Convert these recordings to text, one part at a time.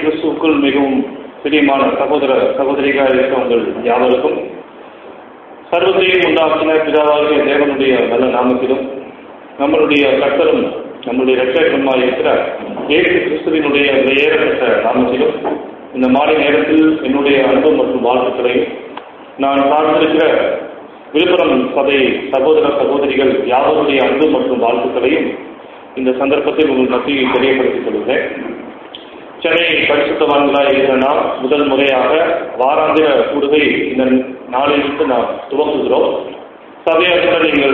கிறிஸ்துவுக்குள் மிகவும் பிரியமான சகோதர சகோதரிகளாக இருக்க உங்கள் யாவருக்கும் சர்வத்தையும் உண்டாக்கின பிதாவாகிய தேவனுடைய நல்ல நாமத்திலும் நம்மளுடைய கர்த்தரும் நம்முடைய இரட்சகருமாய் இருக்கிற இயேசு கிறிஸ்துவினுடைய ஏறப்பட்ட நாமத்திலும் இந்த மாலை நேரத்தில் என்னுடைய அன்பு மற்றும் வாழ்த்துக்களையும் நான் சார்ந்திருக்கிற விழுப்புரம் சபை சகோதர சகோதரிகள் யாவருடைய அன்பு மற்றும் வாழ்த்துக்களையும் இந்த சந்தர்ப்பத்தில் உங்கள் மத்தியில் தெரியப்படுத்திக் கொள்கிறேன் சென்னை பரிசுத்தவான்களாக இருக்கிற நாம் முதல் முறையாக வாராந்திர கூடுகை இந்த நாளிலிருந்து நாம் துவங்குகிறோம் சபையாக நீங்கள்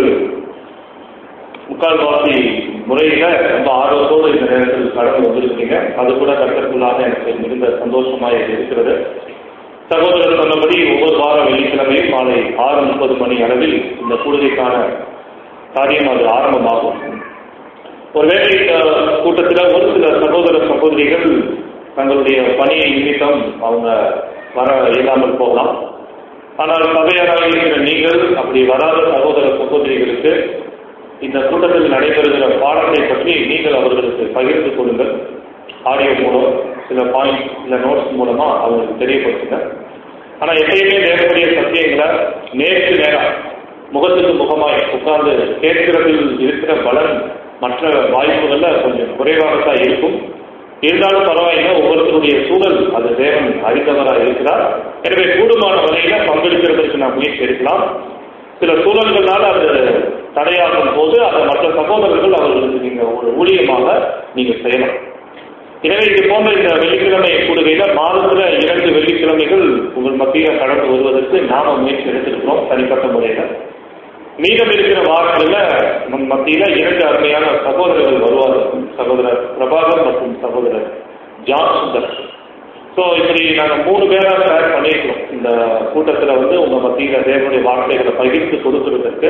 முக்கால்வாசி முறையில் ரொம்ப ஆர்வத்தோடு இந்த நேரத்தில் கடந்து வந்திருக்கீங்க அது கூட கருத்துக்குள்ளாக எனக்கு மிகுந்த சந்தோஷமாக இருக்கிறது சகோதரர் சொன்னபடி ஒவ்வொரு வார வெள்ளிக்கிழமையும் மாலை ஆறு முப்பது மணி அளவில் இந்த கூடுகைக்கான காரியம் அது ஆரம்பமாகும் ஒருவேளை இந்த கூட்டத்தில் ஒரு சில சகோதர சகோதரிகள் தங்களுடைய பணியை நிமித்தம் அவங்க வர இயலாமல் போகலாம் ஆனால் சபையாராக இருக்கிற நீங்கள் அப்படி வராத சகோதர சகோதரிகளுக்கு இந்த கூட்டத்தில் நடைபெறுகிற பாடத்தை பற்றி நீங்கள் அவர்களுக்கு பகிர்ந்து கொள்ளுங்கள் ஆடியோ மூலம் சில பாயிண்ட் சில நோட்ஸ் மூலமா அவங்களுக்கு தெரியப்படுத்துங்க ஆனால் எப்பயுமே நேரக்கூடிய சத்தியங்களை நேருக்கு நேரம் முகத்துக்கு முகமாய் உட்கார்ந்து கேட்கிறதில் இருக்கிற பலன் மற்ற வாய்ப்புகள்ல கொஞ்சம் குறைவாகத்தான் இருக்கும் இருந்தாலும் பரவாயில்லை ஒவ்வொருத்தருடைய சூழல் அது தேவன் அறிந்தவராக இருக்கிறார் எனவே கூடுமான வகையில பங்கெடுக்கிறதுக்கு நான் முயற்சி எடுக்கலாம் சில சூழல்களால் அது தடையாகும் போது அதை மற்ற சகோதரர்கள் அவர்களுக்கு நீங்க ஒரு ஊழியமாக நீங்க செய்யலாம் எனவே இது போன்ற இந்த வெள்ளிக்கிழமை கூடுகையில மாதத்துல இரண்டு வெள்ளிக்கிழமைகள் உங்கள் மத்தியில் கடந்து வருவதற்கு நாம முயற்சி எடுத்திருக்கிறோம் தனிப்பட்ட முறையில மீதம் இருக்கிற வாரங்களில் நம் மத்தியில இரண்டு அருமையான சகோதரர்கள் வருவார்கள் சகோதரர் பிரபாகர் மற்றும் சகோதரர் ஜான் சுந்தர் ஸோ இப்படி நாங்கள் மூணு பேராக ஷேர் பண்ணியிருக்கிறோம் இந்த கூட்டத்தில் வந்து உங்கள் மத்தியில் தேவனுடைய வார்த்தைகளை பகிர்ந்து கொடுக்கறதுக்கு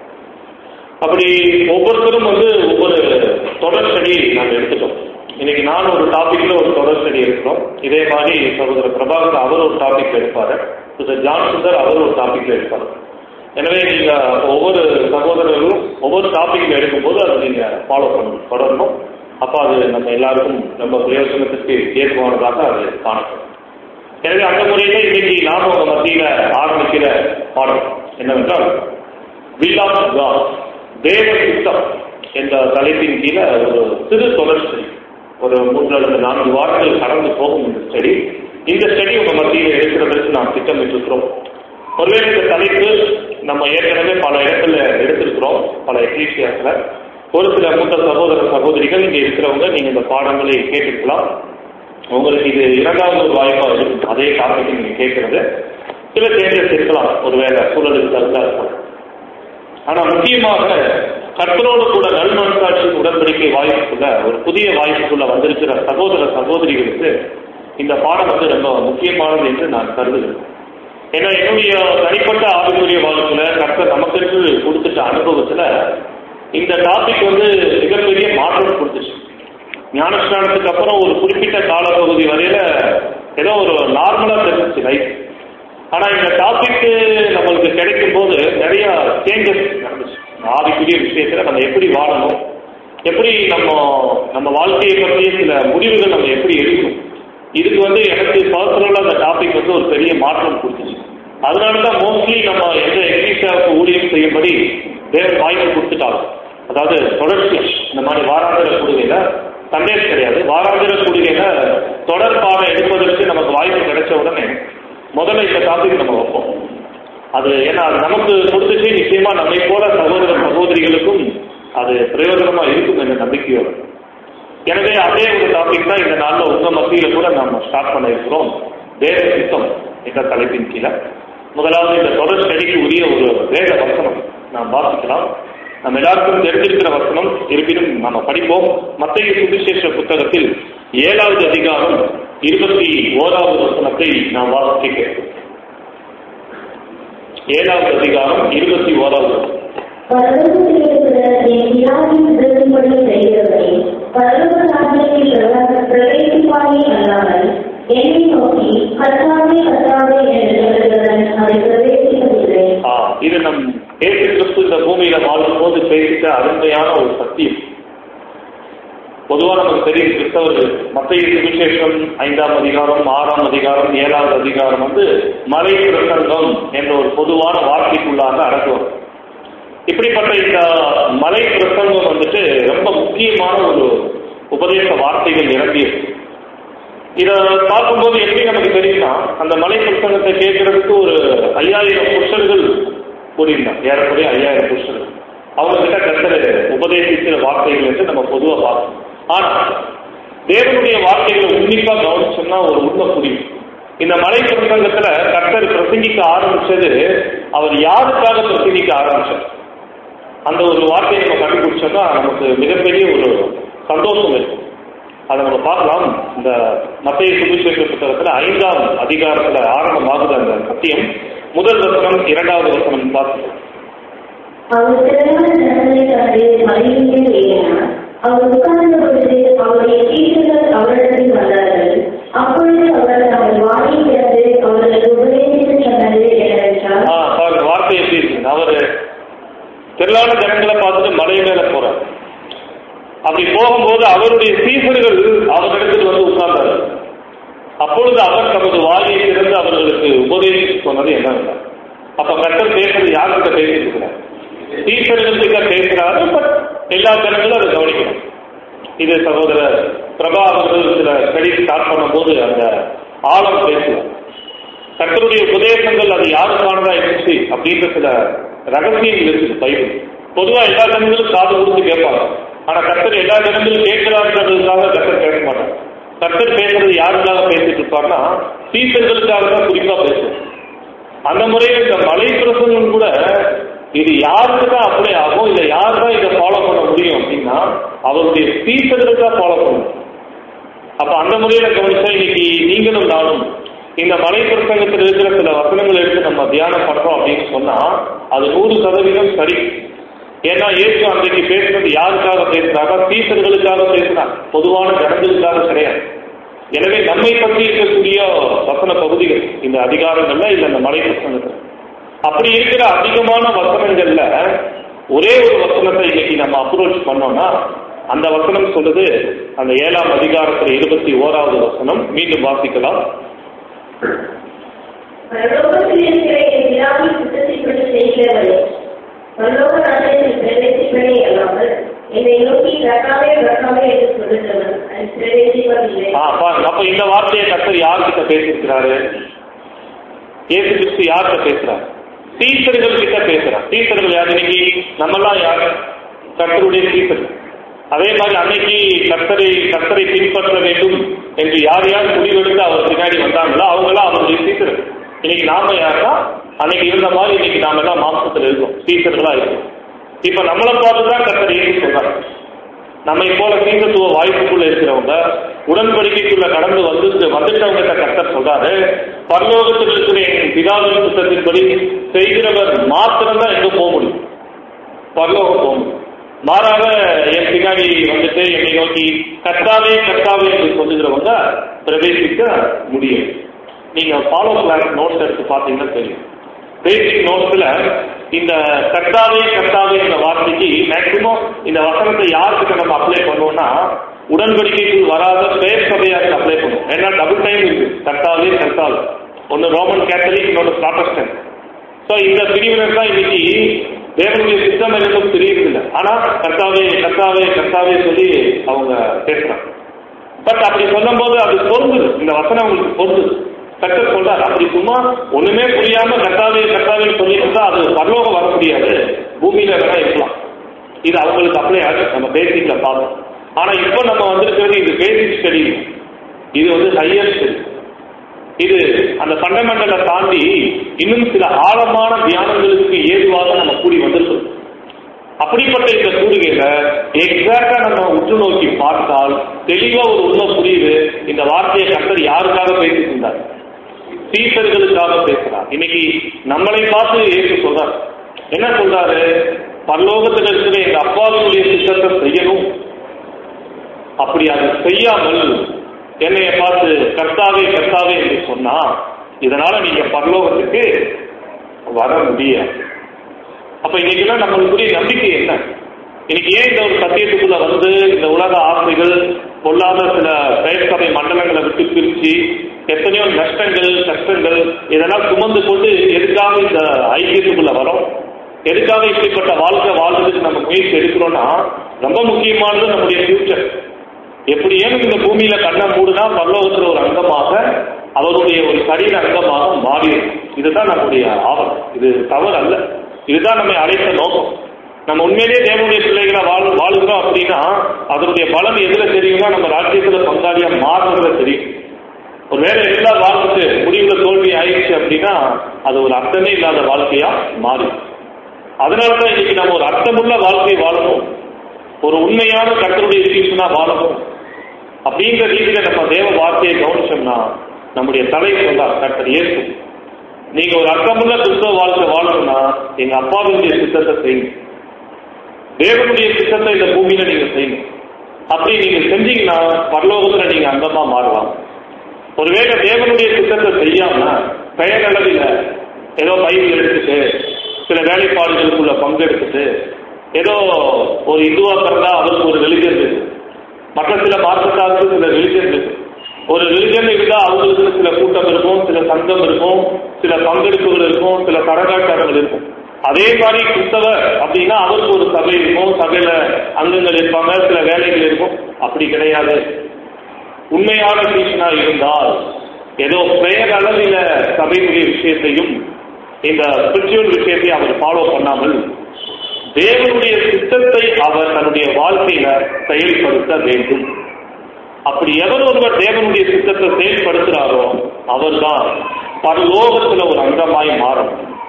அப்படி ஒவ்வொருத்தரும் வந்து ஒவ்வொரு தொடர் ஸ்டடி நாங்கள் எடுத்துட்டோம் இன்னைக்கு நான் ஒரு டாபிக்ல ஒரு தொடர் ஸ்டடி எடுக்கிறோம் இதே மாதிரி சகோதரர் பிரபாகர் அவர் ஒரு டாபிக் எடுப்பாரு ஜான் சுந்தர் அவர் ஒரு டாபிக்ல எடுப்பாரு எனவே நீங்க ஒவ்வொரு சகோதரர்களும் ஒவ்வொரு டாபிக்ல எடுக்கும்போது அதை நீங்க ஃபாலோ பண்ணணும் தொடரணும் அப்போ அது நம்ம எல்லாருக்கும் நம்ம பிரயோஜனத்துக்கு ஏதுவானதாக அது காணப்படும் எனவே அந்த முறையில இன்னைக்கு நாம உங்க மத்தியில ஆரம்பிக்கிற பாடம் என்னவென்றால் வில் ஆஃப் காட் தேவ சித்தம் என்ற தலைப்பின் கீழே ஒரு சிறு தொடர் ஸ்டடி ஒரு மூன்று அல்லது நான்கு வாரங்கள் கடந்து போகும் இந்த ஸ்டடி இந்த ஸ்டடி உங்க மத்தியில் எடுக்கிறதற்கு நாம் திட்டமிட்டிருக்கிறோம் ஒருவேளை இந்த தலைப்பு நம்ம ஏற்கனவே பல இடத்துல எடுத்திருக்கிறோம் பல எக்லீசியாஸ்ல ஒரு சில மூத்த சகோதர சகோதரிகள் இங்கே இருக்கிறவங்க நீங்க இந்த பாடங்களை கேட்டிருக்கலாம் உங்களுக்கு இது இரண்டாவது ஒரு வாய்ப்பாக இருக்கும் அதே டாபிக் நீங்க கேட்கறது சில சேஞ்சஸ் இருக்கலாம் ஒருவேளை சூழலுக்கு தகுந்தா இருக்கும் ஆனா முக்கியமாக கற்பனோடு கூட நல்மனசாட்சி உடன்படிக்கை வாய்ப்புக்குள்ள ஒரு புதிய வாய்ப்புக்குள்ள வந்திருக்கிற சகோதர சகோதரிகளுக்கு இந்த பாடம் வந்து ரொம்ப முக்கியமானது என்று நான் கருதுகிறேன் ஏன்னா என்னுடைய தனிப்பட்ட ஆவிக்குரிய வாழ்க்கையில கர்த்தர் நமக்கு கொடுத்துட்ட அனுபவத்துல இந்த டாபிக் வந்து மிகப்பெரிய மாற்றம் கொடுத்துச்சு ஞானஸ்தானத்துக்கு அப்புறம் ஒரு குறிப்பிட்ட காலப்பகுதி வரையில ஏதோ ஒரு நார்மலா தெரிஞ்சிச்சு லைஃப் ஆனா இந்த டாபிக் நம்மளுக்கு கிடைக்கும் போது நிறைய சேஞ்சஸ் நடந்துச்சு ஆவிக்குரிய விஷயத்துல நம்ம எப்படி வாழணும் எப்படி நம்ம நம்ம வாழ்க்கையை பற்றிய சில முடிவுகள் நம்ம எப்படி எடுக்கணும் இதுக்கு வந்து எனக்கு பர்சனலாக அந்த டாபிக் வந்து ஒரு பெரிய மாற்றம் கொடுத்துச்சு அதனால தான் மோஸ்ட்லி நம்ம எந்த எக்ஸிஸ்டாவுக்கு ஊழியம் செய்யும்படி வேறு வாய்ப்பு கொடுத்துட்டாங்க அதாவது தொடர்ச்சி இந்த மாதிரி வாராந்திர கூடுகையில சந்தேகம் கிடையாது வாராந்திர கூடுகையில தொடர் பாடம் எடுப்பதற்கு நமக்கு வாய்ப்பு கிடைச்ச உடனே முதல்ல இந்த டாபிக் நம்ம வைப்போம் அது ஏன்னா அது நமக்கு கொடுத்துச்சு நிச்சயமா நம்மை போல சகோதர சகோதரிகளுக்கும் அது பிரயோஜனமா இருக்கும் என்ற நம்பிக்கையோடு எனவே அதே ஒரு டாபிக் தான் இந்த நாளில் உங்க மத்தியில கூட நம்ம ஸ்டார்ட் பண்ண இருக்கிறோம் வேத சித்தம் என்ற தலைப்பின் கீழே முதலாவது இந்த தொடர் ஸ்டடிக்கு உரிய ஒரு வேத வசனம் நாம் வாசிக்கலாம் நம்ம எல்லாருக்கும் தெரிஞ்சிருக்கிற வசனம் இருப்பினும் நம்ம படிப்போம் மத்திய சுவிசேஷ புத்தகத்தில் ஏழாவது அதிகாரம் இருபத்தி ஓராவது வசனத்தை நாம் வாசிக்க ஏழாவது அதிகாரம் இருபத்தி ஓராவது பரலோகத்தில் இருக்கிற என் பிதாவின் சித்தத்தின்படி செய்கிறவரை பரலோக ராஜ்யத்தில் பிரவேசிப்பானே அல்லாமல் என்னை நோக்கி கர்த்தாவே கர்த்தாவே என்று சொல்லுகிறவன் அதை பிரவேசிப்பதில்லை ஆ, இது நம் ஏசு கிறிஸ்து இந்த பூமியில வாழும் போது பேசிட்ட அருமையான ஒரு சத்தியம் பொதுவாக நமக்கு தெரியும் கிறிஸ்தவர்கள் மத்திய சுவிசேஷம் ஐந்தாம் அதிகாரம் ஆறாம் அதிகாரம் ஏழாவது அதிகாரம் வந்து மலை பிரசங்கம் என்ற ஒரு பொதுவான வார்த்தைக்குள்ளாக அடக்குவோம் இப்படிப்பட்ட இந்த மலை பிரசங்கம் வந்துட்டு ரொம்ப முக்கியமான ஒரு உபதேச வார்த்தைகள் நிரம்பியது இதை பார்க்கும்போது எப்படி நமக்கு தெரியும்னா அந்த மலை பிரசங்கத்தை கேட்கறதுக்கு ஒரு ஐயாயிரம் புருஷர்கள் கூடியிருந்தாங்க ஏறக்குறைய ஐயாயிரம் புருஷர்கள் அவங்க கிட்ட கத்தர் உபதேசிக்கிற வார்த்தைகள் என்று நம்ம பொதுவாக பார்க்கணும் ஆனா தேவனுடைய வார்த்தைகளை உன்னிப்பா கவனிச்சோம்னா ஒரு உண்மை புரியும் இந்த மலை பிரசங்கத்துல கர்த்தர் பிரசங்கிக்க ஆரம்பிச்சது அவர் யாருக்காக பிரசங்கிக்க ஆரம்பிச்சார் அந்த ஒரு வார்த்தையை நம்ம கண்டுபிடிச்சோம்னா நமக்கு மிகப்பெரிய ஒரு சந்தோஷம் இருக்கும் அதை நம்ம பார்க்கலாம் இந்த மத்திய சுவிசேஷ புத்தகத்துல ஐந்தாம் அதிகாரத்துல ஆரம்பமாகுது அந்த சத்தியம் முதல் வசனம் இரண்டாவது வசனம் பார்த்து அவர் திறமான ஜனங்களை கண்டு மலையின் மேல் ஏறினார் அவர் உட்கார்ந்த பொழுது அவருடைய சீடர்கள் அவரிடத்தில் வந்தார்கள் அப்பொழுது அவர் தங்கள் வாயை திறந்து அவர்களுக்கு உபதேசித்து சொன்னது என்னவென்றால் ஆ பாருங்க வார்த்தை எப்படி இருக்கு அவரு திரளான ஜனங்களை பார்த்துட்டு மலை மேல போறார் அப்படி போகும்போது அவருடைய சீசர்கள் அவரிடத்தில் வந்து உட்கார்ந்தார் அப்பொழுது அவர் தமது வாயை திறந்து அவர்களுக்கு உபதேசித்து சொன்னது என்னவென்றால் அப்ப கட்டர் பேசுறது யார்கிட்ட பேசிட்டு இருக்கிறார் சீசர்கள் கிட்ட பேசுறாரு பட் எல்லா ஜனங்களும் அதை கவனிக்கணும் இது சகோதரர் பிரபா அவர்கள் சில ஸ்டடி ஸ்டார்ட் பண்ணும்போது அந்த ஆழம் பேசுவார் கர்த்தருடைய உபதேசங்கள் அது யாருக்கானதா இருந்துச்சு அப்படின்ற சில ரகசியங்கள் இருக்குது பைபிள் பொதுவா எல்லா ஜனங்களும் காது கொடுத்து கேட்பாங்க ஆனா கர்த்தர் எல்லா ஜனங்களும் கேட்கிறான்றதுக்காக கர்த்தர் பேச மாட்டாங்க கர்த்தர் பேசுறது யாருக்காக பேசிட்டு இருப்பார்னா சீசர்களுக்காக தான் குறிப்பா பேசுவோம் அந்த முறையில் இந்த மலை பிரசங்கம் கூட இது யாருக்கு தான் அப்ளை ஆகும் இல்ல யார் தான் இதை ஃபாலோ பண்ண முடியும் அப்படின்னா அவருடைய சீசர்களுக்கு தான் ஃபாலோ பண்ணணும் அப்ப அந்த முறையில கவனிச்சா இன்னைக்கு நீங்களும் நானும் இந்த மலை பிரசங்கத்தில் இருக்கிற சில வசனங்கள் எடுத்து நம்ம தியானம் பண்றோம் அப்படின்னு சொன்னா அது நூறு சதவீதம் சரி ஏன்னா இயேசு அன்றைக்கு பேசுறது யாருக்காக பேசுறாங்க சீசர்களுக்காக பேசுறாங்க பொதுவான ஜனங்களுக்காக கிடையாது எனவே நம்மை பற்றி இருக்கக்கூடிய வசன பகுதிகள் இந்த அதிகாரங்கள்ல இல்ல இந்த மலை பிரசங்கத்தில் அப்படி இருக்கிற அதிகமான வசனங்கள்ல ஒரே ஒரு வசனத்தை இன்னைக்கு நம்ம அப்ரோச் பண்ணோம்னா அந்த வசனம் சொல்லுது அந்த ஏழாம் அதிகாரத்துல இருபத்தி ஓராவது வசனம் மீண்டும் வாசிக்கலாம் பரலோகத்தில் இருக்கிற என் பிதாவின் சித்தத்தின்படி செய்கிறவரே பரலோக ராஜ்யத்தில் பிரவேசிப்பதே அல்லாமல் என்னை நோக்கி கர்த்தாவே கர்த்தாவே என்று சொல்லுகிறவன் அது பிரவேசிப்பதில்லை ஆ பாருங்க அப்ப இந்த வார்த்தையை கர்த்தர் யார்கிட்ட பேசியிருக்கிறாரு இயேசு கிறிஸ்து யார்கிட்ட பேசுறாரு டீச்சர்கள் கிட்ட பேசுறார் டீச்சர்கள் யார் இன்னைக்கு நம்மெல்லாம் யார் கர்த்தருடைய டீச்சர்கள் அதே மாதிரி அன்னைக்கு கர்த்தரை கர்த்தரை பின்பற்ற வேண்டும் என்று யார் யார் முடிவெடுத்து அவர் பின்னாடி வந்தாங்களோ அவங்களாம் அவருடைய டீச்சர்கள் இன்னைக்கு நாம யாருன்னா அன்னைக்கு இருந்த மாதிரி இன்னைக்கு நாம எல்லாம் மாம்சத்தில் இருக்கோம் டீச்சர்களா இருக்கோம் இப்ப நம்மளை பார்த்து தான் கர்த்தர் ஏசி சொல்றாரு நம்மை போல தீங்கத்துவ வாய்ப்புக்குள்ள இருக்கிறவங்க உடன்படிக்கைக்குள்ள கடந்து வந்து வந்துட்டவங்க கர்த்தர் சொல்றாரு பரலோகத்தில் இருக்கிற என் பிதாவின் புத்தகத்தின்படி செய்கிறவர் மாத்திரம்தான் எங்க போக முடியும் பரலோகம் போக முடியும் மாறாக என் பின்னாடி வந்துட்டு என்னை நோக்கி கர்த்தாவே கர்த்தாவே என்று சொல்லுகிறவங்க பிரவேசிக்க முடியும் நீங்க ஃபாலோ கிளாஸ் நோட்ஸ் எடுத்து பார்த்தீங்கன்னா தெரியும் பேசிக் நோட்ஸ்ல இந்த கர்த்தாவே கர்த்தாவே என்ற வார்த்தைக்கு மேக்சிமம் இந்த வசனத்தை யாருக்கிட்ட நம்ம அப்ளை பண்ணுவோம்னா உடன்படிக்கைக்குள் வராத பேர் சபையாருக்கு அப்ளை பண்ணுவோம் ஏன்னா டபுள் டைம் இருக்கு கர்த்தாவே கர்த்தாவே ஒன்று ரோமன் கேத்தலிக் இன்னொன்று ப்ராட்டஸ்டன் ஸோ இந்த பிரிவினர் தான் இன்னைக்கு தேவனுடைய சித்தம் எனக்கும் தெரியறதில்லை ஆனா கர்த்தாவே கர்த்தாவே கர்த்தாவே சொல்லி அவங்க பேசுறாங்க பட் அப்படி சொல்லும்போது அது பொருந்துது இந்த வசனம் அவங்களுக்கு பொருந்துது கர்த்தர் சொல்றார் அப்படி சும்மா ஒண்ணுமே புரியாம கர்த்தாவே கர்த்தாவேன்னு சொல்லிட்டு இருந்தா அது பரலோகம் வர முடியாது பூமியில வேணா இருக்கலாம் இது அவங்களுக்கு அப்ளை ஆகுது நம்ம பேசிக்ல பார்த்தோம் ஆனா இப்போ நம்ம வந்திருக்கிறது இது பேசிக் ஸ்டடி இது வந்து ஹையர் ஸ்டடி இது அந்த ஃபண்டமெண்டலை தாண்டி இன்னும் சில ஆழமான தியானங்களுக்கு ஏதுவாக நம்ம கூடி வந்திருக்கோம் அப்படிப்பட்ட இந்த கூடுகையில எக்ஸாக்டா நம்ம உற்று நோக்கி பார்த்தால் தெளிவா ஒரு உண்மை புரியுது இந்த வார்த்தையை கர்த்தர் யாருக்காக பேசிட்டு இருந்தார் சீசர்களுக்காக பேசுறார் இன்னைக்கு நம்மளை பார்த்து ஏற்று சொல்றார் என்ன சொல்றாரு பரலோகத்தில் இருக்கிற எங்க அப்பாவுடைய சித்தத்தை செய்யணும் அப்படி அதை செய்யாமல் என்னைய பார்த்து கர்த்தாவே கர்த்தாவே என்று சொன்னா இதனால நீங்க பரலோகத்துக்கு வர முடியாது அப்ப இன்னைக்கெல்லாம் நம்மளுக்குரிய நம்பிக்கை என்ன இன்னைக்கு ஏன் இந்த ஒரு சத்தியத்துக்குள்ள வந்து இந்த உலக ஆசைகள் பொல்லாத சில பெயர்சபை மண்டலங்களை விட்டு பிரிச்சு எத்தனையோ நஷ்டங்கள் கஷ்டங்கள் இதெல்லாம் சுமந்து கொண்டு எதுக்காக இந்த ஐக்கியத்துக்குள்ள வரோம் எதுக்காக இப்படிப்பட்ட வாழ்க்கை வாழ்றதுக்கு நம்ம முயற்சி எடுக்கிறோம்னா ரொம்ப முக்கியமானது நம்முடைய ஃபியூச்சர் எப்படி ஏன் இந்த பூமியில கண்ணை மூடுனா பரலோகத்துல ஒரு அங்கமாக அவருடைய ஒரு சரீர அங்கமாக மாறிடும் இதுதான் நம்முடைய ஆபத்து இது தவறு அல்ல இதுதான் நம்மை அழைத்த நோக்கம் நம்ம உண்மையிலேயே தேவனுடைய பிள்ளைகளா வாழ் வாழுகிறோம் அப்படின்னா அதனுடைய பலன் எதுல தெரியும்னா நம்ம ராஜ்யத்துல பங்காளியா மாறுறதுல தெரியும் ஒருவேளை எல்லா வாழ்க்கைக்கு முடிவுல தோல்வி ஆயிடுச்சு அப்படின்னா அது ஒரு அர்த்தமே இல்லாத வாழ்க்கையா மாறும் அதனாலதான் இன்னைக்கு நம்ம ஒரு அர்த்தமுள்ள வாழ்க்கை வாழணும் ஒரு உண்மையான கர்த்தருடைய சீசனா வாழணும் அப்படிங்கிற ரீதியில நம்ம தேவ வார்த்தையை கவனிச்சோம்னா நம்முடைய தலை சொல்லார் கர்த்தர் இயேசு நீங்க ஒரு அர்த்தமுள்ள கிறிஸ்தவ வாழ்க்கை வாழணும்னா எங்க அப்பாவுடைய சித்தத்தை செய்யுங்க தேவனுடைய சித்தத்தை இந்த பூமியில நீங்க செய்யணும் அப்படி நீங்க செஞ்சீங்கன்னா பரலோகத்துல நீங்க அங்கமா மாறுவாங்க ஒருவேளை தேவனுடைய சித்தத்தை செய்யாம பெயரளவில் ஏதோ பைபிள் எடுத்துட்டு சில வேலைப்பாடுகளுக்குள்ள பங்கெடுத்துட்டு ஏதோ ஒரு இந்துவா பிறந்தா அவருக்கு ஒரு ரிலிஜன் இருக்கு மற்ற சில மார்க்கத்தாருக்கு சில ரிலிஜன் இருக்கு ஒரு ரிலிஜன் இருந்தா அவங்களுக்கு சில கூட்டம் இருக்கும் சில சங்கம் இருக்கும் சில பங்கெடுப்புகள் இருக்கும் சில கரகாட்டங்கள் இருக்கும் அதே மாதிரி கிறிஸ்தவர் அப்படின்னா அவருக்கு ஒரு சபை இருக்கும் சபையில அங்கங்கள் இருப்பாங்க சில வேலைகள் இருக்கும் அப்படி கிடையாது உண்மையான சீசனா இருந்தால் ஏதோ பெயர் அளவில சபையுடைய விஷயத்தையும் இந்த ஸ்பிரிச்சுவல் விஷயத்தை அவர் ஃபாலோ பண்ணாமல் தேவனுடைய சித்தத்தை அவர் தன்னுடைய வாழ்க்கையில செயல்படுத்த வேண்டும் அப்படி எவர் ஒருவர் தேவனுடைய சித்தத்தை செயல்படுத்துறாரோ அவர்தான் பரலோகத்துல ஒரு அங்கமாய் மாறும்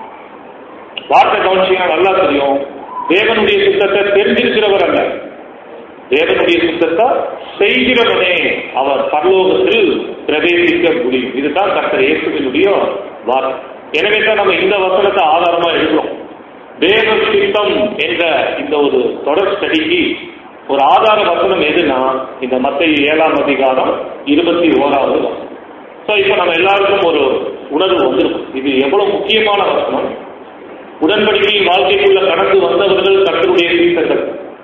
வார்த்தை கவனிச்சீங்கன்னா நல்லா தெரியும் தேவனுடைய சித்தத்தை தெரிஞ்சிருக்கிறவர் அல்ல தேவனுடைய சித்தத்தை செய்கிறவனே அவர் பரலோகத்தில் பிரவேசிக்க முடியும் இதுதான் கர்த்தர் இயேசுவினுடைய வார்த்தை எனவே தான் நம்ம இந்த வசனத்தை ஆதாரமா எடுக்கிறோம் தேவ சித்தம் என்ற இந்த ஒரு தொடர் ஸ்டடிக்கு ஒரு ஆதார வசனம் எதுனா இந்த மத்திய ஏழாம் அதிகாரம் இருபத்தி ஓராவது வசனம் ஸோ இப்போ நம்ம எல்லாருக்கும் ஒரு உணர்வு வந்திருக்கும் இது எவ்வளவு முக்கியமான வசனம் உடன்படிக்கையின் வாழ்க்கைக்குள்ள கடந்து வந்தவர்கள் கர்த்தருடைய சீசர்கள்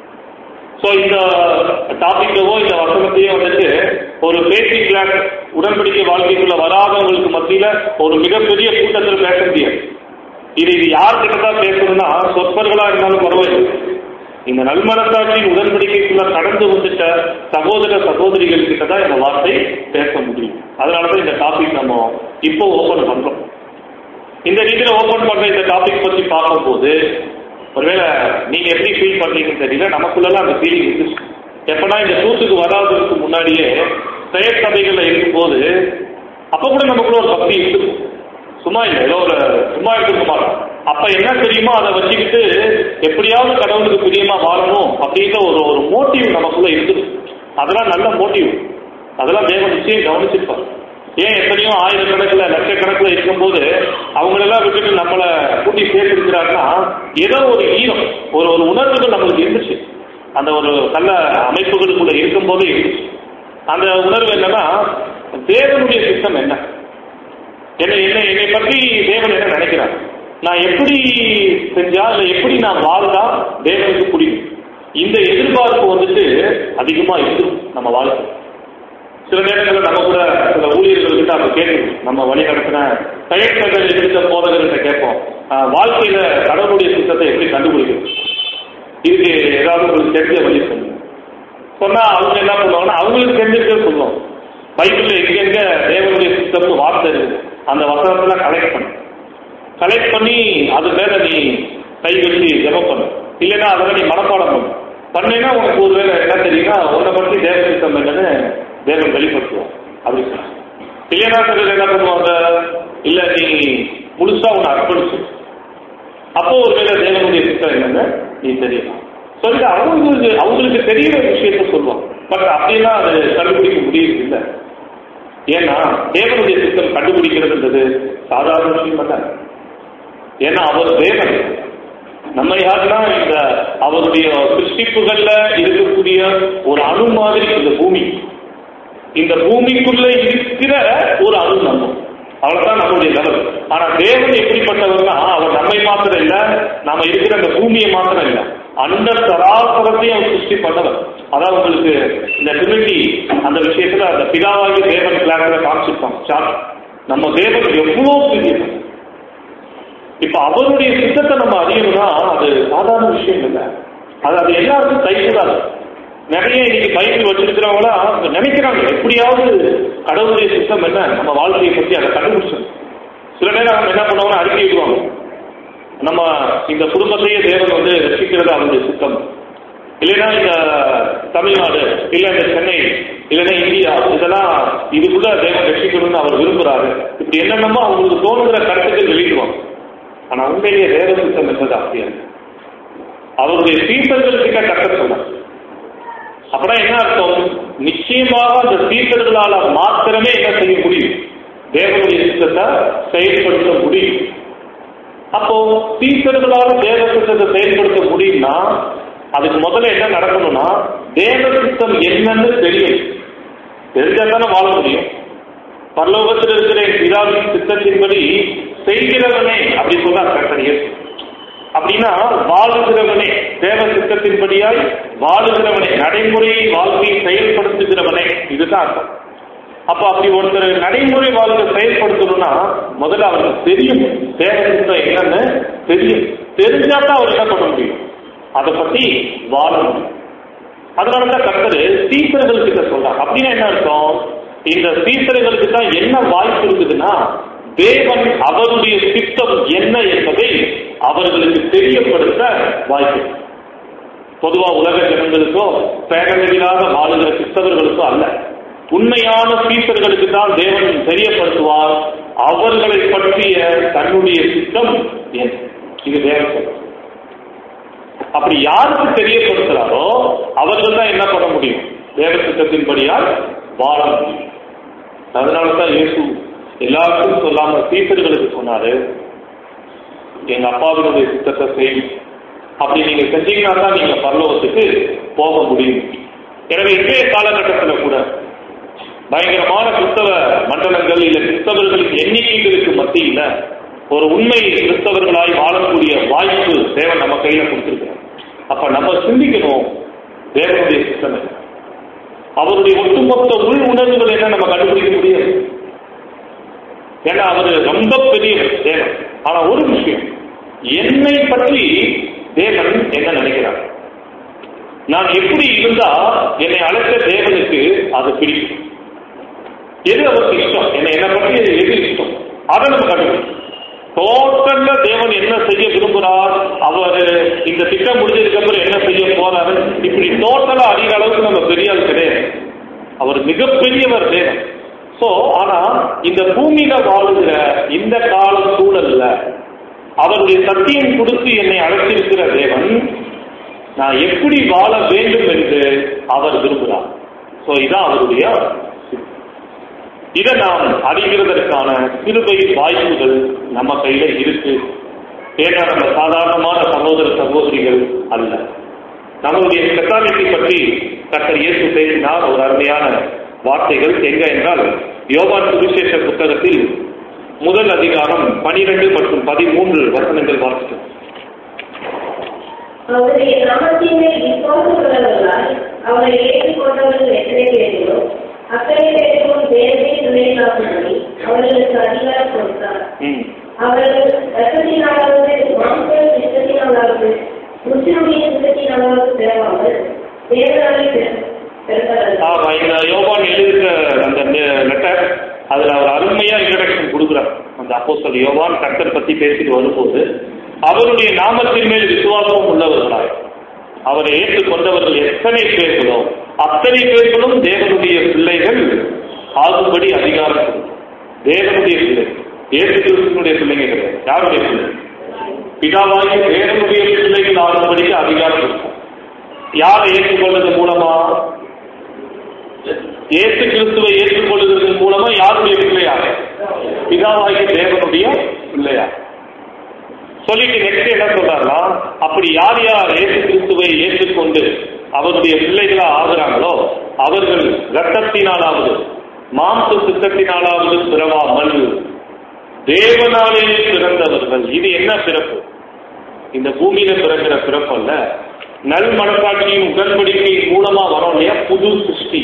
ஸோ இந்த டாபிக்கவோ இந்த வசனத்தையோ வந்துட்டு ஒரு பேசிக் கிளாஸ் உடன்படிக்கை வாழ்க்கைக்குள்ள வராதவங்களுக்கு மத்தியில ஒரு மிகப்பெரிய கூட்டத்தில் பேச முடியாது இது இது யார்கிட்ட தான் பேசணும்னா சொற்பர்களா இருந்தாலும் பரவாயில்லை இந்த நல்மனத்தாட்சியின் உடன்படிக்கைக்குள்ள கடந்து வந்துட்ட சகோதர சகோதரிகள் கிட்ட தான் இந்த வார்த்தை பேச முடியும் அதனாலதான் இந்த டாபிக் நம்ம இப்போ ஓபன் பண்றோம் இந்த ரீதியில ஓபன் பண்ற இந்த டாபிக் பத்தி பார்க்கும்போது ஒருவேளை நீங்க எப்படி ஃபீல் பண்றீங்கன்னு தெரியல நமக்குள்ளலாம் அந்த ஃபீலிங் இருந்துச்சு எப்பனா இந்த சூத்துக்கு வராததுக்கு முன்னாடியே செயற் சபைகள்ல இருக்கும்போது அப்ப கூட நமக்குள்ள ஒரு பக்தி இருக்கும் சும்மா இல்லை ஏதோ ஒரு சும்மா இருக்க மாட்டோம் அப்ப என்ன தெரியுமோ அதை வச்சுக்கிட்டு எப்படியாவது கடவுளுக்கு பிரியமா வாழணும் அப்படின்ற ஒரு ஒரு மோட்டிவ் நமக்குள்ள இருக்குது அதெல்லாம் நல்ல மோட்டிவ் அதெல்லாம் தேவன் நிச்சயம் கவனிச்சிருப்பார் ஏன் எத்தனையோ ஆயிரக்கணக்கில் லட்சக்கணக்கில் இருக்கும்போது அவங்களெல்லாம் விட்டுட்டு நம்மளை கூட்டி சேர்த்துருக்கிறாருன்னா ஏதோ ஒரு ஈரம் ஒரு ஒரு உணர்வுகள் நம்மளுக்கு இருந்துச்சு அந்த ஒரு நல்ல அமைப்புகளுக்குள்ள இருக்கும்போது இருந்துச்சு அந்த உணர்வு என்னன்னா தேவனுடைய சிஸ்டம் என்ன என்னை என்னை என்னை பற்றி தேவன் என்ன நினைக்கிறார் நான் எப்படி செஞ்சா இல்லை எப்படி நான் வாழ்ந்தா தேவனுக்கு பிடிக்கும் இந்த எதிர்பார்ப்பு வந்துட்டு அதிகமா இருக்கும் நம்ம வாழ்க்கை சில நேரங்களில் நம்ம கூட சில ஊழியர்கள்கிட்ட அப்ப கேட்கணும் நம்ம வழி நடத்தின தயக்கங்கள் இருந்த போதகர்கிட்ட கேட்போம் ஆஹ், வாழ்க்கையில கடவுளுடைய சித்தத்தை எப்படி கண்டுபிடிக்கிறது இதுக்கு ஏதாவது உங்களுக்கு தெரிஞ்ச வழி சொல்லுங்க சொன்னா அவங்க என்ன பண்ணுவாங்கன்னா அவங்களுக்கு தெரிஞ்சிருக்க சொல்லுவோம் பைபிள்ல எங்கெங்க தேவனுடைய சித்தம்னு வார்த்தை இருக்கு அந்த வசனத்துல கலெக்ட் பண்ணு கலெக்ட் பண்ணி அது மேல நீ கை வச்சு ஜெபம் பண்ணு இல்லைன்னா அதெல்லாம் நீ மனப்பாடம் பண்ணு பண்ணீங்கன்னா உனக்கு ஒரு வேலை என்ன தெரியும்னா உன்னை பற்றி தேவ சித்தம் என்னன்னு தேவன் வெளிப்படுத்துவோம் அப்படி சொன்னாங்க. இல்லைன்னா சிலர் என்ன பண்ணுவாங்க இல்ல நீ முழுசா உன்னை அர்ப்பணிச்சு அப்போ ஒரு வேலை தேவனுடைய சித்தம் என்னன்னு நீ தெரியலாம் சொல்லி அவங்களுக்கு அவங்களுக்கு தெரியிற விஷயத்த சொல்லுவாங்க பட் அப்படிலாம் அது கண்டுபிடிக்க முடியுது இல்லை ஏன்னா தேவனுடைய சித்தம் கண்டுபிடிக்கிறதுன்றது சாதாரண விஷயம் அல்ல ஏன்னா அவர் தேவன் நம்ம யாருன்னா இந்த அவருடைய சிருஷ்டிப்புகள்ல இருக்கக்கூடிய ஒரு அணு மாதிரி இந்த பூமி இந்த பூமிக்குள்ள இருக்கிற ஒரு அணு நம்ம அவ்வளவுதான் நம்மளுடைய லெவல் ஆனா தேவன் எப்படிப்பட்டவர்னா அவர் நம்மை மாத்திரம் இல்ல நாம இருக்கிற அந்த பூமியை மாத்திரம் இல்ல அண்ட சராசரத்தையும் அவர் சிருஷ்டி பண்ணவர் அதான் உங்களுக்கு இந்த ட்ரினிட்டி அந்த விஷயத்துல அந்த பிதாவாகி தேவன் கிளாஸ்ல காமிச்சிருப்பாங்க சார்ட் நம்ம தேவன் எவ்வளோ பெரியவர் இப்ப அவருடைய சித்தத்தை நம்ம அறியணும்னா அது சாதாரண விஷயம் இல்லை அது அது எல்லாருக்கும் கைகூடாது நிறைய இன்னைக்கு பைபிள் வச்சிருக்கிறவங்களா நினைக்கிறாங்க எப்படியாவது கடவுளுடைய சித்தம் என்ன நம்ம வாழ்க்கையை பத்தி அதை கண்டுபிடிச்சோம் சில நேரம் அவங்க என்ன பண்ணுவாங்கன்னா அறிக்கை விடுவாங்க நம்ம இந்த குடும்பத்தையே தேவன் வந்து ரசிக்கிறது அவருடைய சித்தம் இல்லைன்னா இந்த தமிழ்நாடு இல்ல இந்த சென்னை இல்லைன்னா இந்தியா இதெல்லாம் இதுக்குள்ள தேவன் ரசிக்கணும்னு அவர் விரும்புறாரு இப்படி என்னென்னமோ அவங்களுக்கு தோணுகிற கருத்துக்கள் வெளியிடுவாங்க ஆனா உண்மையிலேயே தேவ சித்தம் என்பது அப்படியா அவருடைய சீசர்கள் கிட்ட கட்ட சொன்னார் அப்படின்னா என்ன அர்த்தம் நிச்சயமாக அந்த சீசர்களால மாத்திரமே என்ன செய்ய முடியும் தேவனுடைய சித்தத்தை செயல்படுத்த முடியும் அப்போ சீசர்களால தேவ சித்தத்தை செயல்படுத்த முடியும்னா அதுக்கு முதல்ல என்ன நடக்கணும்னா தேவ சித்தம் என்னன்னு தெரியும் தெரிஞ்சா தானே வாழ முடியும் பரலோகத்தில் இருக்கிற என் பிதாவின் சித்தத்தின்படி செய்கிறவனே அப்படி சொன்னா கர்த்தர் இயேசு அப்படின்னா வாழுகிறவனே தேவ சித்தத்தின்படியாய் வாழுகிறவனே நடைமுறை வாழ்க்கையை செயல்படுத்துகிறவனே இதுதான் அர்த்தம் அப்ப அப்படி ஒருத்தர் நடைமுறை வாழ்க்கை செயல்படுத்தணும்னா முதல்ல அவருக்கு தெரியும் தேவ சித்தம் என்னன்னு தெரியும் தெரிஞ்சா தான் அவர் என்ன பண்ண முடியும் அதை பத்தி வாழணும் அதனாலதான் கர்த்தர் சீசர்கள் கிட்ட சொல்றாங்க அப்படின்னா என்ன அர்த்தம் இந்த சீசர்களுக்கு தான் என்ன வாய்ப்பு இருக்குதுன்னா தேவன் அவருடைய சித்தம் என்ன என்பதை அவர்களுக்கு தெரியப்படுத்த வாய்ப்பு பொதுவா உலக ஜனங்களுக்கோ பேரளவிலாக வாழுகிற கிறிஸ்தவர்களுக்கோ அல்ல உண்மையான சீசர்களுக்கு தான் தேவன் தெரியப்படுத்துவார் அவர்களை பற்றிய தன்னுடைய சித்தம் என்ன இது தேவன் சொல்றார் அப்படி யாருக்கு தெரியப்படுத்துறாரோ அவர்கள் தான் என்ன பண்ண முடியும் தேவ சித்தத்தின்படியால் வாழ முடியும் அதனால தான் இயேசு எல்லாருக்கும் சொல்லாம சீசர்களுக்கு சொன்னாரு எங்க அப்பாவினுடைய சித்தத்தை செய்யும் அப்படி நீங்க செஞ்சீங்கன்னா தான் நீங்க பரலோகத்துக்கு போக முடியும் எனவே இன்றைய காலகட்டத்துல கூட பயங்கரமான கிறிஸ்தவ மண்டலங்கள் இல்ல கிறிஸ்தவர்களின் எண்ணிக்கைகளுக்கு மத்தியில ஒரு உண்மை கிறிஸ்தவர்களாய் வாழக்கூடிய வாய்ப்பு தேவன் நம்ம கையில கொடுத்திருக்கிறார் அப்ப நம்ம சிந்திக்கணும் தேவனுடைய சித்தம் என்ன அவருடைய ஒட்டுமொத்த உள் உணர்வுகள் என்ன நம்ம கண்டுபிடிக்க முடியாது ஏன்னா அவர் ரொம்ப பெரிய தேவன் ஆனா ஒரு விஷயம் என்னை பற்றி தேவன் என்ன நினைக்கிறார் நான் எப்படி இருந்தா என்னை அழைத்த தேவனுக்கு அது பிடிக்கும் எது அவருக்கு இஷ்டம் என்னை என்ன பற்றி எது இஷ்டம் அதை நம்ம கண்டுபிடிக்கும் டோட்டல்ல தேவன் என்ன செய்ய விரும்புகிறார் அவர் இந்த திட்டம் முடிஞ்சதுக்கு அப்புறம் என்ன செய்ய போறாரு இப்படி டோட்டலா அதிக அளவுக்கு நம்ம பெரிய ஆள் கிடையாது அவர் மிகப்பெரியவர் தேவன் சோ ஆனா இந்த பூமியில வாழுகிற இந்த கால சூழல்ல அவருடைய சத்தியம் கொடுத்து என்னை அழைத்திருக்கிற தேவன் நான் எப்படி வாழ வேண்டும் என்று அவர் விரும்புகிறார் சோ இதான் அவருடைய இதை நாம் அறிகிறதற்கான சிறுவை வாய்ப்புகள் நம்ம கையில இருக்கு ஏன்னா நம்ம சாதாரணமான சகோதர சகோதரிகள் அல்ல நம்மளுடைய ஸ்பெஷாலிட்டி பற்றி கத்தர் இயேசு பேசினார் ஒரு அருமையான வார்த்தைகள் எங்க என்றால் யோவான் சுவிசேஷ புத்தகத்தில் முதல் அதிகாரம் பனிரெண்டு மற்றும் பதிமூன்று வசனங்கள் வாசிக்கும் அவருடைய நாமத்தினை விசுவாசப்படுறவர்களால் அவரை ஏற்றுக்கொண்டவர்கள் எத்தனை பேர்களோ அத்தனை பேருக்கும் தேவனை துணையாகும்படி அவர்களுக்கு அதிகாரம் கொடுத்தார் ம். அவர்கள் ரத்தத்தினாலாவது மாம்ச சித்தத்தினாலாவது முற்றினுடைய சித்தத்தினாலாவது பிறவாமல் தேவனாலே பிறந்தார்கள் ஆமா இந்த யோவான் எழுதியிருக்க அந்த லெட்டர் அதுல அவர் அருமையா இன்ட்ரடக்ஷன் கொடுக்குறார் அந்த அப்போஸ்தலர் யோவான் கர்த்தர் பத்தி பேசிட்டு வரும்போது அவருடைய நாமத்தின் மேல் விசுவாசம் உள்ளவர்களாய் அவரை ஏற்றுக்கொண்டவர்கள் எத்தனை பேர்களோ அத்தனை பேர்களும் தேவனுடைய பிள்ளைகள் ஆகும்படி அதிகாரம் கொடுக்கும். தேவனுடைய பிள்ளை ஏசு கிறிஸ்துவனுடைய பிள்ளைங்க கிடையாது யாருடைய பிள்ளை பிதாவாகி தேவனுடைய பிள்ளைகள் ஆகும்படிக்கு அதிகாரம் இருக்கும் யாரை ஏற்றுக்கொள்வது மூலமா இயேசு கிறிஸ்துவை ஏற்றுக்கொள்வதன் மூலமா யாருடைய பிள்ளையாக பிதாவாகிய தேவனுடைய பிள்ளையா சொல்லிட்டு நெக்ஸ்ட் என்ன சொல்றாருன்னா அப்படி யார் யார் இயேசு கிறிஸ்துவை ஏற்றுக்கொண்டு அவருடைய பிள்ளைகளா ஆகுறாங்களோ அவர்கள் ரத்தத்தினாலாவது மாம்ச சித்தத்தினாலாவது பிறவாமல் தேவனாலே பிறந்தவர்கள் இது என்ன பிறப்பு இந்த பூமியில பிறக்கிற பிறப்பு அல்ல நல் மனசாட்சியின் உடன்படிக்கை மூலமா வரோம் இல்லையா புது சிருஷ்டி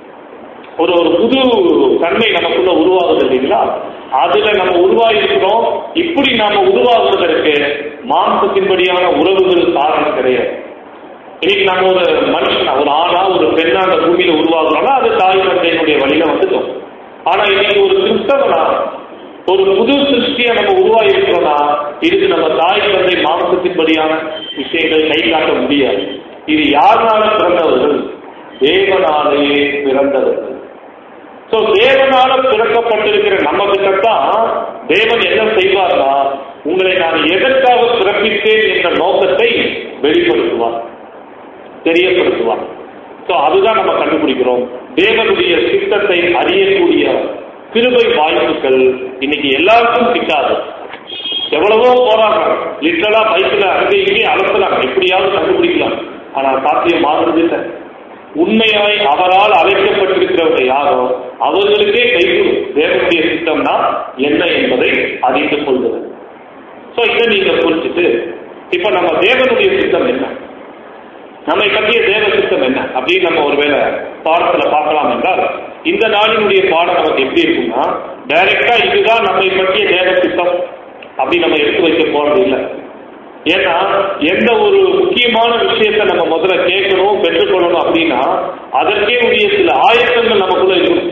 ஒரு ஒரு புது தன்மை நமக்குள்ள உருவாகுது இல்லைங்களா அதுல நம்ம உருவாகிருக்கிறோம் இப்படி நாம உருவாகுவதற்கு மாம்சத்தின்படியான உறவுகள் காரணம் கிடையாது இன்னைக்கு நம்ம ஒரு மனுஷனா ஒரு ஆணா ஒரு பெண்ணா அந்த பூமியில உருவாகுறோம்னா அது தாய் தந்தையினுடைய வழியில வந்துட்டோம் ஆனா இன்னைக்கு ஒரு கிறிஸ்தவனா ஒரு புது சிருஷ்டியை நம்ம உருவாகிருக்கிறோம்னா இதுக்கு நம்ம தாய் தந்தை மாம்சத்தின்படியான விஷயங்கள் கை காட்ட முடியாது இது யாருனால பிறந்தவர்கள் தேவனாலேயே பிறந்தவர்கள் சோ தேவனால பிறக்கப்பட்டிருக்கிற நம்ம கிட்டத்தான் தேவன் என்ன செய்வார்னா உங்களை நான் எதற்காக பிறப்பித்தேன் என்ற நோக்கத்தை வெளிப்படுத்துவார் தெரியப்படுத்துவார் சோ அதுதான் நம்ம கண்டுபிடிக்கிறோம் தேவனுடைய சித்தத்தை அறியக்கூடிய கிருபை வாய்ப்புகள் இன்னைக்கு எல்லாருக்கும் சிக்காது எவ்வளவோ போறாங்க லிட்டரலா பைக்ல அங்கே இங்கே அலசலாம் எப்படியாவது கண்டுபிடிக்கலாம் ஆனா சாத்தியம் ஆகுறது இல்லை உண்மையாய் அவரால் அழைக்கப்பட்டிருக்கிறவங்க யாரோ அவர்களுக்கே கைகூடும் தேவனுடைய சித்தம்னா என்ன என்பதை அறிந்து கொள்வது சோ இதை நீங்க புரிஞ்சுட்டு இப்ப நம்ம தேவனுடைய சித்தம் என்ன நம்மை பற்றிய தேவ சித்தம் என்ன அப்படின்னு நம்ம ஒருவேளை பாடத்துல பார்க்கலாம் என்றால் இந்த நாளினுடைய பாடம் நமக்கு எப்படி இருக்கும்னா டைரக்டா இதுதான் நம்மை பற்றிய தேவ சித்தம் அப்படி நம்ம எடுத்து வைக்க போறது இல்லை ஏன்னா எந்த ஒரு முக்கியமான விஷயத்தை நம்ம முதல்ல கேட்கணும் பெற்றுக்கொள்ளணும் அப்படின்னா அதற்கே உரிய சில ஆயத்தங்கள் நமக்குள்ள இருக்கும்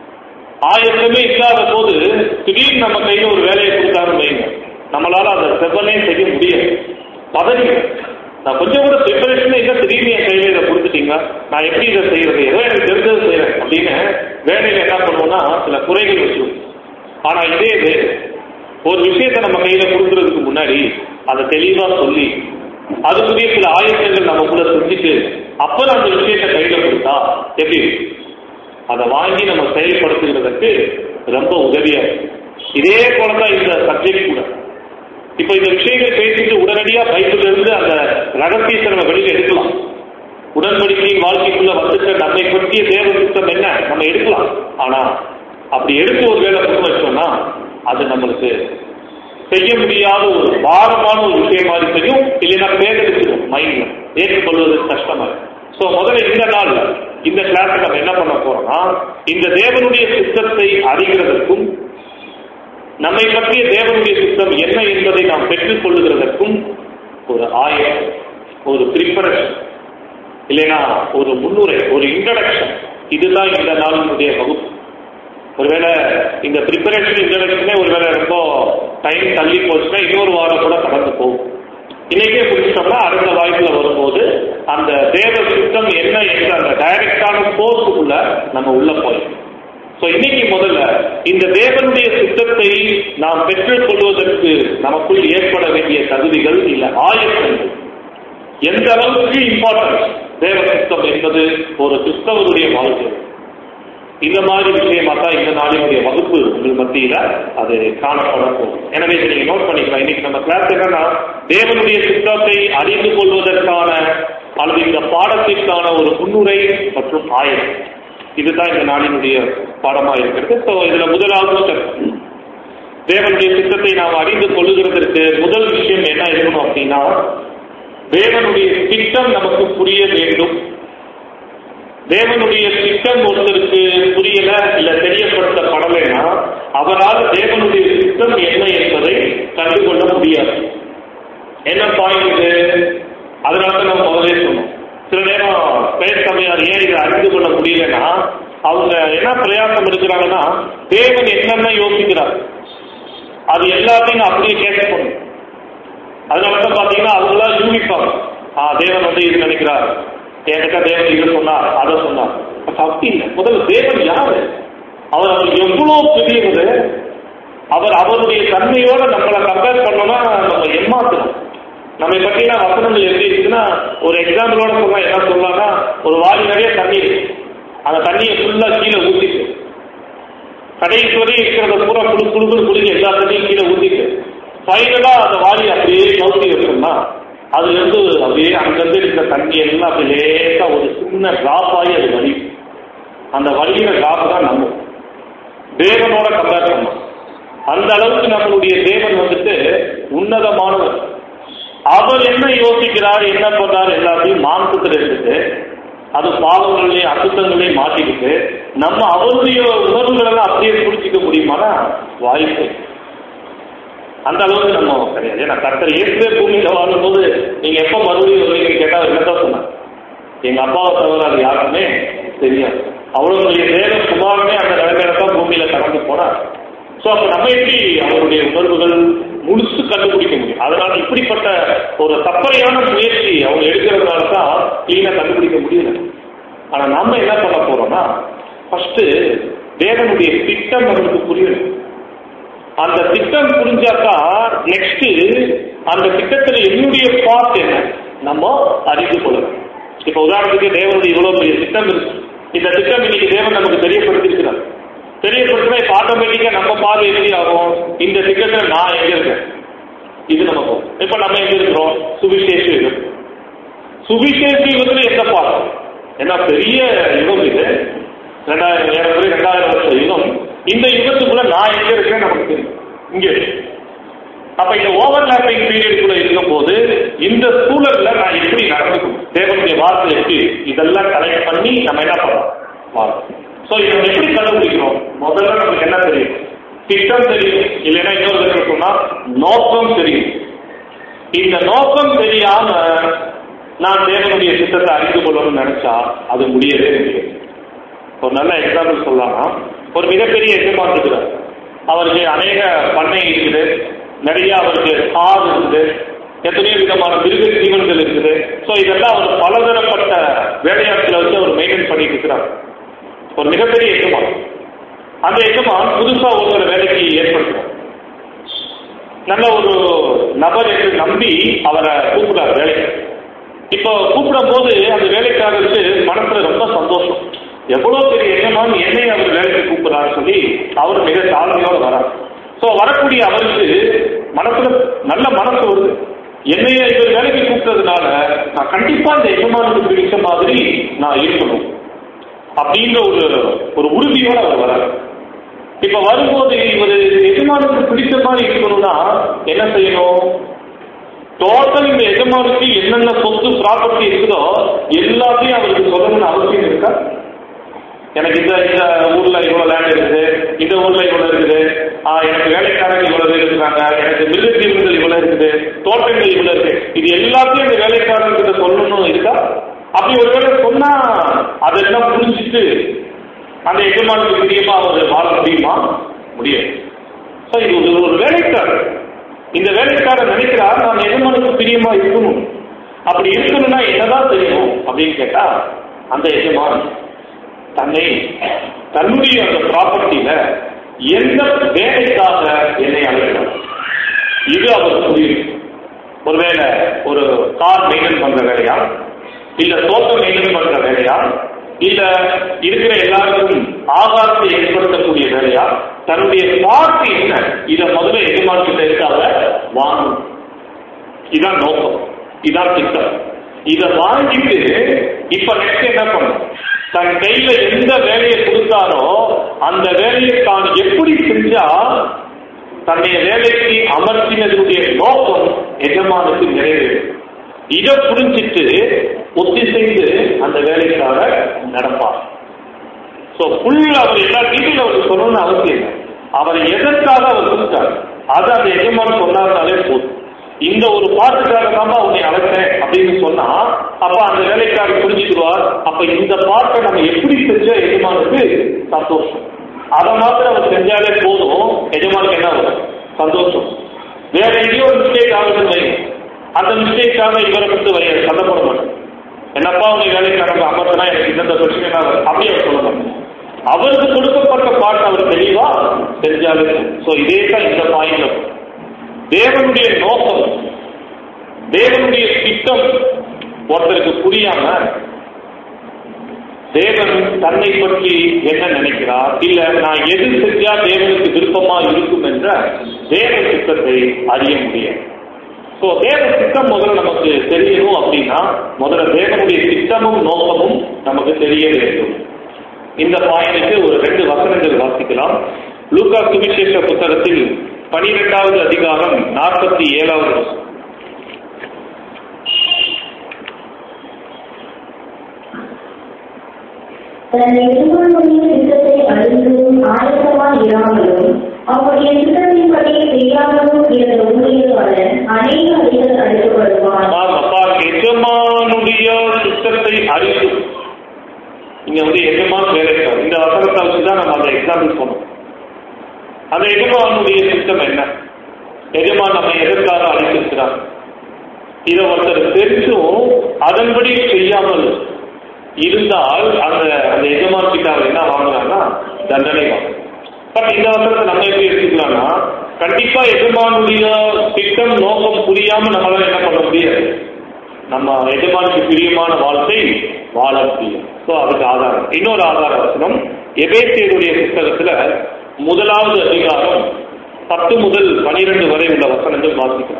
ஆயத்தமே இல்லாத போது திடீர்னு நம்ம கையில ஒரு வேலையை கொடுத்தாருன்னு வைங்க நம்மளால அந்த செவ்வனே செய்ய முடியாது பதவி நான் கொஞ்சம் கூட ப்ரிப்பரேஷன் இல்லை திடீர்னு என் கையில இதை கொடுத்துட்டீங்க நான் எப்படி இதை செய்யறது ஏதோ எனக்கு தெரிஞ்சது செய்யறேன் அப்படின்னு வேலையில என்ன பண்ணுவோம்னா சில குறைகள் வச்சிருவோம் ஆனா இதே இது ஒரு விஷயத்தை நம்ம கையில கொடுக்கறதுக்கு முன்னாடி அதை தெளிவா சொல்லி அதுக்குரிய சில ஆயத்தங்கள் நமக்குள்ள செஞ்சுட்டு அப்புறம் அந்த விஷயத்தை கையில கொடுத்தா எப்படி அதை வாங்கி நம்ம செயல்படுத்துகிறதுக்கு ரொம்ப உதவியா இருக்கும் இதே போலதான் இந்த சப்ஜெக்ட் கூட இப்ப இந்த விஷயங்களை பேசிட்டு உடனடியா பைபிள்ல இருந்து அந்த ரகசியத்தை நம்ம வெளியில எடுக்கலாம் உடன்படிக்கையின் வாழ்க்கைக்குள்ள வந்துட்ட நம்மை பற்றிய தேவ சித்தம் என்ன நம்ம எடுக்கலாம் ஆனா அப்படி எடுத்து ஒரு வேலை முன் வச்சோம்னா அது நம்மளுக்கு செய்ய முடியாத ஒரு பாரமான ஒரு விஷயம் மாதிரி தெரியும் இல்லைன்னா பேரெடுத்துடும் மைண்ட்ல ஏற்றுக்கொள்வது கஷ்டமா இருக்கும் ஸோ முதல்ல இந்த நாள்ல இந்த கிளாஸ் நம்ம என்ன பண்ண போறோம்னா இந்த தேவனுடைய சித்தத்தை அறிகிறதற்கும் நம்மை பற்றிய தேவனுடைய சித்தம் என்ன என்பதை நாம் பெற்றுக் கொள்ளுகிறதற்கும் ஒரு ஆயம் ஒரு ப்ரிப்பரேஷன் இல்லைன்னா ஒரு முன்னுரை ஒரு இன்ட்ரடக்ஷன் இதுதான் இந்த நாளினுடைய வகுப்பு ஒருவேளை இந்த ப்ரிப்பரேஷன் இன்ட்ரடக்ஷனே ஒருவேளை ரொம்ப டைம் தள்ளி போச்சுன்னா இன்னொரு வாரம் கூட கடந்து போகும் இன்னைக்கே முடிச்சிட்டோம்னா அடுத்த வாய்ப்புல வரும்போது அந்த தேவ சித்தம் என்ன என்ற அந்த டைரக்டான கோர்ஸுக்குள்ள நம்ம உள்ள போய் ஸோ இன்னைக்கு முதல்ல இந்த தேவனுடைய சித்தத்தை நாம் பெற்றுக் கொள்வதற்கு நமக்குள் ஏற்பட வேண்டிய தகுதிகள் இல்ல ஆயத்தங்கள் எந்த அளவுக்கு இம்பார்ட்டன்ஸ் தேவ சித்தம் என்பது ஒரு கிறிஸ்தவருடைய வாழ்க்கை இந்த மாதிரி விஷயமா தான் இந்த நாளினுடைய வகுப்பு உங்கள் மத்தியில அது காணப்பட போகும் எனவே இதை நீங்க நோட் பண்ணிக்கலாம் இன்னைக்கு நம்ம கிளாஸ் என்னன்னா தேவனுடைய சித்தத்தை அறிந்து கொள்வதற்கான அல்லது இந்த பாடத்திற்கான ஒரு முன்னுரை மற்றும் ஆயம் இதுதான் இந்த நாளினுடைய பாடமா இருக்கிறது ஸோ இதுல முதலாவது step. தேவனுடைய சித்தத்தை நாம் அறிந்து கொள்ளுகிறதற்கு முதல் விஷயம் என்ன இருக்கணும் அப்படின்னா தேவனுடைய திட்டம் நமக்கு புரிய வேண்டும் தேவனுடைய திட்டம் ஒருத்தருக்கு புரியல இல்ல தெரியப்படுத்தப்படலைன்னா அவரால் தேவனுடைய திட்டம் என்ன என்பதை கண்டுகொள்ள முடியாது என்ன பாயிண்ட் இது அதனால தான் நம்ம முதலே சொன்னோம் சில நேரம் பேசமையார் ஏன் இதை அறிந்து கொள்ள முடியலன்னா அவங்க என்ன பிரயாசம் இருக்கிறாங்கன்னா தேவன் என்னென்ன யோசிக்கிறார் அது எல்லாத்தையும் அப்படியே கேட்க பண்ணும் அதனால தான் பார்த்தீங்கன்னா அவங்களாம் யூனிஃபார்ம் ஆ தேவன் வந்து இது நினைக்கிறார் என்கிட்ட தேவன் இது சொன்னார் அதை சொன்னார் அப்ப அப்படி இல்லை முதல்ல தேவன் யாரு அவர் அவர் எவ்வளவு பெரியவர் அவர் அவருடைய தன்மையோட நம்மளை கம்பேர் பண்ணோம்னா நம்ம ஏமாத்தணும் நம்மை பற்றின வசனங்கள் எப்படி இருக்குன்னா ஒரு எக்ஸாம்பிளோட சொன்னா என்ன சொல்லலாம்னா ஒரு வாளி நிறைய தண்ணி இருக்கு அந்த தண்ணியை ஃபுல்லா கீழே ஊத்திட்டு கடைசி வரை இருக்கிறத பூரா குழு குழுக்குன்னு குளிக்க எல்லா தண்ணியும் கீழே ஊத்திட்டு ஃபைனலா அந்த வாளி அப்படியே கவுத்தி வச்சோம்னா அதுல இருந்து அப்படியே அங்கிருந்து இருக்கிற தண்ணி எல்லாம் அப்படி லேசா ஒரு சின்ன டிராப் ஆகி அது வலி அந்த வலியில டிராப் தான் நம்ம தேவனோட கம்பேர் பண்ணோம் அந்த அளவுக்கு நம்மளுடைய தேவன் வந்துட்டு உன்னதமானவர் அவர் என்ன யோசிக்கிறார் என்ன பண்றாரு எல்லாத்தையும் மாம்சத்தில் எடுத்துட்டு அது பாவங்களையும் அசுத்தங்களையும் மாட்டிக்கிட்டு நம்ம அவருடைய உணர்வுகள் எல்லாம் அப்படியே புரிஞ்சிக்க முடியுமானா வாய்ப்பு இல்லை. அந்த அளவுக்கு நம்ம கிடையாது ஏன்னா கர்த்தர் ஏற்கனவே பூமியில வாழும்போது நீங்க எப்ப மறுபடியும் வருவீங்கன்னு கேட்டா அவர் என்னதான் சொன்னார் எங்க அப்பாவை தவிர அது யாருக்குமே தெரியாது அவ்வளவு பெரிய தேவ குமாரனே அந்த நிலைமையில தான் பூமியில கடந்து போனார் ஸோ அப்ப நம்ம எப்படி அவருடைய உணர்வுகள் முழுசு கண்டுபிடிக்க முடியும் அதனால இப்படிப்பட்ட ஒரு தப்பறையான முயற்சி அவங்க எடுக்கிறதுனால தான் கிளீனா கண்டுபிடிக்க முடியல ஆனா நம்ம என்ன பண்ண போறோம்னா ஃபர்ஸ்ட் தேவனுடைய திட்டம் நமக்கு புரியணும் அந்த திட்டம் புரிஞ்சாக்கா நெக்ஸ்ட் அந்த திட்டத்துல என்னுடைய பார்ட் என்ன நம்ம அறிந்து கொள்ளணும் இப்ப உதாரணத்துக்கு தேவனுடைய இவ்வளவு பெரிய திட்டம் இருக்கு இந்த திட்டம் இன்னைக்கு தேவன் நமக்கு தெரியப்படுத்திருக்கிறார் தெரியப்படுத்தினா இப்ப ஆட்டோமேட்டிக்கா நம்ம பார்வை எப்படி ஆகும் இந்த திட்டத்துல நான் எங்க இருக்கேன் இது நமக்கு இப்ப நம்ம எங்க இருக்கிறோம் சுவிசேஷ யுகம் சுவிசேஷ யுகத்துல எந்த பாடம் ஏன்னா பெரிய யுகம் இது ரெண்டாயிரம் ஏறக்குறைய ரெண்டாயிரம் வருஷ யுகம் இந்த யுகத்துக்குள்ள நான் எங்க இருக்கேன் நமக்கு தெரியும் இங்க இருக்கு. அப்ப இந்த ஓவர்லாப்பிங் பீரியடுக்குள்ள இருக்கும் போது இந்த சூழல்ல நான் எப்படி நடந்துக்கணும் தேவனுடைய வார்த்தை எப்படி இதெல்லாம் கலெக்ட் பண்ணி நம்ம என்ன பண்ணலாம் ஸோ இதை நம்ம எப்படி கண்டுபிடிக்கிறோம் முதல்ல நமக்கு என்ன தெரியும் திட்டம் தெரியும் இல்லைன்னா இன்னொரு தடவை சொன்னா நோக்கம் தெரியும் இந்த நோக்கம் தெரியாம நான் தேவனுடைய திட்டத்தை அறிந்து கொள்ளணும்னு நினைச்சா அது முடியவே முடியாது ஒரு நல்ல எக்ஸாம்பிள் சொல்லலாம் ஒரு மிகப்பெரிய எஜமான் இருக்கிறார் அவருக்கு அநேக பண்ணை இருக்குது நிறைய அவருக்கு கார் இருக்குது எத்தனையோ விதமான மிருக ஜீவன்கள் இருக்குது ஸோ இதெல்லாம் அவர் பலதரப்பட்ட வேலையாட்களை வச்சு அவர் மெயின்டைன் பண்ணிட்டு இருக்கிறார் ஒரு மிகப்பெரிய எஜமான் அந்த எஜமான் புதுசா ஒருத்தர் வேலைக்கு ஏற்படுத்துறார் நல்ல ஒரு நபர் என்று நம்பி அவரை கூப்பிடுறார் வேலைக்கு இப்போ கூப்பிடும் போது அந்த வேலைக்காரருக்கு மனசுல ரொம்ப சந்தோஷம் எவ்வளவு பெரிய எண்ணமான் என்னை அவர் வேலைக்கு கூப்பிடுறாரு சொல்லி அவர் மிக தாழ்மையோட வரார் ஸோ வரக்கூடிய அவருக்கு மனசுல நல்ல மனசு வருது என்னைய இவர் வேலைக்கு கூப்பிட்டதுனால நான் கண்டிப்பா இந்த எஜமானுக்கு பிடிச்ச மாதிரி நான் இருக்கணும் அப்படின்ற ஒரு ஒரு உறுதியோட அவர் வரார் இப்ப வரும்போது இவர் எஜமானுக்கு பிடிச்ச மாதிரி இருக்கணும்னா என்ன செய்யணும் டோட்டல் இந்த எஜமானுக்கு என்னென்ன சொத்து ப்ராப்பர்ட்டி இருக்குதோ எல்லாத்தையும் அவருக்கு சொல்லணும்னு அவசியம் இருக்கா எனக்கு இந்த இந்த ஊர்ல இவ்வளவு லேண்ட் இருக்குது இந்த ஊர்ல இவ்வளவு இருக்குது ஆ, எனக்கு வேலைக்காரங்க இவ்வளவு பேர் இருக்கிறாங்க எனக்கு மிருகத்தீவுகள் இவ்வளவு இருக்குது தோட்டங்கள் இவ்வளவு இருக்கு இது எல்லாத்தையும் இந்த வேலைக்காரங்கிட்ட சொல்லணும் இருக்கா அப்படி ஒருவேளை சொன்னா அதெல்லாம் புரிஞ்சுட்டு அந்த எஜமானுக்கு பிரியமா அவர் வாழ முடியுமா முடியாது ஸோ இது ஒரு ஒரு வேலைக்காரர் இந்த வேலைக்காரர் நினைக்கிறார் நான் எஜமானுக்கு பிரியமா இருக்கணும் அப்படி இருக்கணும்னா என்னதான் செய்யணும் அப்படின்னு கேட்டா அந்த எஜமான் தன்னை தன்னுடைய அந்த ப்ராப்பர்ட்டியில எந்த வேலைக்காக என்னை அழைக்கிறார் இது அவர் புரியும் ஒருவேளை ஒரு கார் மெயின்டைன் பண்ற வேலையா இல்ல தோட்டம் மெயின்டைன் பண்ற வேலையா இல்ல இருக்கிற எல்லாருக்கும் ஆகாரத்தை ஏற்படுத்தக்கூடிய வேலையா தன்னுடைய பார்ட்டி என்ன இத முதல்ல எஜமான்கிட்ட இருக்காத வாங்கணும் இதான் நோக்கம் இதான் திட்டம் இத வாங்கிட்டு இப்ப நெக்ஸ்ட் என்ன பண்ணும் தன் கையில எந்த வேலையை கொடுத்தாரோ அந்த வேலையை தான் எப்படி செஞ்சா தன்னுடைய வேலைக்கு அமர்த்தினதுடைய நோக்கம் எஜமானுக்கு நிறைவேறும் இதை புரிஞ்சிட்டு ஒத்திசைந்து அந்த வேலைக்காக நடப்பார் ஸோ ஃபுல் அவர் எல்லா டீட்டெயில் அவருக்கு சொல்லணும்னு அவசியம் இல்லை அவர் எதற்காக அவர் கொடுத்தார் அது அந்த எஜமான் சொன்னார்னாலே போதும் இந்த ஒரு பார்ட்டுக்காக தான் உன்னை அழைத்தேன் அப்படின்னு சொன்னா அப்ப அந்த வேலைக்காரர் புரிஞ்சுக்குவார் அப்ப இந்த பார்ட்டை நம்ம எப்படி செஞ்சா எஜமானுக்கு சந்தோஷம் அதை மாத்திரம் அவர் செஞ்சாலே போதும் எஜமானுக்கு என்ன வரும் சந்தோஷம் வேற எங்கேயோ ஒரு மிஸ்டேக் ஆகுதுன்னு வைங்க அந்த மிஸ்டேக்காக இவரை வந்து வை சண்டை போட மாட்டோம் என்னப்பா உங்க வேலைக்காரங்க அமர்த்தினா எனக்கு இந்த பிரச்சனை என்ன வரும் அப்படி அவர் சொல்ல மாட்டோம் அவருக்கு கொடுக்கப்பட்ட பாட்டு அவர் தெளிவா தெரிஞ்சாலே ஸோ இதே தான் இந்த பாயிண்ட்ல தேவனுடைய நோக்கம் தேவனுடைய திட்டம் ஒருத்தருக்கு புரியாம தேவன் தன்னை பற்றி என்ன நினைக்கிறார் இல்ல நான் எது செஞ்சா தேவனுக்கு விருப்பமா இருக்கும் என்ற தேவ திட்டத்தை அறிய முடியும் ஸோ தேவ திட்டம் முதல்ல நமக்கு தெரியணும் அப்படின்னா முதல்ல தேவனுடைய திட்டமும் நோக்கமும் நமக்கு தெரிய வேண்டும் இந்த பாயிண்ட்டுக்கு ஒரு ரெண்டு வசனங்கள் வாசிக்கலாம் லூகா சுவிசேஷ புத்தகத்தில் பனிரெண்டாவது அதிகாரம் நாற்பத்தி ஏழாவது வசனம் தன் எதிர்கொள்ளுடைய திட்டத்தை அறிந்தும் ஆயத்தமாய் இராமலும் அவருடைய திட்டத்தின்படி செய்யாமலும் இருந்த ஊழியர்காரன் அநேக அடிகள் அழைக்கப்படுவான் நாம் அப்பா எஜமானுடைய சித்தத்தை அறிந்து இங்க வந்து எஜமான் வேலை இருக்காது. இந்த வசனத்தை வச்சுதான் நம்ம அந்த எக்ஸாம்பிள் சொன்னோம் அந்த எஜமானுடைய சித்தம் என்ன எஜமான் நம்ம எதற்காக அழைத்திருக்கிறார் இதை ஒருத்தர் தெரிஞ்சும் அதன்படி செய்யாமல் இருந்தால் அந்த அந்த எஜமான் கிட்ட அவர் என்ன வாங்குறாங்கன்னா தண்டனை வாங்க பட் இந்த வசனத்தை நம்ம எப்படி எடுத்துக்கலாம்னா கண்டிப்பா எஜமானுடைய திட்டம் நோக்கம் புரியாம நம்மளால என்ன பண்ண முடியாது நம்ம எஜமானுக்கு பிரியமான வாழ்க்கை வாழ முடியும் ஸோ அதுக்கு ஆதாரம் இன்னொரு ஆதார வசனம் எபேசியருடைய புத்தகத்துல முதலாவது அதிகாரம் பத்து முதல் பனிரெண்டு வரை உள்ள வசனங்கள் வாசிக்கலாம்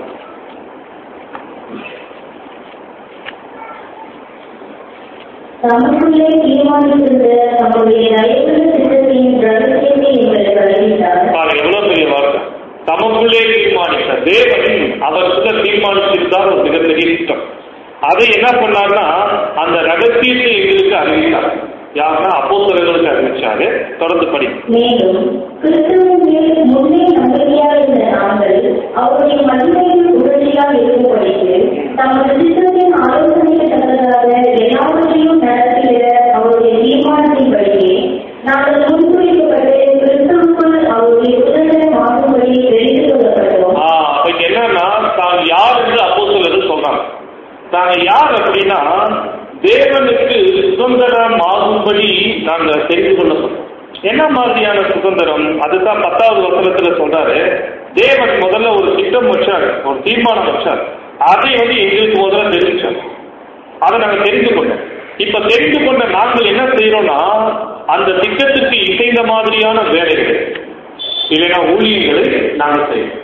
தமக்குள்ளே தீர்மானித்திருந்த தம்முடைய நயத்துல திட்டத்தின் ரகசியத்தை எங்களுக்கு அறிவித்தார் பாருங்க எவ்வளவு பெரிய வார்த்தை தமக்குள்ளே தீர்மானித்த தேவன் அவருக்குள்ள தீர்மானிச்சிருந்தார் ஒரு மிகப்பெரிய திட்டம் அதை என்ன பண்ணார்னா அந்த ரகசியத்தை எங்களுக்கு அறிவித்தார் யாருன்னா அப்போஸ்தலர்களுக்கு அறிவிச்சாரு தொடர்ந்து படி மேலும் கிறிஸ்துவின் மேல் முன்னே நம்பிக்கையாக இருந்த நாங்கள் அவருடைய மகிமையில் உடனடியாக இருக்கும்படிக்கு தமது சித்தத்தின் ஆலோசனைக்கு தக்கதாக எல்லாவற்றையும் நடத்துகிற அவருடைய தீர்மானத்தின்படியே நாங்கள் முன்குறிக்கப்பட்டு கிறிஸ்துவுக்குள் அவருடைய உடனடி மாறும்படி தெரிந்து கொள்ளப்பட்டோம் ஆ, அப்ப இங்க என்னன்னா தான் யார் என்று அப்போஸ்தலர்கள் சொல்றாங்க தாங்க யார் அப்படின்னா தேவனுக்கு சுதந்திரம் ஆகும்படி நாங்க தெரிந்து கொள்ளப்பட்டோம் என்ன மாதிரியான சுதந்திரம் அதுதான் பத்தாவது வசனத்துல சொல்றாரு தேவன் முதல்ல ஒரு திட்டம் வச்சார் ஒரு தீர்மானம் வச்சார் அதை வந்து எங்களுக்கு முதல்ல தெரிவிச்சார் அதை நாங்க தெரிந்து கொண்டோம் இப்ப தெரிந்து கொண்ட நாங்கள் என்ன செய்யறோம்னா அந்த திட்டத்துக்கு இசைந்த மாதிரியான வேலைகள் இல்லைன்னா ஊழியங்களை நாங்கள் செய்யறோம்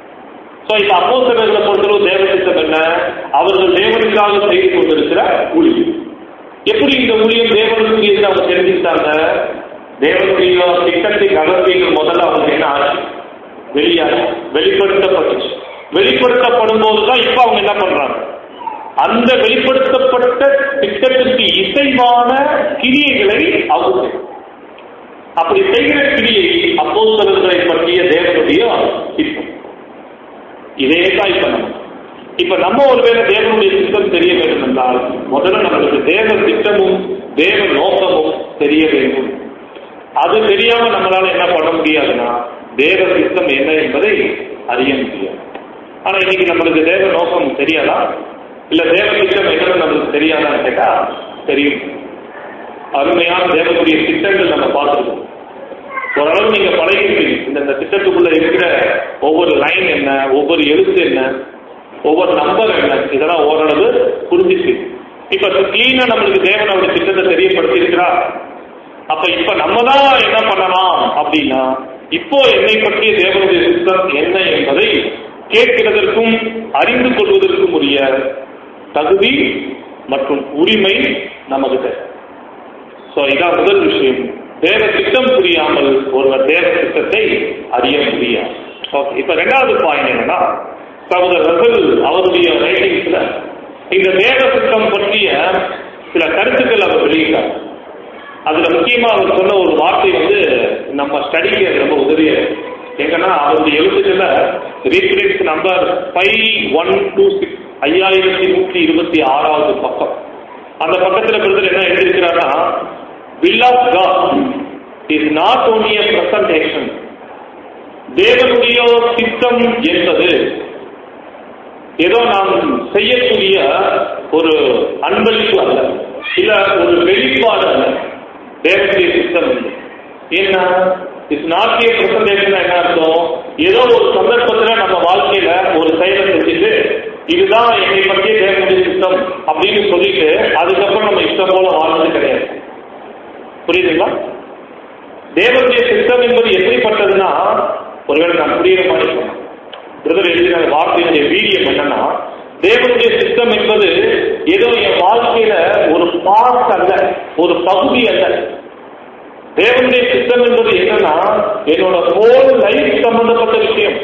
சோ இப்ப அப்போஸ்தலர்களை பொறுத்தளவு தேவ சித்தம் என்ன அவர்கள் தேவனுக்காக செய்து கொண்டிருக்கிற ஊழியம் எப்படி இந்த ஊழியம் தேவனுக்கு என்று அவங்க தெரிஞ்சுக்கிட்டாங்க தேவனுடைய திட்டத்தின் ரகசியங்கள் முதல்ல அவங்க என்ன ஆச்சு வெளியாகி வெளிப்படுத்தப்பட்டுச்சு வெளிப்படுத்தப்படும் போதுதான் இப்ப அவங்க என்ன பண்றாங்க அந்த வெளிப்படுத்தப்பட்ட திட்டத்திற்கு இசைவான கிரியைகளை அவங்க செய்யணும். அப்படி செய்கிற கிரியை அப்போஸ்தலர்களை பற்றிய தேவனுடைய திட்டம் இதே தான் இப்ப நம்ம இப்ப நம்ம ஒருவேளை தேவனுடைய திட்டம் தெரிய வேண்டும் என்றால் முதல்ல நம்மளுக்கு தேவ திட்டமும் தேவ நோக்கமும் தெரிய வேண்டும் அது தெரியாம நம்மளால என்ன பண்ண முடியாதுன்னா தேவ திட்டம் என்ன என்பதை அறிய முடியாது ஆனா இன்னைக்கு நம்மளுக்கு தேவ நோக்கம் தெரியாதா இல்ல தேவ திட்டம் என்னன்னு நம்மளுக்கு தெரியாதான்னு கேட்டா தெரியும் அருமையான தேவனுடைய திட்டங்கள் நம்ம பார்த்துருக்கோம் ஓரளவு நீங்க பழகிருப்பீங்க இந்த இந்த திட்டத்துக்குள்ள இருக்கிற ஒவ்வொரு லைன் என்ன ஒவ்வொரு எழுத்து என்ன ஒவ்வொரு நம்பர் என்ன இதெல்லாம் ஓரளவு புரிஞ்சிச்சு இப்ப கிளீனா நம்மளுக்கு தேவன் அவருடைய திட்டத்தை தெரியப்படுத்தி இருக்கிறா அப்ப இப்ப நம்ம தான் என்ன பண்ணலாம் அப்படின்னா இப்போ என்னை பற்றிய தேவனுடைய சித்தம் என்ன என்பதை கேட்கிறதற்கும் அறிந்து கொள்வதற்கும் உரிய தகுதி மற்றும் உரிமை நமக்கு தேவை சோ இதான் முதல் விஷயம் தேவ திட்டம் புரியாமல் ஒருவர் தேவ திட்டத்தை அறிய முடியாது ஓகே இப்ப ரெண்டாவது பாயிண்ட் என்னன்னா சகோதரர்கள் அவருடைய ரைட்டிங்ஸ்ல இந்த தேவ திட்டம் பற்றிய சில கருத்துக்கள் அவர் வெளியிட்டார் அதுல முக்கியமா அவர் சொன்ன ஒரு வார்த்தை வந்து நம்ம ஸ்டடிக்கு ரொம்ப உதவியா இருக்கு. எங்கன்னா அவருடைய எழுத்துக்கள reference number five one two six ஐயாயிரத்தி நூற்றி இருபத்தி ஆறாவது பக்கம் அந்த பக்கத்துல பிரதர் என்ன எழுதியிருக்கிறாருன்னா will of God is not only a presentation தேவனுடைய திட்டம் என்பது ஏதோ நாம் செய்யக்கூடிய ஒரு அன்பளிப்பு அல்ல இல்ல ஒரு வெளிப்பாடு அல்ல தேவனுடைய திட்டம் இல்லை. என்ன இட்ஸ் நாட் ஏ பிரசன்டேஷன் என்ன அர்த்தம் ஏதோ ஒரு சந்தர்ப்பத்துல நம்ம வாழ்க்கையில ஒரு செயலை செஞ்சுட்டு இதுதான் என்னை பற்றிய தேவனுடைய திட்டம் அப்படின்னு சொல்லிட்டு அதுக்கப்புறம் நம்ம இஷ்டம் போல வாழ்றது கிடையாது புரியுதுங்களா தேவனுடைய திட்டம் என்பது எப்படிப்பட்டதுன்னா ஒருவேளை நான் புரியுற மாதிரி சொன்னேன் பிரதர் எழுதின வார்த்தையினுடைய வீரியம் என்னன்னா தேவனுடைய திட்டம் என்பது ஏதோ என் வாழ்க்கையில ஒரு பார்ட் அல்ல ஒரு பகுதி அல்ல தேவனுடைய திட்டம் என்பது என்னன்னா என்னோட ஹோல் லைஃப் சம்பந்தப்பட்ட விஷயம்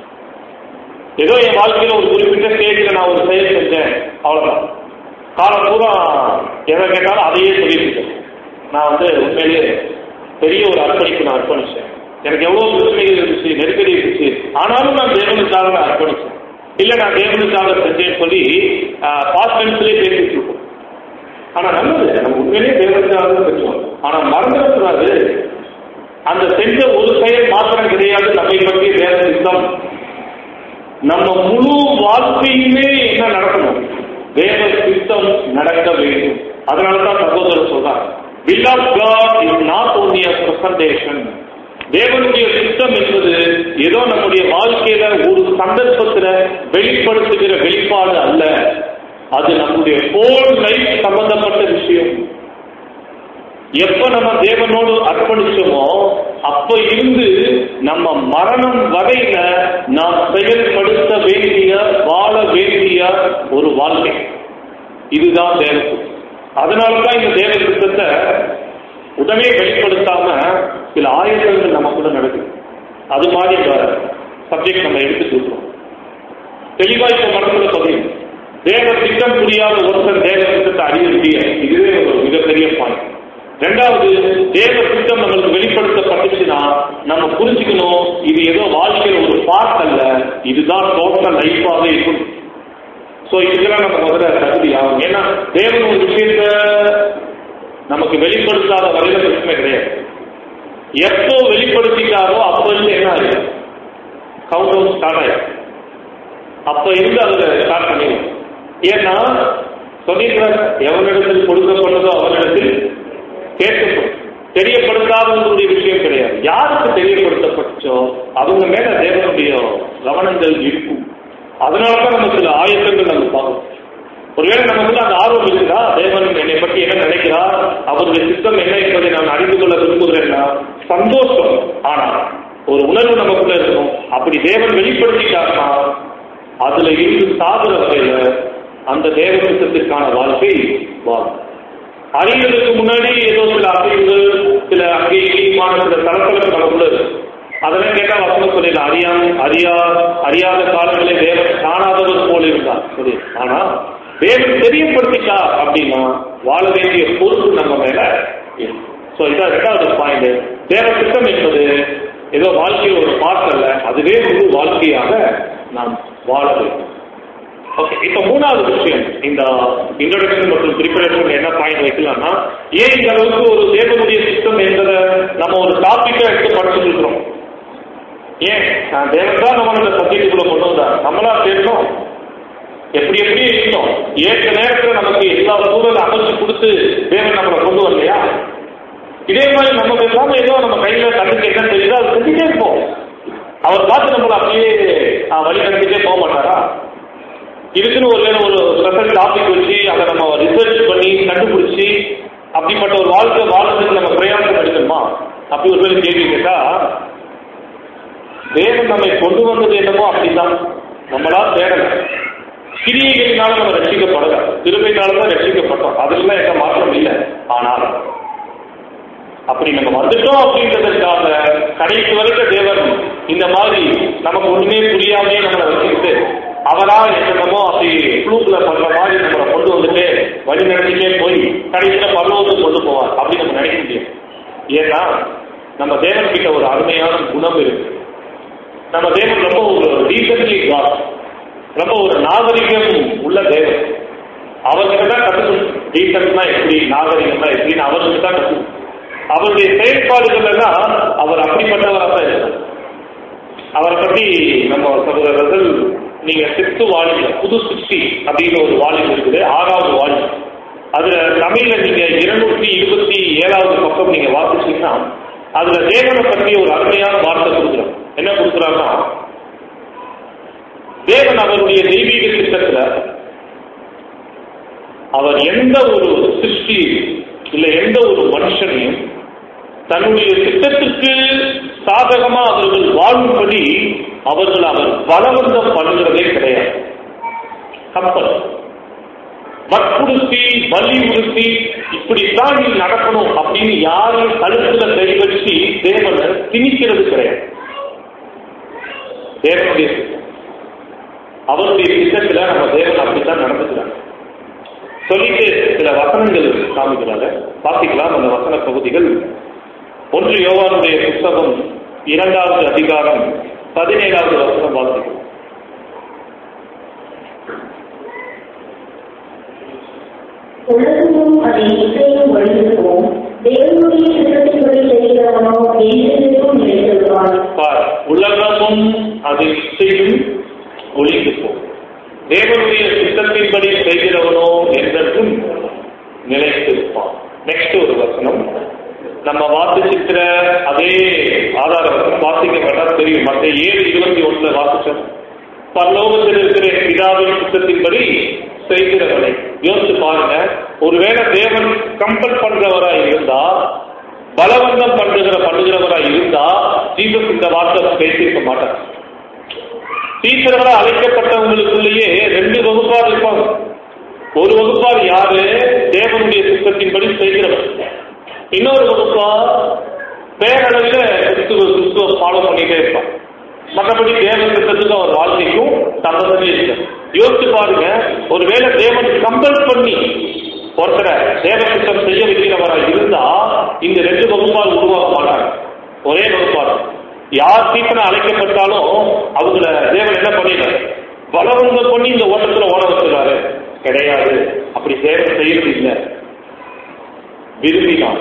ஏதோ என் வாழ்க்கையில ஒரு குறிப்பிட்ட ஸ்டேஜில் நான் ஒரு செயல் செஞ்சேன் அவ்வளவுதான் காலம் பூரா எதை கேட்டாலும் அதையே சொல்லிட்டு இருக்கேன் நான் வந்து உண்மையிலேயே பெரிய ஒரு அர்ப்பணிப்பு நான் அர்ப்பணிச்சேன் எனக்கு எவ்வளவு பிரச்சனைகள் இருந்துச்சு நெருக்கடி இருந்துச்சு ஆனாலும் நான் தேவனுக்காக நான் அர்ப்பணிச்சேன் இல்ல நான் தேவனுக்காக செஞ்சேன்னு சொல்லி பாஸ்ட் டென்ஸ்லேயே பேசிட்டு இருக்கோம் ஆனா நல்லது நம்ம உண்மையிலேயே தேவனுக்காக தான் செஞ்சோம் ஆனா மறந்துடக்கூடாது அந்த செஞ்ச ஒரு செயல் மாத்திரம் கிடையாது நம்மை பற்றிய வேற சித்தம் நம்ம முழு வாழ்க்கையுமே என்ன நடக்கணும் வேத சித்தம் நடக்க வேண்டும் அதனால தான் சகோதரர் சொல்றார் will of God is not only a presentation தேவனுடைய சித்தம் என்பது ஏதோ நம்முடைய வாழ்க்கையில ஒரு சந்தர்ப்பத்துல வெளிப்படுத்துகிற வெளிப்பாடு அல்ல அது நம்முடைய ஹோல் லைஃப் சம்பந்தப்பட்ட விஷயம் எப்ப நம்ம தேவனோடு அர்ப்பணிச்சோமோ அப்ப இருந்து நம்ம மரணம் வரையில நாம் செயல்படுத்த வேண்டிய வாழ வேண்டிய ஒரு வாழ்க்கை இதுதான் தேவ அதனாலதான் இந்த தேவ சித்தத்தை உடனே வெளிப்படுத்தாம சில ஆயுதங்கள் நமக்குள்ள நடக்குது அது மாதிரி இந்த சப்ஜெக்ட் நம்ம எடுத்துட்டு இருக்கோம் தெளிவா இப்ப மனசுல பதியும் தேவ திட்டம் புரியாத ஒருத்தர் தேவ திட்டத்தை அறிய முடியாது இதுவே ஒரு மிகப்பெரிய பாயிண்ட் ரெண்டாவது தேவ திட்டம் நம்மளுக்கு வெளிப்படுத்தப்பட்டுச்சுன்னா நம்ம புரிஞ்சுக்கணும் இது ஏதோ வாழ்க்கையில ஒரு பார்ட் அல்ல இதுதான் டோட்டல் லைஃபாவே இருக்கும் ஸோ இதுக்கெல்லாம் நம்ம முதல்ல தகுதி ஆகும் ஏன்னா தேவன் ஒரு விஷயத்த நமக்கு வெளிப்படுத்தாத வரையில பிரச்சனை கிடையாது எப்போ வெளிப்படுத்திட்டாரோ அப்ப இருந்து என்ன ஆயிடும் கவுண்ட் டவுன் ஸ்டார்ட் ஆயிடும் அப்ப இருந்து அதுல ஸ்டார்ட் பண்ணிடும் ஏன்னா சொல்லியிருக்கிறார் எவனிடத்தில் கொடுக்கப்பட்டதோ அவனிடத்தில் கேட்கப்படும் தெரியப்படுத்தாதவங்களுடைய விஷயம் கிடையாது யாருக்கு தெரியப்படுத்தப்பட்டுச்சோ அவங்க மேல தேவனுடைய கவனங்கள் இருக்கும் அதனாலதான் நம்ம சில ஆயத்தங்கள் நம்ம பார்க்கணும் ஒருவேளை நமக்கு அந்த ஆர்வம் இருக்குதா தேவன் என்னை பற்றி என்ன நினைக்கிறார் அவருடைய சித்தம் என்ன என்பதை நான் அறிந்து கொள்ள விரும்புகிறேன்னா சந்தோஷம் ஆனா ஒரு உணர்வு நமக்குள்ள இருக்கும் அப்படி தேவன் வெளிப்படுத்திட்டார்னா அதுல இருந்து சாகுற வகையில அந்த தேவ சித்தத்திற்கான வாழ்க்கை வாழும் அறிவதற்கு முன்னாடி ஏதோ சில அறிவுகள் சில அங்கே இனிமான சில தளத்தளப்பு நமக்குள்ள இருக்கு அதெல்லாம் கேட்டா வசனம் சொல்லிடல அறியா அறியா அறியாத காலங்களே தேவன் காணாதவர் போல இருந்தார் சொல்லி ஆனா தேவன் தெரியப்படுத்திட்டா அப்படின்னா வாழ வேண்டிய பொறுப்பு நம்ம மேல ஸோ இதான் ரெண்டாவது பாயிண்ட் தேவ திட்டம் என்பது ஏதோ வாழ்க்கையில் ஒரு பார்ட் அல்ல அதுவே முழு வாழ்க்கையாக நாம் வாழ வேண்டும் ஓகே இப்போ மூணாவது விஷயம் இந்த இன்ட்ரோடக்ஷன் மற்றும் ப்ரிப்பரேஷன் என்ன பாயிண்ட் வைக்கலாம்னா ஏன் இந்த அளவுக்கு ஒரு தேவனுடைய சிஸ்டம் என்பதை நம்ம ஒரு டாபிக்கா எடுத்து படிச்சுட்டு இருக்கிறோம் ஏன் நான் தேவன் தான் நம்ம இந்த சப்ஜெக்டுக்குள்ள கொண்டு வந்தார் நம்மளா தேடணும் எப்படி எப்படி இருந்தோம் ஏற்ற நேரத்தில் நமக்கு எல்லா சூழலை அமைச்சு கொடுத்து தேவன் நம்மளை கொண்டு வரலையா இதே மாதிரி நம்ம பேசாம ஏதோ நம்ம கையில கண்ணுக்கு என்ன தெரியுதோ அது செஞ்சுட்டே இருப்போம் அவர் பார்த்து நம்மளை அப்படியே வழி நடத்திட்டே போக மாட்டாரா இதுக்குன்னு ஒரு ஒரு ஸ்பெஷல் டாபிக் வச்சு அதை நம்ம ரிசர்ச் பண்ணி கண்டுபிடிச்சி அப்படிப்பட்ட ஒரு வாழ்க்கை வாழ்றதுக்கு நம்ம பிரயாணம் எடுக்கணுமா அப்படி ஒரு பேர் கேள்வி கேட்டா தேவன் நம்மை கொண்டு வந்தது என்னமோ அப்படிதான் நம்மளா தேடல கிரியைகளினால நம்ம ரட்சிக்கப்படல திருமையினால தான் ரட்சிக்கப்பட்டோம் அதெல்லாம் எந்த மாற்றம் இல்லை ஆனால் அப்படி நம்ம வந்துட்டோம் அப்படின்றதற்காக கடைசி வரைக்கும் தேவன் இந்த மாதிரி நமக்கு ஒண்ணுமே புரியாமே நம்மளை வச்சுக்கிட்டு அவரா என்னமோ அப்படி ப்ளூக்ல பண்ற மாதிரி நம்மளை கொண்டு வந்துட்டு வழி நடத்திட்டே போய் கடைசியில பரலோகத்துக்கு கொண்டு போவார் அப்படி நம்ம நினைக்க முடியும் ஏன்னா நம்ம தேவன் கிட்ட ஒரு அருமையான குணம் இருக்கு நம்ம தேவன் ரொம்ப ஒரு டீசன்ட்லி காட் ரொம்ப ஒரு நாகரிகம் உள்ள தேவன் அவர்கிட்ட தான் கற்றுக்கணும் டீசன்ட்னா எப்படி நாகரிகம்னா எப்படின்னு அவர்கிட்ட தான் கற்றுக்கணும் அவருடைய செயற்பாடுகள் எல்லாம் அவர் அப்படிப்பட்டவராக தான் இருக்கார் அவரை பற்றி நம்ம சகோதரர்கள் நீங்க சித்து வாலிப புது சிக்ஸ்டி அப்படின்னு ஒரு வாலிபம் இருக்குது ஆறாவது வாலிபம் அதுல தமிழ்ல நீங்க இருநூற்றி இருபத்தி ஏழாவது பக்கம் நீங்க வாசிச்சீங்கன்னா அதுல தேவனை பற்றி ஒரு அருமையான வார்த்தை கொடுக்குறோம் என்ன கொடுக்குறாங்கன்னா தேவன் அவருடைய தெய்வீக திட்டத்துல அவர் எந்த ஒரு சிருஷ்டி இல்ல எந்த ஒரு மனுஷனையும் தன்னுடைய திட்டத்திற்கு சாதகமா அவர்கள் வாழும்படி அவர்கள் அவர் பலவந்தம் பண்ணுகிறதே கிடையாது கப்பல் வற்புறுத்தி வலியுறுத்தி இப்படித்தான் நீ நடக்கணும் அப்படின்னு யாரும் கழுத்துல கை வச்சு தேவனை திணிக்கிறது கிடையாது தேவனுடைய திட்டம் அவருடைய திட்டத்துல நம்ம தேவன் அப்படித்தான் நடந்துக்கிறாங்க சொல்லிட்டு சில வசனங்கள் காமிக்கிறாங்க வாசிக்கலாம் அந்த வசன பகுதிகள் ஒன்று யோவானுடைய புஸ்தகம் இரண்டாவது அதிகாரம் பதினேழாவது வசனம் வாசிக்கலாம் உலகமும் அதை இசையும் ஒழிந்துவோம் தேவனுடைய சித்தத்தின்படி செய்கிறவனோ என்றென்றும் நிலைத்திருவான் பார் உலகமும் அது இச்சையும் ஒளிந்து போ தேவனுடைய சித்தத்தின்படி செய்கிறவனோ என்றென்றும் நிலைத்திருப்பான் நெக்ஸ்ட் ஒரு வசனம் நம்ம வாசிச்சிருக்கிற அதே ஆதார வசனம் வாசிக்கப்பட்டா தெரியும் மற்ற ஏழு இருபத்தி ஒண்ணுல வாசிச்சோம் பரலோகத்தில் இருக்கிற பிதாவின் சித்தத்தின்படி செய்கிறவனை யோசிச்சு பாருங்க ஒருவேளை தேவன் கம்பல் பண்றவரா இருந்தா பலவந்தம் பண்ணுகிற பண்ணுகிறவரா இருந்தா ஜீசஸ் இந்த வார்த்தை பேசியிருக்க மாட்டார் டீச்சர்களா அழைக்கப்பட்டவங்களுக்குள்ளேயே ரெண்டு வகுப்பார் இருப்பாங்க ஒரு வகுப்பார் யாரு தேவனுடைய சித்தத்தின்படி செய்கிறவர் இன்னொரு வகுப்பார் பேரளவில் கிறிஸ்துவ கிறிஸ்துவ ஃபாலோ பண்ணிட்டே இருப்பான் மற்றபடி தேவன் சித்தத்துக்கு அவர் வாழ்க்கைக்கும் சம்பந்தமே இல்லை யோசிச்சு பாருங்க ஒருவேளை தேவன் கம்பல் பண்ணி ஒருத்தரை தேவ சித்தம் செய்ய வைக்கிறவரா இருந்தா இந்த ரெண்டு வகுப்பால் உருவாக்க மாட்டாங்க ஒரே வகுப்பார் யார் சீக்கிரம் அழைக்கப்பட்டாலும் அவங்கள தேவன் என்ன பண்ணிடுறாரு பலவந்தம் பண்ணி இந்த ஓட்டத்துல ஓட வச்சுறாரு கிடையாது அப்படி தேவன் செய்யறது இல்லை விரும்பினான்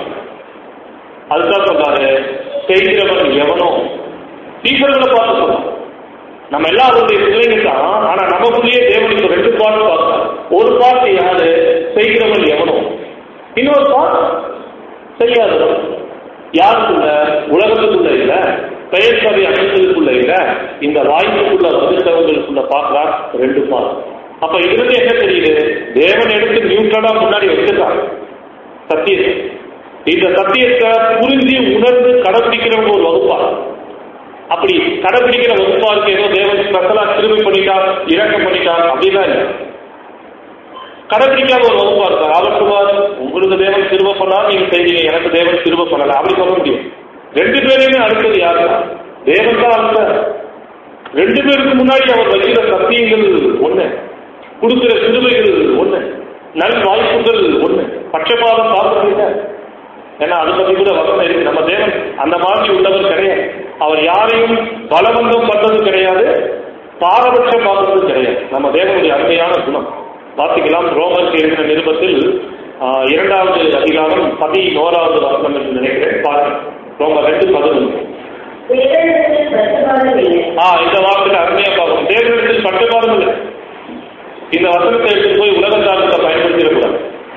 அதுதான் சொல்றாரு செய்கிறவன் எவனோ டீச்சர்களை பார்த்து சொல்றான் நம்ம எல்லாம் அவருடைய பிள்ளைங்க தான் ஆனா நமக்குள்ளேயே தேவனுக்கு ரெண்டு பாட்டு பார்க்கலாம் ஒரு பாட்டு யாரு செய்கிறவன் எவனோ இன்னொரு பாட்டு செய்யாதவன் யாருக்குள்ள உலகத்துக்குள்ள இல்ல பெயர் சபை அமைச்சதுக்குள்ள இல்ல இந்த வாய்ப்புக்குள்ள வந்துட்டவங்களுக்குள்ள பார்க்கலாம் ரெண்டு பாட்டு அப்ப இதுல என்ன தெரியுது தேவன் எடுத்து நியூட்ரலா முன்னாடி வச்சிருக்காங்க சத்தியத்தை இந்த சத்தியத்தை புரிஞ்சு உணர்ந்து கடைபிடிக்கிறவங்க ஒரு வகுப்பா அப்படி கடைபிடிக்கிற வகுப்பாருக்கு ஏதோ தேவன் ஸ்பெஷலா திரும்பி பண்ணிட்டா இறக்கம் பண்ணிட்டா அப்படிலாம் இல்லை கடைபிடிக்காத ஒரு வகுப்பா இருக்கார் அவர் சொல்வார் உங்களுக்கு தேவன் திரும்ப பண்ணா நீங்க செய்வீங்க எனக்கு தேவன் திரும்ப பண்ணல அப்படி சொல்ல முடியும் ரெண்டு பேரையுமே அடுத்தது யாரு தேவன் தான் அடுத்த ரெண்டு பேருக்கு முன்னாடி அவர் வைக்கிற சத்தியங்கள் ஒண்ணு கொடுக்கிற சிறுவைகள் ஒண்ணு நல் வாய்ப்புகள் ஒண்ணு பட்சபாதம் பார்க்கறது ஏன்னா அதை பத்தி கூட வசனம் இருக்கு நம்ம தேவன் அந்த மாதிரி உள்ளவர் கிடையாது அவர் யாரையும் பலவந்தம் பண்றது கிடையாது பாரபட்சம் பார்க்கறது கிடையாது நம்ம தேவனுடைய அருமையான குணம் பார்த்துக்கலாம் ரோமர் எழுதின நிருபத்தில் ஆஹ், இரண்டாவது அதிகாரம் பதினோராவது வசனம் என்று நினைக்கிறேன் பாருங்க ரோமர் ரெண்டு பதினொன்று தேவனிடத்தில் பிரதிபாதம் இல்லை ஆ இந்த வார்த்தையில அருமையா பார்க்கணும் தேவனிடத்தில் பட்டுப்பாடும் இல்லை இந்த வசனத்தை எடுத்து போய் உலகத்தாரத்தை பயன்படுத்திடக்கூடாது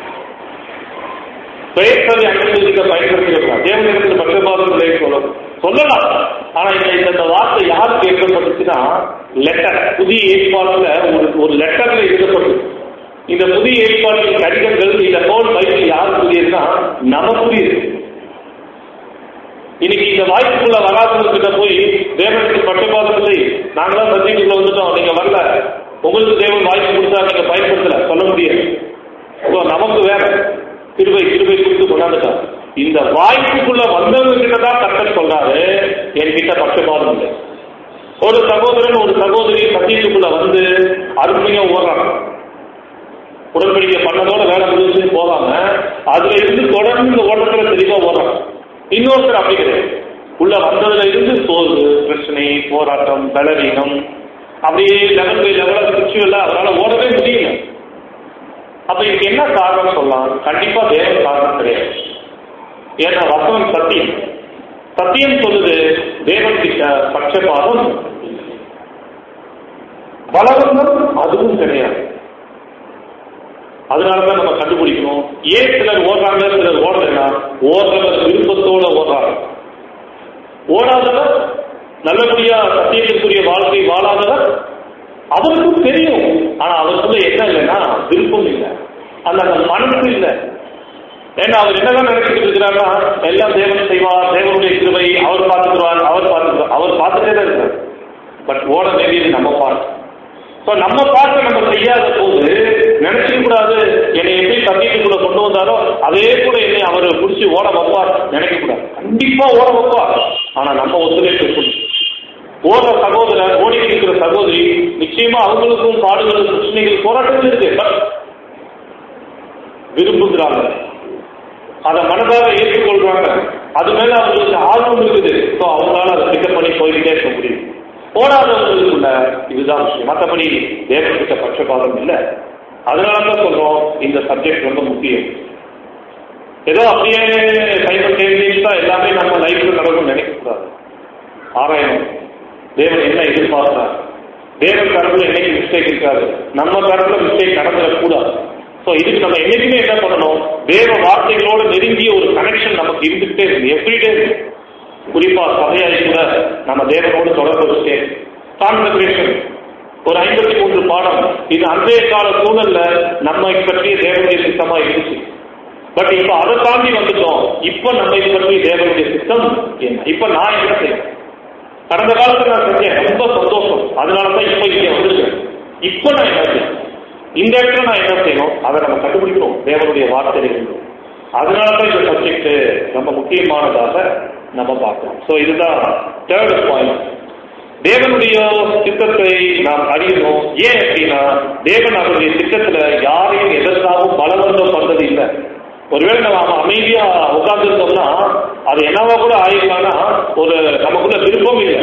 பெயர்களை அனுமதிக்க பயன்படுத்திடக்கூடாது தேவனிடத்தில் பட்டுப்பாடும் இல்லை சொல்லணும் சொல்லலாம் ஆனா இந்த இந்த- இந்த வார்த்தை யாருக்கு எழுதப்பட்டுச்சுன்னா லெட்டர் புதிய ஏற்பாட்டுல ஒரு ஒரு லெட்டர்ல எழுதப்பட்டு இந்த புதிய ஏற்பாட்டின் கடிதங்கள் இந்த போல் பைபிள் யாருக்குரியதுன்னா நமக்குரியது இன்னைக்கு இந்த வாய்ப்புக்குள்ள வராதவங்கிட்ட போய் தேவனுக்கு பட்டபாதம் இல்லை நாங்களாம் சத்தியத்துக்குள்ள வந்துட்டோம் நீங்க வரல உங்களுக்கு தேவன் வாய்ப்பு கொடுத்தா நீங்க பயன்படுத்தல சொல்ல முடியாது So, நமக்கு வேற கிருபை கிருபை கொடுத்து கொண்டாந்துட்டான் இந்த வாய்ப்புக்குள்ள வந்தவங்க கிட்ட தான் கத்தர் சொல்றாரு என்கிட்ட பட்சபாதம் இல்லை ஒரு சகோதரன் ஒரு சகோதரி சத்தியத்துக்குள்ள வந்து அருமையா ஓடுறாங்க உடன்படிக்கை பண்ணதோட வேலை முடிஞ்சு போகாம அதுல இருந்து தொடர்ந்து இந்த ஓட்டத்துல தெளிவா ஓடுறாங்க இன்னொருத்தர் அப்படி கிடையாது உள்ள வந்ததுல இருந்து சோர்வு பிரச்சனை போராட்டம் பலவீனம் அப்படியே லெவல் பை லெவல ஸ்பிரிச்சுவலா அவரால ஓடவே முடியல அப்ப இதுக்கு என்ன காரணம் சொல்லலாம் கண்டிப்பா தேவன் காரணம் கிடையாது ஏன்னா வசனம் சத்தியம் சத்தியம் சொல்லுது தேவன் கிட்ட பட்சபாதம் பலவந்தம் அதுவும் கிடையாது அதனாலதான் நம்ம கண்டுபிடிக்கணும் ஏன் சிலர் ஓடுறாங்க சிலர் ஓடலைன்னா ஓடுறவர் விருப்பத்தோட ஓடுறாங்க ஓடாதவர் நல்லபடியா சத்தியத்திற்குரிய வாழ்க்கை வாழாதவர் அவருக்கும் தெரியும் ஆனா அவருக்குள்ள என்ன இல்லைன்னா விருப்பம் இல்லை அந்த அந்த மனசு இல்லை ஏன்னா அவர் என்னதான் நினைச்சிட்டு இருக்கிறாருன்னா எல்லாம் தேவன் செய்வார் தேவனுடைய கிருபை அவர் பார்த்துக்குவார் அவர் பார்த்துக்குவார் அவர் பார்த்துட்டே தான் இருக்கிறார் பட் ஓட வேண்டியது நம்ம பார்த்து ஸோ நம்ம பார்த்து நம்ம செய்யாத போது நினைச்சிக்க கூடாது என்னை எப்படி சத்தியத்துக்குள்ள கொண்டு வந்தாரோ அதே கூட என்னை அவர் பிடிச்சி ஓட வைப்பார் நினைக்க கூடாது கண்டிப்பா ஓட வைப்பார் ஆனா நம்ம ஒத்துழைப்பு இருக்கணும் ஓடுற சகோதரர் ஓடிட்டு இருக்கிற சகோதரி நிச்சயமா அவங்களுக்கும் பாடுகள் பிரச்சனைகள் போராட்டங்கள் இருக்கு பட் விரும்புகிறாங்க அதை மனதாக ஏற்றுக்கொள்றாங்க அது மேல அவங்களுக்கு ஆர்வம் இருக்குது ஸோ அவங்களால அதை பிக்கப் பண்ணி போய்கிட்டே இருக்க முடியும் போடாதவங்களுக்குள்ள இதுதான் விஷயம் மற்றபடி தேவன்கிட்ட பட்சபாதம் இல்லை அதனால தான் சொல்றோம் இந்த சப்ஜெக்ட் ரொம்ப முக்கியம் ஏதோ அப்படியே சைமல்டேனியஸா எல்லாமே நம்ம லைஃப்ல நடக்கும் நினைக்கக்கூடாது ஆராயணும் தேவன் என்ன எதிர்பார்க்கிறார் தேவன் தரப்புல என்னைக்கு மிஸ்டேக் இருக்காது நம்ம தரப்புல மிஸ்டேக் நடந்துடக்கூடாது ஸோ இதுக்கு நம்ம என்னைக்குமே என்ன பண்ணணும் தேவ வார்த்தைகளோட நெருங்கிய ஒரு கனெக்ஷன் நமக்கு இருந்துகிட்டே இருக்கு எவ்ரிடே குறிப்பா சபையாய் கூட நம்ம தேவனோடு தொடர்பு வச்சுட்டே கான்சன்ட்ரேஷன் ஒரு ஐம்பத்தி மூன்று பாடம் இது அன்றைய கால சூழல்ல நம்மை பற்றிய தேவனுடைய சித்தமா இருந்துச்சு பட் இப்ப அதை தாண்டி வந்துட்டோம் இப்ப நம்மை பற்றி தேவனுடைய சித்தம் என்ன இப்ப நான் என்ன செய்யணும் கடந்த காலத்துல நான் செஞ்சேன் ரொம்ப சந்தோஷம் அதனால தான் இப்ப இங்க வந்திருக்கேன் இப்ப நான் என்ன செய்யணும் இந்த இடத்துல நான் என்ன செய்யணும் அதை நம்ம கண்டுபிடிக்கணும் தேவனுடைய வார்த்தைகள் அதனால தான் இந்த சப்ஜெக்ட் ரொம்ப முக்கியமானதாக நம்ம பார்க்கணும் ஸோ இதுதான் தேர்ட் பாயிண்ட் தேவனுடைய திட்டத்தை நாம் அறியணும் ஏன் அப்படின்னா தேவன் அவருடைய திட்டத்துல யாரையும் எதற்காகவும் பலவந்தம் பண்றது இல்லை ஒருவேளை நம்ம அமைதியா உட்கார்ந்துருந்தோம்னா அது என்னவா கூட ஆயிருக்கான்னா ஒரு நமக்குள்ள விருப்பம் இல்லை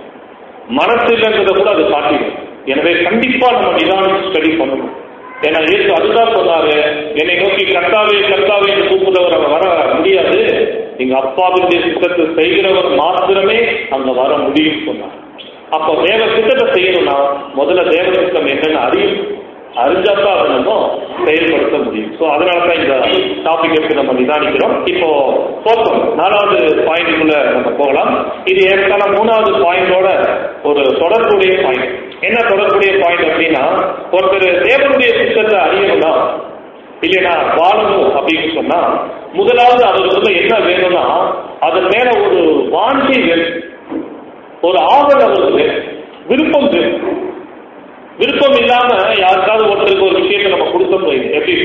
மனசு இல்லைன்றத கூட அது காட்டிடும் எனவே கண்டிப்பா நம்ம நிதானிச்சு ஸ்டடி பண்ணணும் ஏன்னா இயேசு அதுதான் சொன்னாரு என்னை நோக்கி கர்த்தாவே கர்த்தாவே என்று கூப்பிடுறவர் அங்க வர முடியாது எங்க அப்பாவுடைய சித்தத்தை செய்கிறவர் மாத்திரமே அங்க வர முடியும் சொன்னார் அப்ப தேவ சித்தத்தை செய்யணும்னா முதல்ல தேவ சித்தம் என்னன்னு அறியும் அறிஞ்சாதான் அதை நம்ம செயல்படுத்த முடியும் ஸோ அதனால தான் இந்த டாபிக் எடுத்து நம்ம நிதானிக்கிறோம் இப்போ போக்கம் நாலாவது பாயிண்ட்டுக்குள்ள நம்ம போகலாம் இது ஏற்கனவே மூணாவது பாயிண்டோட ஒரு தொடர்புடைய பாயிண்ட் என்ன தொடர்புடைய பாயிண்ட் அப்படின்னா ஒருத்தர் தேவனுடைய சித்தத்தை அறியணும்னா இல்லைன்னா வாழணும் அப்படின்னு சொன்னா முதலாவது அவருக்குள்ள என்ன வேணும்னா அதன் மேல ஒரு வாஞ்சி வேணும் ஒரு ஆவல் அவருக்கு வேணும் விருப்பம் வேணும் விருப்பம் இல்லாம யாருக்காவது ஒருத்தருக்கு ஒரு விஷயத்தை நம்ம கொடுத்தோம் வை, எப்படி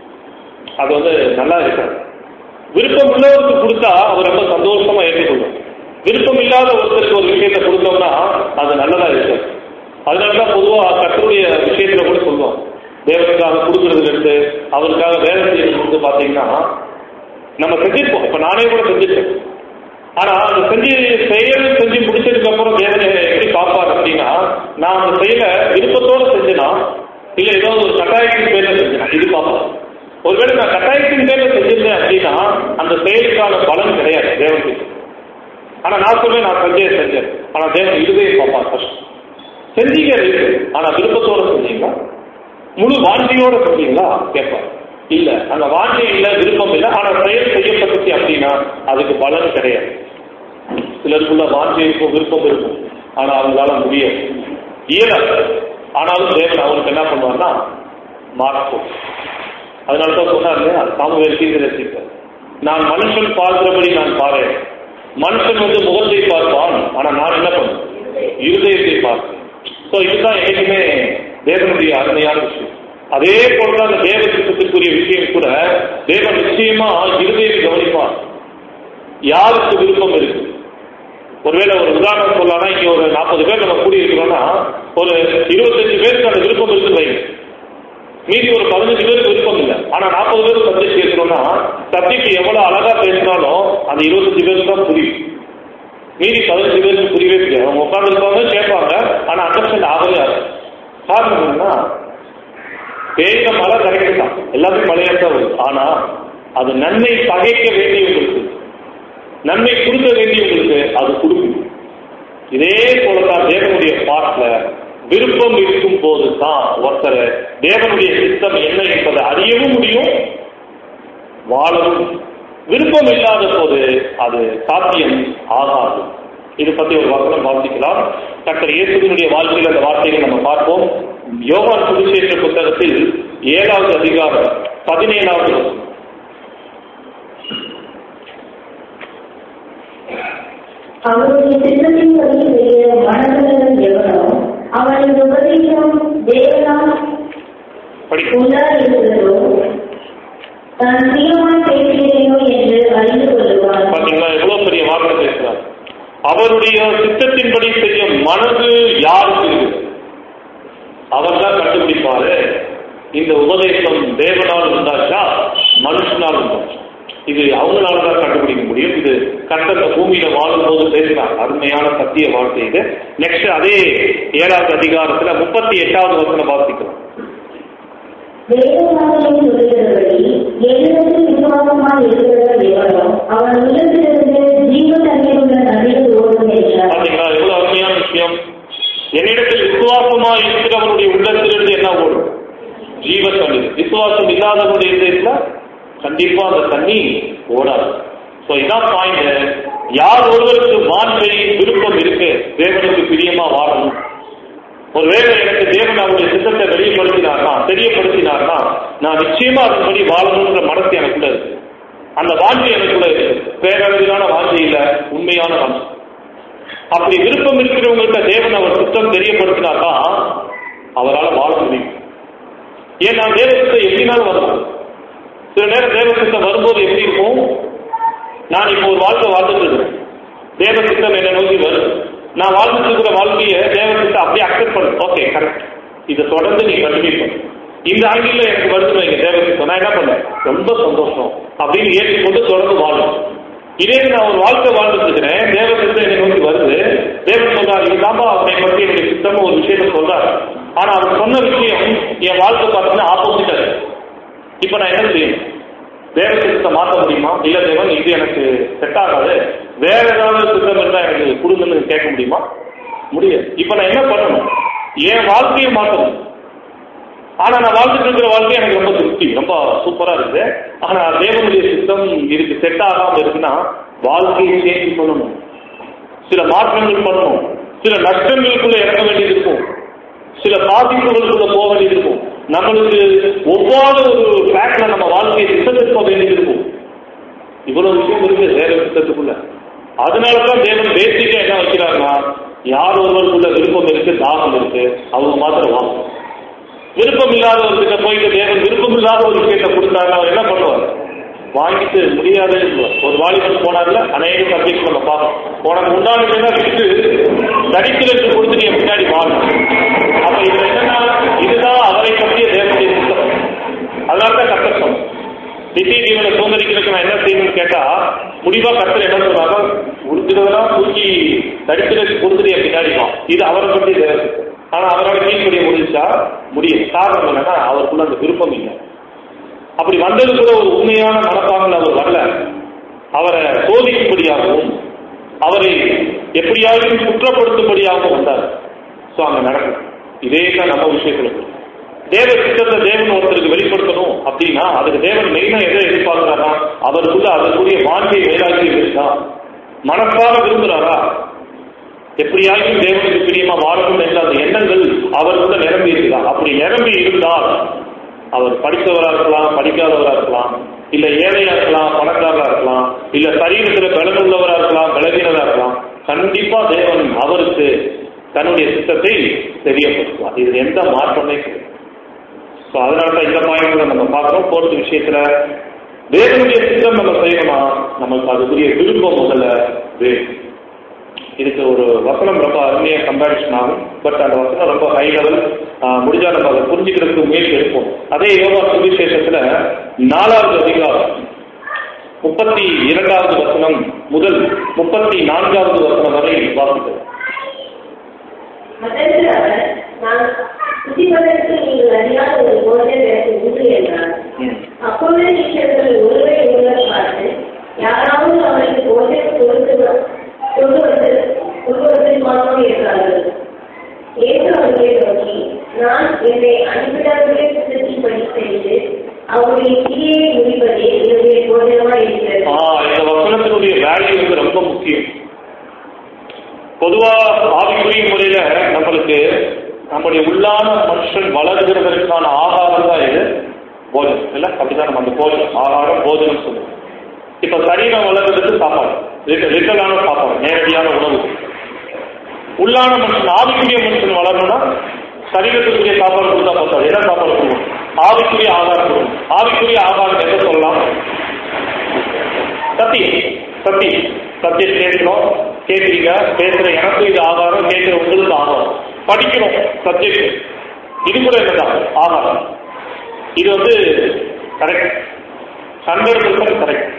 அது வந்து நல்லா இருக்காது விருப்பம் உள்ளவருக்கு கொடுத்தா அவர் ரொம்ப சந்தோஷமா ஏற்றுக்கொள்ளும் விருப்பம் இல்லாத ஒருத்தருக்கு ஒரு விஷயத்தை கொடுத்தோம்னா அது நல்லதா இருக்காது அதனாலதான் பொதுவா கத்தருடைய விஷயத்துல கூட சொல்லுவோம் தேவனுக்காக கொடுக்கறதுல இருந்து அவருக்காக வேலை செய்யறது வந்து பாத்தீங்கன்னா நம்ம செஞ்சிருப்போம் இப்ப நானே கூட செஞ்சிருக்கேன் ஆனா அந்த செஞ்சு செயல் செஞ்சு முடிச்சதுக்கு அப்புறம் தேவனை எப்படி பார்ப்பார் அப்படின்னா நான் அந்த செயலை விருப்பத்தோட செஞ்சேனா இல்ல ஏதோ ஒரு கட்டாயத்தின் பேர்ல செஞ்சேனா இது பார்ப்போம் ஒருவேளை நான் கட்டாயத்தின் பேர்ல செஞ்சிருந்தேன் அப்படின்னா அந்த செயலுக்கான பலன் கிடையாது தேவனுக்கு ஆனா நான் சொல்றேன் நான் செஞ்சே செஞ்சேன் ஆனா தேவன் இதுவே பார்ப்பார் ஃபர்ஸ்ட் செஞ்சீங்க இருக்கு ஆனா விருப்பத்தோட செஞ்சீங்களா முழு வாஞ்சியோட செஞ்சீங்களா கேட்பார் இல்ல அந்த வாஞ்சி இல்ல விருப்பம் இல்ல ஆனா செயல் செய்யப்பட்டுச்சு அப்படின்னா அதுக்கு பலன் கிடையாது சிலருக்குள்ள வாஞ்சி இருக்கும் விருப்பம் இருக்கும் ஆனா அவங்களால முடியாது இயலாது ஆனாலும் தேவன் அவனுக்கு என்ன பண்ணுவார்னா மாற்றும் அதனால தான் சொன்னார் இல்லையா சாமுவேல் தீர்க்கதரிசிப்பார் நான் மனுஷன் பார்க்கிறபடி நான் பாறேன் மனுஷன் வந்து முகத்தை பார்ப்பான் ஆனா நான் என்ன பண்ணுவேன் இருதயத்தை பார்ப்பேன் ஸோ இதுதான் என்னைக்குமே தேவனுடைய அருமையான விஷயம் அதே போலதான் அந்த தேவ சித்தத்திற்குரிய விஷயம் கூட தேவன் நிச்சயமா இருதயத்தை கவனிப்பார் யாருக்கு விருப்பம் இருக்கு ஒருவேளை ஒரு உதாரணம் சொல்லலாம் இங்க ஒரு நாற்பது பேர் நம்ம கூடி இருக்கிறோம்னா ஒரு இருபத்தஞ்சு பேருக்கு அந்த விருப்பம் இருக்குன்னு வைங்க மீதி ஒரு பதினஞ்சு பேருக்கு விருப்பம் இல்லை ஆனா நாற்பது பேருக்கு சப்ஜெக்ட் பேசுறோம்னா சப்ஜெக்ட் எவ்வளவு அழகா பேசினாலும் அந்த இருபத்தஞ்சு பேருக்கு தான் புரியும் மீதி பதினஞ்சு பேருக்கு புரியவே தெரியாது அவங்க உட்காந்துருப்பாங்க கேட்பாங்க ஆனா அண்டர்ஸ்டாண்ட் ஆகவே ஆகும் காரணம் என்னன்னா பேச மழை கரெக்ட் தான் எல்லாமே மழையா தான் வருது ஆனா அது நன்மை பகைக்க வேண்டியவங்களுக்கு நன்மை கொடுக்க வேண்டியவங்களுக்கு அது கொடுக்கும் இதே போலதான் தேவனுடைய பாட்டுல விருப்பம் இருக்கும் போது தான் ஒருத்தர் தேவனுடைய சித்தம் என்ன என்பதை அறியவும் முடியும் வாழவும் விருப்பம் இல்லாத போது அது சாத்தியம் ஆகாது இது பத்தி ஒரு வசனம் வாசிக்கலாம் டாக்டர் இயேசுவினுடைய வாழ்க்கையில் அந்த வார்த்தையை நம்ம பார்ப்போம் யோகான் சுவிசேஷ புத்தகத்தில் ஏழாவது அதிகாரம் பதினேழாவது வசனம். அவருடைய சித்தத்தின்படி செய்ய மனதுள்ளவன் எவனோ அவனின் உபதேசம் தேவனால் படிக்கும் உண்டாயிருக்கிறதோ தான் சுயமாய் பேசுகிறேனோ என்று அறிந்து கொள்ளுவான் பாத்தீங்களா எவ்வளவு பெரிய வார்த்தை பேசுறார் அவருடைய சித்தத்தின்படி செய்ய மனது யாருக்கு இருக்குது அவர் தான் கண்டுபிடிப்பாரு இந்த உபதேசம் தேவனால் உண்டாச்சா மனுஷனால் உண்டாச்சா இது அவங்களால தான் கண்டுபிடிக்க முடியும் இது கர்த்தர் இந்த பூமியில வாழும்போது பேசினார் அருமையான சத்திய வார்த்தை இது நெக்ஸ்ட் அதே ஏழாவது அதிகாரத்துல முப்பத்தி எட்டாவது வசனம் வாசிக்கிறோம் வேதவாக்கியம் சொல்லுகிறபடி என்னிடத்தில் விசுவாசமாய் இருக்கிறவர் எவரோ அவன் உள்ளத்திலிருந்து ஜீவ தண்ணீருள்ள நதிகள் ஓடும் என்றார் பாத்தீங்களா எவ்வளவு அருமையான விஷயம் என்னிடத்தில் விசுவாசமா இருக்கிறவனுடைய உள்ளத்திலிருந்து என்ன ஓடும் ஜீவ தண்ணீர் விசுவாசம் இல்லாதவனுடைய இதயத்துல கண்டிப்பா அந்த தண்ணி ஓடாது ஸோ இதான் பாயிண்ட் யார் ஒருவருக்கு வான்மை விருப்பம் இருக்கு தேவனுக்கு பிரியமா வாழணும் ஒருவேளை எனக்கு தேவன் அவருடைய சித்தத்தை வெளிப்படுத்தினார்னா தெரியப்படுத்தினார்னா நான் நிச்சயமா அதன்படி வாழணுன்ற மனசு எனக்குள்ள இருக்கு அந்த வாஞ்சி எனக்குள்ள இருக்கு பேரளவிலான வாஞ்சி இல்ல உண்மையான வாஞ்சி அப்படி விருப்பம் இருக்கிறவங்கள்ட்ட தேவன் அவர் சித்தம் தெரியப்படுத்தினாக்கா அவரால் வாழ முடியும் ஏன் நான் தேவ சித்தம் எப்படினாலும் வரலாம் சில நேரம் தேவ சித்தம் வரும்போது எப்படி இருக்கும் நான் இப்போ ஒரு வாழ்க்கை வாழ்ந்துட்டு இருக்கிறேன் தேவ சித்தம் என்னை நோக்கி வருது நான் வாழ்ந்துட்டு இருக்கிற வாழ்க்கையை தேவ சித்தம் அப்படியே அக்செப்ட் பண்ணு ஓகே கரெக்ட் இதை தொடர்ந்து நீ கண்டினியூ பண்ணு இந்த ஆங்கில எனக்கு வருது வைங்க தேவ சித்தம் நான் என்ன பண்ணேன் ரொம்ப சந்தோஷம் அப்படின்னு ஏற்றுக்கொண்டு தொடர்ந்து வாழும் இதே நான் ஒரு வாழ்க்கை வாழ்ந்துட்டு இருக்கிறேன் தேவ சித்தம் என்னை நோக்கி வருது தேவன் சொல்றாரு இதுதான்பா அவனை பற்றி என்னுடைய சித்தம் ஒரு விஷயத்த சொல்றாரு ஆனா அவர் சொன்ன விஷயம் என் வாழ்க்கை பார்த்தீங்கன்னா ஆப்போசிட்டா இருக்கு இப்ப நான் என்ன செய்யணும் வேற சித்தத்தை மாற்ற முடியுமா இல்ல தேவன் இது எனக்கு செட் ஆகாது வேற ஏதாவது சித்தம் இருந்தா எனக்கு கொடுங்கன்னு கேட்க முடியுமா முடியாது இப்ப நான் என்ன பண்ணணும் என் வாழ்க்கையை மாற்றணும் ஆனா நான் வாழ்ந்துட்டு இருக்கிற வாழ்க்கை எனக்கு ரொம்ப திருப்தி ரொம்ப சூப்பரா இருக்குது ஆனா தேவனுடைய சித்தம் இதுக்கு செட் ஆகாம இருக்குன்னா வாழ்க்கையை சேஞ்ச் பண்ணணும் சில மாற்றங்கள் பண்ணணும் சில நஷ்டங்களுக்குள்ள இறங்க வேண்டியது இருக்கும் சில பாதிப்புகளுக்குள்ள போக வேண்டியது இருக்கும் நம்மளுக்கு ஒவ்வாறு ஒரு ட்ராக்ல நம்ம வாழ்க்கையை திட்டத்திற்க வேண்டியது இருக்கும் இவ்வளவு விஷயம் இருக்கு வேற திட்டத்துக்குள்ள அதனாலதான் தேவன் பேசிக்கா என்ன வைக்கிறாருன்னா யார் ஒருவருக்குள்ள விருப்பம் இருக்கு தாகம் இருக்கு அவங்க மாத்திரம் வாங்க விருப்பம் இல்லாதவர்கிட்ட போயிட்டு தேவன் விருப்பம் இல்லாத ஒரு விஷயத்தை கொடுத்தாரு அவர் என்ன பண்ணுவார் வாங்கிட்டு முடியாதே ஒரு வாலிபன் போனார்ல அநேக சப்ஜெக்ட் நம்ம பார்ப்போம் உனக்கு உண்டானதுன்னா விட்டு தரித்திரத்து கொடுத்து நீ பின்னாடி வாங்க அப்ப இதுல என்னன்னா இதுதான் அவரை பற்றிய தேவனுடைய சித்தம் அதனாலதான் கஷ்டம் நித்திய ஜீவனை சுதந்திரிக்கிறதுக்கு நான் என்ன செய்யணும்னு கேட்டா முடிவா கத்தர் என்ன சொல்றாங்க முடிஞ்சதெல்லாம் தூக்கி தரித்திரத்து கொடுத்துட்டு என் பின்னாடி வா இது அவரை பற்றிய தேவ சித்தம் ஆனா அவரால் கீழ்படிய முடிஞ்சா முடியும் காரணம் என்னன்னா அவருக்குள்ள அந்த விருப்பம் இல்லை அப்படி வந்தது கூட ஒரு உண்மையான மனப்பாங்கில் அவர் வரல அவரை சோதிக்கும்படியாகவும் அவரை எப்படியாவது குற்றப்படுத்தும்படியாகவும் வந்தார் ஸோ அங்க நடக்கும் இதே தான் நம்ம விஷயத்துல இருக்கு. தேவ சித்தத்தை தேவன் ஒருத்தருக்கு வெளிப்படுத்தணும் அப்படின்னா அதுக்கு தேவன் மெயினா எதை எதிர்பார்க்கிறாரா அவருக்குள்ள அதற்குரிய வாழ்க்கை வைராக்கியம் இருக்கா மனசார விரும்புகிறாரா எப்படியாச்சும் தேவனுக்கு பிரியமா வாழணும் என்ற அந்த எண்ணங்கள் அவருக்குள்ள நிரம்பி இருக்குதா அப்படி நிரம்பி இருந்தால் அவர் படித்தவரா இருக்கலாம் படிக்காதவரா இருக்கலாம் இல்ல ஏழையா இருக்கலாம் பணக்காரரா இருக்கலாம் இல்ல சரீரத்துல பலனுள்ளவரா இருக்கலாம் பலவீனரா இருக்கலாம் கண்டிப்பா தேவன் அவருக்கு தன்னுடைய சித்தத்தை தெரியப்படுத்துவார் இது எந்த மாற்றமே கிடையாது ஸோ அதனால தான் இந்த பாயிண்ட்ல நம்ம பார்க்கிறோம் போறது விஷயத்துல தேவனுடைய சித்தம் நம்ம செய்யணுமா நமக்கு அதுக்குரிய விருப்பம் முதல்ல வேணும் இதுக்கு ஒரு வசனம் ரொம்ப அருமையாக கம்பேரிஷன் ஆகும் பட் அந்த வசனம் ரொம்ப ஹை லெவல் முடிஞ்சா நம்ம அதை புரிஞ்சுக்கிறதுக்கு முயற்சி எடுப்போம் அதே யோகா சுவிசேஷத்துல நாலாவது அதிகாரம் முப்பத்தி இரண்டாவது வசனம் முதல் முப்பத்தி நான்காவது வசனம் வரை வாசிக்கிறோம் அதற்கு அவர் நான் புத்திப்பதற்கு நீங்கள் அறியாத ஒரு போதனை எனக்கு உண்டு என்றார் ம். அப்பொழுது சீஷர்கள் ஒருவரை ஒருவர் பார்த்து யாராவது அவருக்கு போதை கொடுத்து வ- கொண்டு வந்து கொண்டு வந்திருப்பானோ என்றார்கள் ஏற்று அவர்களை நோக்கி நான் என்னை அனுப்பினவர்களே சித்தத்தின்படி செய்து அவருடைய கிரியை முடிப்பதே என்னுடைய போதனமாக இருக்கிறது ஆ இந்த வசனத்தினுடைய வேல்யூ வந்து ரொம்ப முக்கியம் பொதுவா ஆவிக்குரிய முறையில நம்மளுக்கு நம்முடைய உள்ளான மனுஷன் வளர்கிறதற்கான ஆகாரம் தான் இது போஜனம் இல்ல அப்படிதான் நம்ம அந்த போஜனம் ஆகாரம் போஜனம் சொல்லுவோம் இப்ப சரீரம் வளர்றதுக்கு சாப்பாடு லிட்டலான சாப்பாடு நேரடியான உணவு உள்ளான மனுஷன் ஆவிக்குரிய மனுஷன் வளரணும்னா சரீரத்துக்குரிய சாப்பாடு கொடுத்தா போதாது என்ன சாப்பாடு கொடுக்கணும் ஆவிக்குரிய ஆகாரம் கொடுக்கணும் ஆவிக்குரிய ஆகாரம் எதை சொல்லலாம் சத்தியம் சத்தியம் சத்தியம் கேட்கணும் கேட்குறீங்க பேசுற எனக்கு இது ஆகாரம் கேட்கிற உங்களுக்கு ஆகாரம் படிக்கணும் சப்ஜெக்ட் இது கூட என்னதான் ஆகாரம் இது வந்து கரெக்ட் ஹண்ட்ரட் பர்சன்ட் கரெக்ட்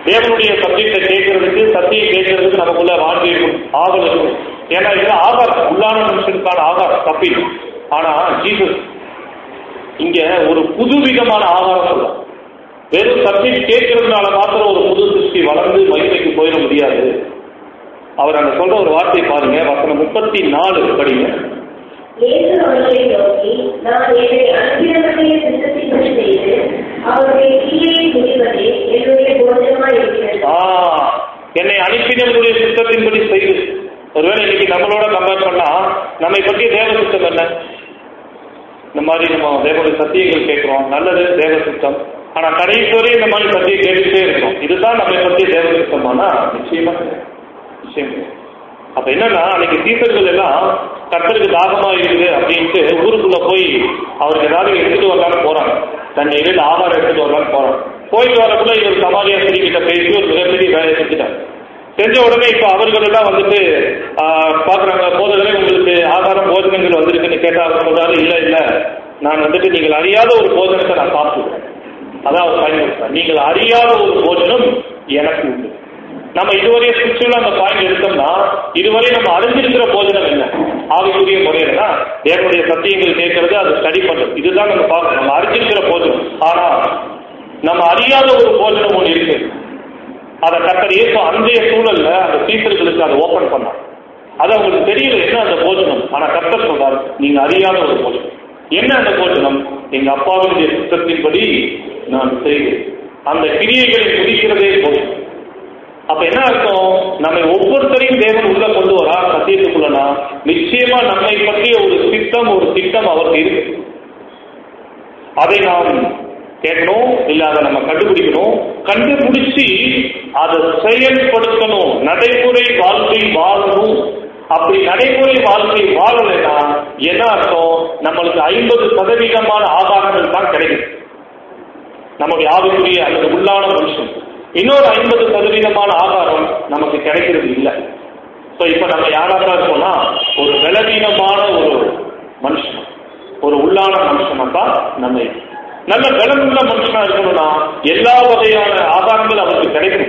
தேவனுடைய சப்ஜெக்டை கேட்கறதுக்கு சத்தியம் கேட்கறதுக்கு நமக்குள்ள வாழ்க்கை இருக்கும் ஆவல் இருக்கும் ஏன்னா இதெல்லாம் ஆகாரம் உள்ளான மனுஷனுக்கான ஆகாரம் தப்பில் ஆனா ஜீசஸ் இங்க ஒரு புதுவிதமான ஆகாரம் சொல்லும் வெறும் சப்ஜெக்ட் கேட்கறதுனால மாத்திரம் ஒரு புது சிருஷ்டி வளர்ந்து மகிமைக்கு போயிட முடியாது அவர் அங்க சொல்ற ஒரு வார்த்தை பாருங்க வசனம் முப்பத்தி நாலு படிங்க இயேசு அவர்களை நோக்கி நான் என்னை அனுப்பினவருடைய சித்தத்தின்படி செய்து அவருடைய கிரியை முடிவதே என்னுடைய போஜனமாய் இருக்கிறது ஆ, என்னை அனுப்பினவருடைய சித்தத்தின்படி செய்து ஒருவேளை இன்னைக்கு நம்மளோட கம்பேர் பண்ணா நம்மை பற்றி தேவ சித்தம் என்ன இந்த மாதிரி நம்ம தேவனுடைய சத்தியங்கள் கேட்கிறோம் நல்லது தேவ சித்தம் ஆனா கடைசி வரை இந்த மாதிரி சத்தியம் கேட்டுட்டே இருக்கோம் இதுதான் நம்மை பற்றி தேவ சித்தமானா நிச்சயமா கிடையாது. நிச்சயம் கிடையாது. அப்ப என்னன்னா அன்னைக்கு சீசர்கள் எல்லாம் கர்த்தருக்கு தாகமா இருக்குது அப்படின்ட்டு ஊருக்குள்ள போய் அவருக்கு ஏதாவது எடுத்துட்டு வரலான்னு போறாங்க தன் இடையில ஆகாரம் எடுத்துட்டு வரலான்னு போறாங்க போயிட்டு வரக்குள்ள இவர் சமாளியா கிட்ட பேசி ஒரு மிகப்பெரிய வேலையை செஞ்சுட்டாங்க செஞ்ச உடனே இப்ப அவர்கள் எல்லாம் வந்துட்டு ஆஹ், பாக்குறாங்க போதலே உங்களுக்கு ஆகாரம் போஜனங்கள் வந்திருக்குன்னு கேட்டா அவர் சொல்றாரு இல்ல இல்ல நான் வந்துட்டு நீங்கள் அறியாத ஒரு போஜனத்தை நான் சாப்பிட்டுக்கிறேன் அதான் அவர் பயன்படுத்துறார் நீங்கள் அறியாத ஒரு போஜனம் எனக்கு உண்டு நம்ம இதுவரை ஸ்பிரிச்சுவலா அந்த பாயிண்ட் எடுத்தோம்னா இதுவரை நம்ம அறிஞ்சிருக்கிற போஜனம் என்ன ஆவிக்குரிய முறையில தேவனுடைய சத்தியங்கள் கேட்கறது அதை ஸ்டடி பண்றது இதுதான் நம்ம பார்க்கணும் நம்ம அறிஞ்சிருக்கிற போஜனம் ஆனா நம்ம அறியாத ஒரு போஜனம் ஒன்று இருக்கு அதை கத்தர் இயேசு அன்றைய சூழல்ல அந்த சீசர்களுக்கு அதை ஓபன் பண்ணார் அது அவங்களுக்கு தெரியல என்ன அந்த போஜனம் ஆனா கத்தர் சொல்றாரு நீங்க அறியாத ஒரு போஜனம் என்ன அந்த போஜனம் எங்க அப்பாவினுடைய சித்தத்தின்படி நான் செய்கிறேன் அந்த கிரியைகளை முடிக்கிறதே போதும் அப்ப என்ன அர்த்தம் நம்மை ஒவ்வொருத்தரையும் தேவன் உள்ள கொண்டு வரா சத்தியத்துக்குள்ளனா நிச்சயமா நம்மை பற்றிய ஒரு சித்தம் ஒரு திட்டம் அவருக்கு இருக்கு அதை நாம் கேட்கணும் இல்ல அதை நம்ம கண்டுபிடிக்கணும் கண்டுபிடிச்சு அதை செயல்படுத்தணும் நடைமுறை வாழ்க்கை வாழணும் அப்படி நடைமுறை வாழ்க்கை வாழலைன்னா என்ன அர்த்தம் நம்மளுக்கு ஐம்பது சதவீதமான ஆதாரங்கள் தான் கிடைக்கும் நம்முடைய ஆவிக்குரிய அல்லது உள்ளான மனுஷன் இன்னொரு ஐம்பது சதவீதமான ஆதாரம் நமக்கு கிடைக்கிறது இல்லை ஸோ இப்போ நம்ம யாராக இருக்கோம்னா ஒரு பலவீனமான ஒரு மனுஷன் ஒரு உள்ளான மனுஷனா தான் நம்ம இருக்கோம். நல்ல பலமுள்ள மனுஷனா இருக்கணும்னா எல்லா வகையான ஆதாரங்கள் அவருக்கு கிடைக்கும்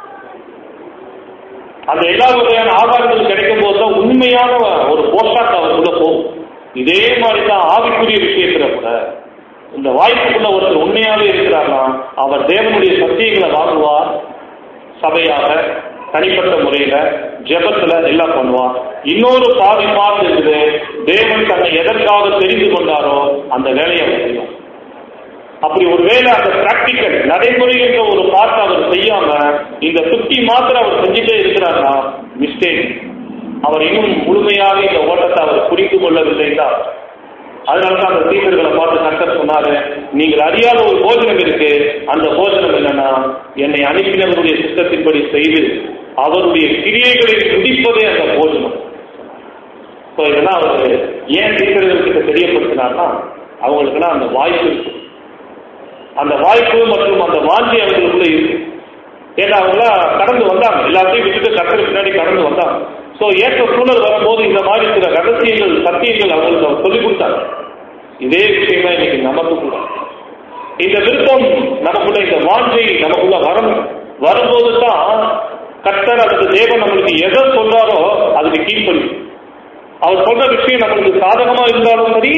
அந்த எல்லா வகையான ஆதாரங்கள் கிடைக்கும் போது தான் உண்மையான ஒரு போஷாக்கு அவருக்குள்ள போகும் இதே மாதிரி தான் ஆவிக்குரிய விஷயத்துல கூட இந்த வாய்ப்புக்குள்ள ஒருத்தர் உண்மையாவே இருக்கிறார்னா அவர் தேவனுடைய சத்தியங்களை வாங்குவார் சபையாக தனிப்பட்ட முறையில ஜெபத்துல எல்லாம் பண்ணுவார் இன்னொரு பாதி பார்த்து இருக்குது தேவன் தன்னை எதற்காக தெரிந்து கொண்டாரோ அந்த வேலையை அவர் செய்வார் அப்படி ஒருவேளை அந்த பிராக்டிக்கல் நடைமுறை என்ற ஒரு பார்ட் அவர் செய்யாம இந்த சுத்தி மாத்திரம் அவர் செஞ்சுட்டே இருக்கிறார்னா மிஸ்டேக் அவர் இன்னும் முழுமையாக இந்த ஓட்டத்தை அவர் புரிந்து கொள்ளவில்லை தான் அதனாலதான் அந்த சீசர்களை பார்த்து கர்த்தர் சொன்னாரு நீங்கள் அறியாத ஒரு போஜனம் இருக்கு அந்த போஜனம் என்னன்னா என்னை அனுப்பினவருடைய சித்தத்தின்படி செய்து அவருடைய கிரியைகளை முடிப்பதே அந்த போஜனம் ஸோ இதெல்லாம் அவர் ஏன் சீசர்களுக்கு தெரியப்படுத்தினார்னா அவங்களுக்குலாம் அந்த வாய்ப்பு இருக்கு அந்த வாய்ப்பு மற்றும் அந்த வாஞ்சி அவங்களுக்குள்ள இருக்கு ஏன்னா அவங்கள கடந்து வந்தாங்க எல்லாத்தையும் விட்டுட்டு கர்த்தர் பின்னாடி கடந்து வந்தாங்க ஸோ ஏற்ற சூழல் வரும்போது இந்த மாதிரி சில ரகசியங்கள் சத்தியங்கள் அவங்களுக்கு அவர் சொல்லிக் கொடுத்தாங்க இதே விஷயமா இன்னைக்கு நமக்கு கூட இந்த விருப்பம் நமக்குள்ள இந்த வாஞ்சை நமக்குள்ள வரணும் வரும்போது தான் கர்த்தர் அதுக்கு தேவன் நம்மளுக்கு எதை சொல்றாரோ அதுக்கு கீழ்ப்படி அவர் சொல்ற விஷயம் நம்மளுக்கு சாதகமா இருந்தாலும் சரி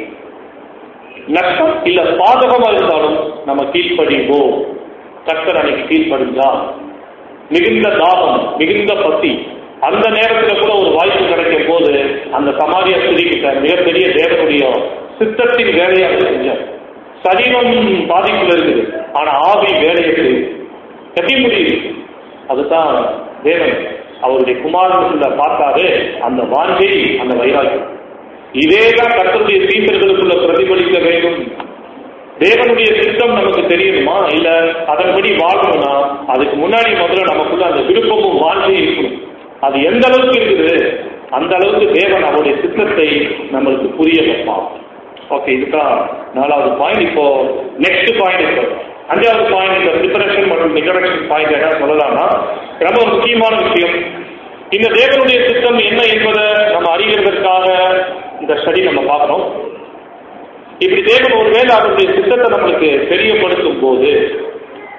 நஷ்டம் இல்ல பாதகமா இருந்தாலும் நம்ம கீழ்ப்படிவோம் கர்த்தர் அன்னைக்கு கீழ்ப்படிஞ்சா மிகுந்த தாபம் மிகுந்த பசி அந்த நேரத்துல கூட ஒரு வாய்ப்பு கிடைக்கும் போது அந்த சமாரிய ஸ்திரிகிட்ட மிகப்பெரிய தேவனுடைய சித்தத்தின் வேலையை அவர் செஞ்சார் சரீரம் பாதிப்புல இருக்குது ஆனா ஆவி வேலையை செய்யுது எப்படி முடியுது அதுதான் தேவன் அவருடைய குமாரனுக்குள்ள பார்த்தாரு அந்த வாஞ்சை அந்த வைராக்கியம் இதேதான் கர்த்தருடைய சீசர்களுக்குள்ள பிரதிபலிக்க வேண்டும் தேவனுடைய சித்தம் நமக்கு தெரியணுமா இல்ல அதன்படி வாழணும்னா அதுக்கு முன்னாடி முதல்ல நமக்குள்ள அந்த விருப்பமும் வாஞ்சையும் இருக்கணும் அது எந்த அளவுக்கு இருக்குது அந்த அளவுக்கு தேவன் அவருடைய சித்தத்தை நம்மளுக்கு புரிய வைப்பான் ஓகே இதுதான் நாலாவது பாயிண்ட் இப்போ நெக்ஸ்ட் பாயிண்ட் இப்போ அஞ்சாவது பாயிண்ட் இந்த ப்ரிப்பரேஷன் மற்றும் இன்ட்ரடக்ஷன் பாயிண்ட் என்ன சொல்லலாம்னா ரொம்ப முக்கியமான விஷயம் இந்த தேவனுடைய சித்தம் என்ன என்பதை நம்ம அறிகிறதற்காக இந்த ஸ்டடி நம்ம பார்க்கணும் இப்படி தேவன் ஒருவேளை அவருடைய சித்தத்தை நம்மளுக்கு தெரியப்படுத்தும் போது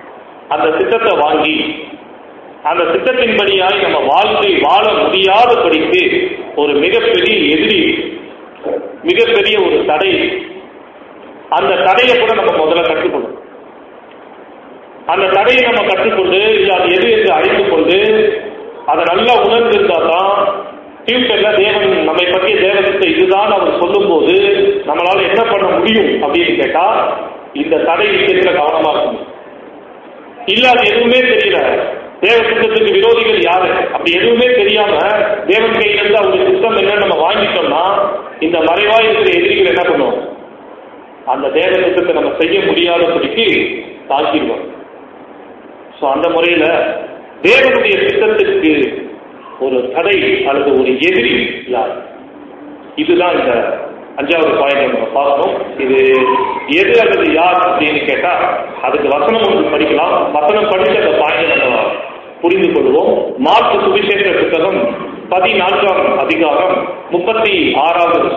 அந்த திட்டத்தை வாங்கி அந்த திட்டத்தின்படியாய் நம்ம வாழ்க்கை வாழ முடியாதபடிக்கு ஒரு மிகப்பெரிய எதிரி மிகப்பெரிய ஒரு தடை அந்த தடையை கூட நம்ம முதல்ல கற்றுக்கணும் அந்த தடையை நம்ம கற்றுக்கொண்டு இல்லை அது எது என்று அறிந்து கொண்டு அதை நல்லா உணர்ந்திருந்தா தான் ஃபியூச்சர்ல தேவன் நம்மை பற்றிய தேவனத்தை இதுதான் அவர் சொல்லும்போது நம்மளால என்ன பண்ண முடியும் அப்படின்னு கேட்டா இந்த தடை விஷயத்துல கவனமா இருக்கணும் இல்ல அது எதுவுமே தெரியல தேவ சித்தத்துக்கு விரோதிகள் யாரு அப்படி எதுவுமே தெரியாம தேவன் கையில இருந்து அவங்க சித்தம் என்னன்னு நம்ம வாங்கிட்டோம்னா இந்த மறைவா இருக்கிற எதிரிகள் என்ன பண்ணுவோம் அந்த தேவ சித்தத்தை நம்ம செய்ய முடியாதபடிக்கு தாக்கிடுவோம் ஸோ அந்த முறையில தேவனுடைய சித்தத்திற்கு ஒரு தடை அல்லது ஒரு எதிரி யார் இதுதான் இந்த அஞ்சாவது பாயிண்ட் நம்ம பார்க்கணும் இது எது அல்லது யார் அப்படின்னு கேட்டா அதுக்கு வசனம் ஒன்று படிக்கலாம் வசனம் படிச்சு அந்த பாயிண்ட் நம்ம புரிந்து கொள்வோம் மார்க் சுவிசேஷ புத்தகம் பதினான்காம் அதிகாரம் முப்பத்தி ஆறாவது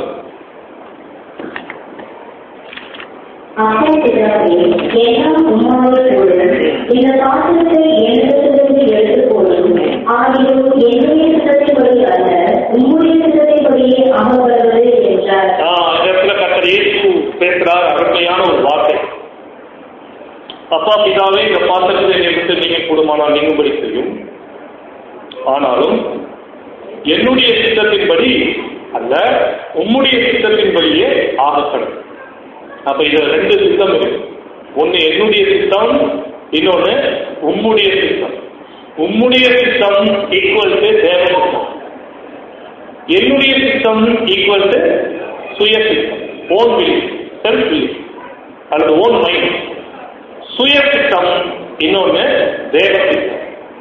அப்போதுதானே எல்லாம் உம்மாலே கூடும் இந்த பாத்திரத்தை என்னிடத்திலிருந்து எடுத்து போடும் ஆகியும் என்னுடைய சித்தத்தின்படி அல்ல உம்முடைய சித்தத்தின்படியே அமர்வது என்றார் ஆஹ் இந்த இடத்துல கர்த்தர் இயேசு பேசுறார் அருமையான ஒரு வார்த்தை அப்பா பிதாவே இந்த பாத்திரத்தை என்னை விட்டு நீங்க கூடுமானால் நீங்கும்படி செய்யும் ஆனாலும் என்னுடைய சித்தத்தின்படி அல்ல உம்முடைய சித்தத்தின்படியே ஆகப்படும் அப்ப இது ரெண்டு சித்தம் இருக்கு ஒன்னு என்னுடைய சித்தம் இன்னொன்னு உம்முடைய சித்தம் உம்முடைய சித்தம் ஈக்குவல் டு தேவ சித்தம் என்னுடைய சித்தம் ஈக்குவல் டு சுய சித்தம் ஓன் வில் செல்ஃப் வில் அல்லது ஓன் மைண்ட் சுய சித்தம் இன்னொன்னு தேவ சித்தம்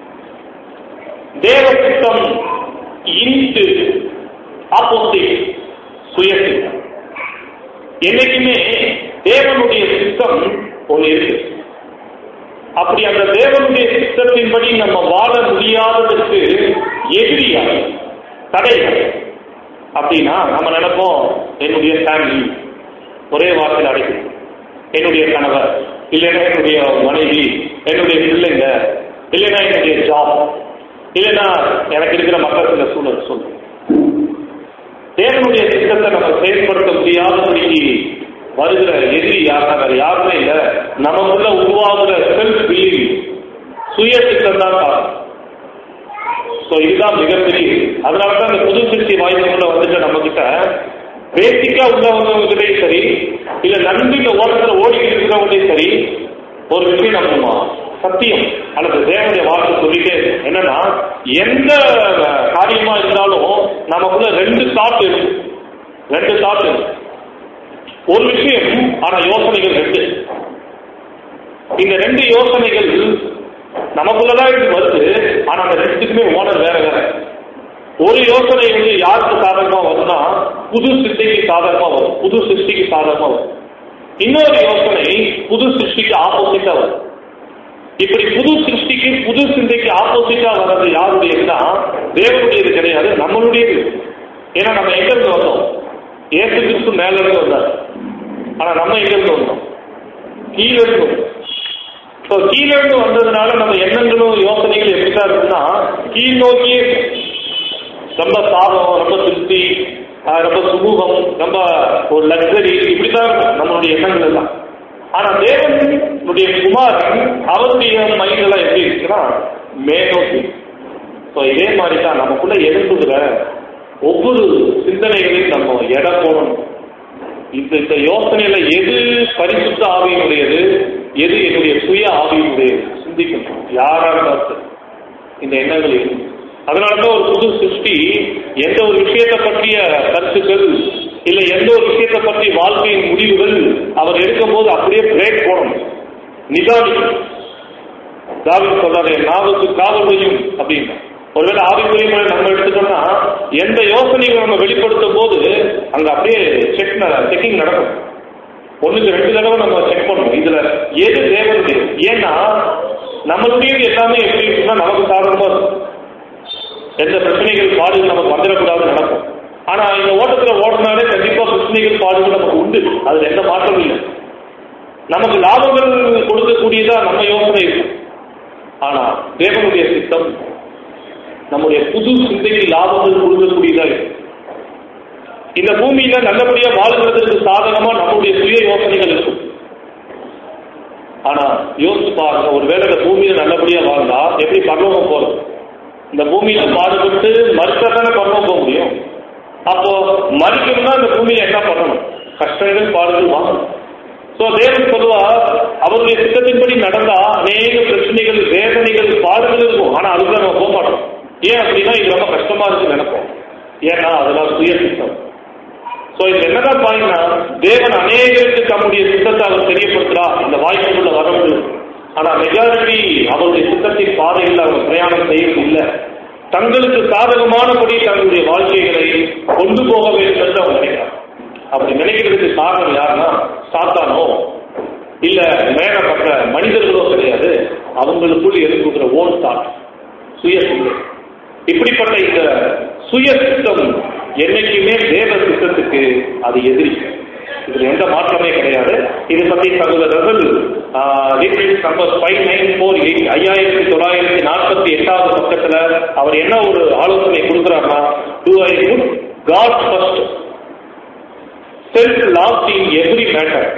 தேவ சித்தம் இன்ட்டு ஆப்போசிட் சுய சித்தம் என்னைக்குமே தேவனுடைய சித்தம் ஒன்று இருக்கு அப்படி அந்த தேவனுடைய சித்தத்தின்படி நம்ம வாழ முடியாததற்கு எதிரியாக தடைகள் அப்படின்னா நம்ம நினைப்போம் என்னுடைய ஃபேமிலி ஒரே வார்த்தையில் அடைக்கும் என்னுடைய கணவர் இல்லைன்னா என்னுடைய மனைவி என்னுடைய பிள்ளைங்க இல்லைன்னா என்னுடைய ஜாப் இல்லைன்னா எனக்கு இருக்கிற மக்கள் சில சூழல் சொல்லும் தேவனுடைய திட்டத்தை நம்ம செயல்படுத்த முடியாதபடிக்கு வருகிற எதிரி யாருன்னா வேற யாருமே இல்லை நமக்குள்ள உருவாகிற செல்ஃப் பிலீவ் சுய திட்டம் தான் காரணம் ஸோ இதுதான் மிகப்பெரிய அதனால தான் இந்த புது சிருஷ்டி வாய்ப்புக்குள்ள வந்துட்டு நம்ம கிட்ட பேசிக்கா உள்ளவங்ககிட்டையும் சரி இல்ல நன்றி இந்த ஓட்டத்துல ஓடிக்கிட்டு இருக்கிறவங்களையும் சரி ஒரு விஷயம் நம்ம சத்தியம் அல்லது தேவனுடைய வார்த்தை சொல்லிட்டு என்னன்னா எந்த காரியமா இருந்தாலும் நமக்குள்ள ரெண்டு தாட் இருக்கு ரெண்டு தாட் இருக்கு ஒரு விஷயம் ஆனா யோசனைகள் ரெண்டு இந்த ரெண்டு யோசனைகள் நமக்குள்ளதான் இது வருது ஆனா அந்த ரெண்டுக்குமே ஓனர் வேற வேற ஒரு யோசனை வந்து யாருக்கு சாதகமா வரும்னா புது சிருஷ்டிக்கு சாதகமா வரும் புது சிருஷ்டிக்கு சாதகமா வரும் இன்னொரு யோசனை புது சிருஷ்டிக்கு ஆப்போசிட்டா வரும் இப்படி புது சிருஷ்டிக்கு புது சிந்தைக்கு ஆப்போசிட்டா வர்றது யாருடையதுன்னா தேவனுடையது கிடையாது நம்மளுடையது ஏன்னா நம்ம எங்க இருந்து வந்தோம் ஏசு கிறிஸ்து மேல இருந்து வந்தார் ஆனா நம்ம எங்க இருந்து வந்தோம் கீழே இருந்து வந்தோம் ஸோ கீழே இருந்து வந்ததுனால நம்ம எண்ணங்களும் யோசனைகள் எப்படிதான் இருக்குன்னா கீழ் நோக்கியே இருக்கும். ரொம்ப சாதம் ரொம்ப திருப்தி ஆஹ் ரொம்ப சுமூகம் ரொம்ப ஒரு லக்ஸரி இப்படிதான் இருக்கும் நம்மளுடைய எண்ணங்கள் எல்லாம் ஆனா தேவனுடைய குமாரன் அவருடைய மைண்ட் எல்லாம் எப்படி இருக்குன்னா மேலோக்கி ஸோ இதே மாதிரி தான் நமக்குள்ள எழுப்புகிற ஒவ்வொரு சிந்தனைகளையும் நம்ம எடை போடணும் இந்த இந்த யோசனையில எது பரிசுத்த ஆவியினுடையது எது என்னுடைய சுய ஆவியினுடையது சிந்திக்கணும் யாராக இருந்தாலும் சரி. இந்த எண்ணங்கள் இருக்கும் அதனால தான் ஒரு புது சிருஷ்டி எந்த ஒரு விஷயத்தை பற்றிய கருத்துக்கள் இல்லை எந்த ஒரு விஷயத்தை பற்றி வாழ்க்கையின் முடிவுகள் அவர் எடுக்கும்போது அப்படியே பிரேக் போடணும் நிதானிக்கணும் தாவின் சொல்றாரு நாவுக்கு காவலையும் அப்படின்னு ஒருவேளை ஆவிக்குரிய நம்ம எடுத்துட்டோம்னா எந்த யோசனைகளை நம்ம வெளிப்படுத்தும் போது அங்க அப்படியே செக் செக்கிங் நடக்கும் ஒண்ணுக்கு ரெண்டு தடவை நம்ம செக் பண்ணணும் இதுல எது தேவனுடைய ஏன்னா நம்மளுடையது எல்லாமே எப்படி இருக்குன்னா நமக்கு சாதகமா இருக்கும் எந்த பிரச்சனைகள் பாடுகள் நமக்கு வந்துடக்கூடாதுன்னு நடக்கும் ஆனா இந்த ஓட்டத்துல ஓடினாலே கண்டிப்பா பிரச்சனைகள் பாடுகள் நமக்கு உண்டு அதுல எந்த மாற்றமும் இல்லை நமக்கு லாபங்கள் கொடுக்கக்கூடியதா நம்ம யோசனை இருக்கும் ஆனா தேவனுடைய சித்தம் நம்முடைய புது சிந்தைக்கு லாபங்கள் கொடுக்கக்கூடியதா இருக்கு இந்த பூமியில நல்லபடியா வாழ்கிறதுக்கு சாதகமா நம்முடைய சுய யோசனைகள் இருக்கும் ஆனா யோசிச்சு பாருங்க ஒருவேளை இந்த பூமியில நல்லபடியா வாழ்ந்தா எப்படி பரலோகம் போறது இந்த பூமியில பாடுபட்டு மறுத்தானே பரலோகம் போக முடியும் அப்போ மறிக்கணும்னா இந்த பூமியில என்ன பண்ணணும் கஷ்டங்கள் பாடுகள் வாங்கணும் ஸோ தேவன் பொதுவா அவருடைய திட்டத்தின்படி நடந்தா அநேக பிரச்சனைகள் வேதனைகள் பாடுகள் இருக்கும் ஆனா அதுக்கு நம்ம போக மாட்டோம் ஏன் அப்படின்னா இது ரொம்ப கஷ்டமா இருக்குன்னு நினைப்போம் ஏன்னா அதெல்லாம் சுய திட்டம் ஸோ இது என்னதான் பாருங்கன்னா தேவன் அநேகருக்கு தம்முடைய சித்தத்தை அவர் தெரியப்படுத்துறா இந்த வாய்ப்புக்குள்ள வர முடியும் ஆனா மெஜாரிட்டி அவருடைய சித்தத்தின் பாதையில் அவங்க பிரயாணம் செய்யறது இல்லை தங்களுக்கு சாதகமானபடி தங்களுடைய வாழ்க்கைகளை கொண்டு போக வேண்டும் என்று அவங்க நினைக்கிறாங்க அப்படி நினைக்கிறதுக்கு காரணம் யாருன்னா சாத்தானோ இல்ல மேலப்பட்ட மனிதர்களோ கிடையாது அவங்களுக்குள் எழுப்புகிற ஓன் தாட் சுய சிந்தை இப்படிப்பட்ட இந்த சுய சித்தம் என்னைக்குமே தேவ சித்தத்துக்கு அது எதிரி இதுல எந்த மாற்றமே கிடையாது இது பத்தி சகோதரர்கள் number five nine four eight ஐயாயிரத்தி தொள்ளாயிரத்தி நாற்பத்தி எட்டாவது பக்கத்துல அவர் என்ன ஒரு ஆலோசனை கொடுக்குறாருன்னா to I put God first self loss in every matter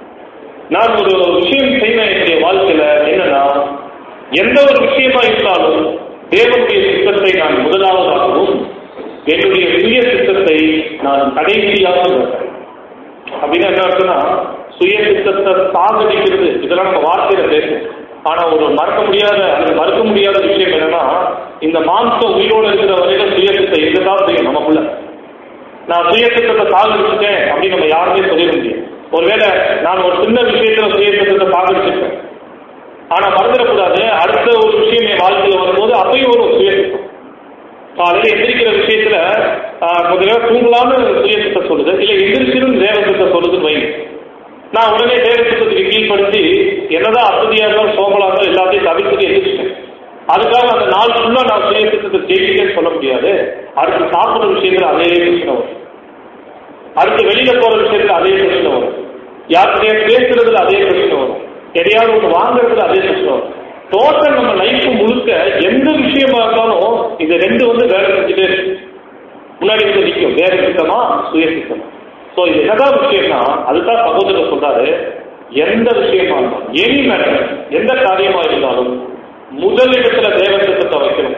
நான் ஒரு விஷயம் செய்வேன் என்னுடைய வாழ்க்கையில என்னன்னா எந்த ஒரு விஷயமா இருந்தாலும் தேவனுடைய சித்தத்தை நான் முதலாவதாகவும் என்னுடைய சுய சித்தத்தை நான் கடைசியாக வைப்பேன் அப்படின்னா என்ன அர்த்தம்னா சுய சித்தத்தை சாகடிக்கிறது இதெல்லாம் நம்ம வார்த்தையில பேசும் ஆனா ஒரு மறக்க முடியாத அல்லது மறுக்க முடியாத விஷயம் என்னன்னா இந்த மாம்சம் உயிரோடு இருக்கிற வரையில சுய சித்தை இதுதான் செய்யும் நமக்குள்ள நான் சுய சித்தத்தை சாகடிச்சுட்டேன் அப்படின்னு நம்ம யாருமே சொல்லிட முடியும் ஒருவேளை நான் ஒரு சின்ன விஷயத்துல சுய சித்தத்தை சாகடிச்சிருக்கேன் ஆனா மறந்துடக்கூடாது அடுத்த ஒரு விஷயம் என் வாழ்க்கையில வரும்போது அப்பயும் ஒரு சுய சித்தம் காலையில எந்திரிக்கிற விஷயத்துல ஆஹ், கொஞ்ச நேரம் தூங்கலாம்னு சுய சித்தம் சொல்லுது இல்ல எந்திரிச்சிடும் தேவ சித்தம் சொல்லுதுன்னு வைங்க நான் உடனே தேவ சித்தத்துக்கு கீழ்ப்படுத்தி என்னதான் அசதியா இருந்தாலும் சோமலா இருந்தாலும் எல்லாத்தையும் தவிர்த்துட்டு எந்திரிச்சிட்டேன் அதுக்காக அந்த நாள் ஃபுல்லா நான் சுய சித்தத்தை ஜெயிச்சிட்டேன்னு சொல்ல முடியாது அடுத்து சாப்பிடுற விஷயத்துல அதே பிரச்சனை வரும் அடுத்து வெளியில போற விஷயத்துல அதே பிரச்சனை வரும் யார்கிட்டயே பேசுறதுல அதே பிரச்சனை வரும் எதையாவது ஒன்று வாங்குறதுல அதே பிரச்சனை வரும் டோட்டல் நம்ம லைஃப் முழுக்க எந்த விஷயமா இருந்தாலும் இந்த ரெண்டு வந்து வேலை செஞ்சுட்டே இருக்கு முன்னாடி வந்து நிற்கும் வேற சித்தமா சுய சித்தமா ஸோ இது என்னதான் விஷயம்னா அதுதான் சகோதரர் சொல்றாரு எந்த விஷயமா இருந்தாலும் எனி மேட்டர் எந்த காரியமா இருந்தாலும் முதல் இடத்துல தேவ சித்தத்தை வைக்கணும்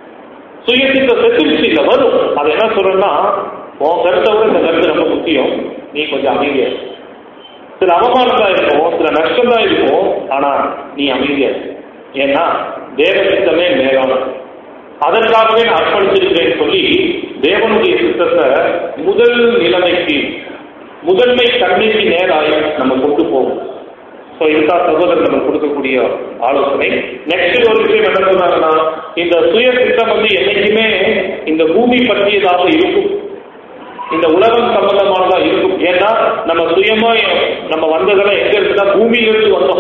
சுயசித்த செட்டில்ஸ் இல்ல வரும் அது என்ன சொல்றேன்னா உன் கருத்தை விட இந்த கருத்து ரொம்ப முக்கியம் நீ கொஞ்சம் அமைதியா இரு. சில அவமானம் தான் இருக்கும் சில நஷ்டம் தான் இருக்கும் ஆனா நீ அமைதியா இரு. ஏன்னா தேவ சித்தமே மேலானது அதற்காகவே நான் அர்ப்பணிச்சிருக்கிறேன்னு சொல்லி தேவனுடைய சித்தத்தை முதல் நிலைமைக்கு முதன்மை தன்மைக்கு நேராக நம்ம கொண்டு போவோம் ஸோ இதுதான் சகோதரர் நம்ம கொடுக்கக்கூடிய ஆலோசனை நெக்ஸ்ட் ஒரு விஷயம் என்ன சொன்னாங்கன்னா இந்த சுய சித்தம் வந்து என்னைக்குமே இந்த பூமி பற்றியதாக இருக்கும் இந்த உலகம் சம்பந்தமானதா இருக்கும் ஏன்னா நம்ம சுயமா நம்ம வந்ததெல்லாம் எங்க இருக்குன்னா பூமியிலிருந்து வந்தோம்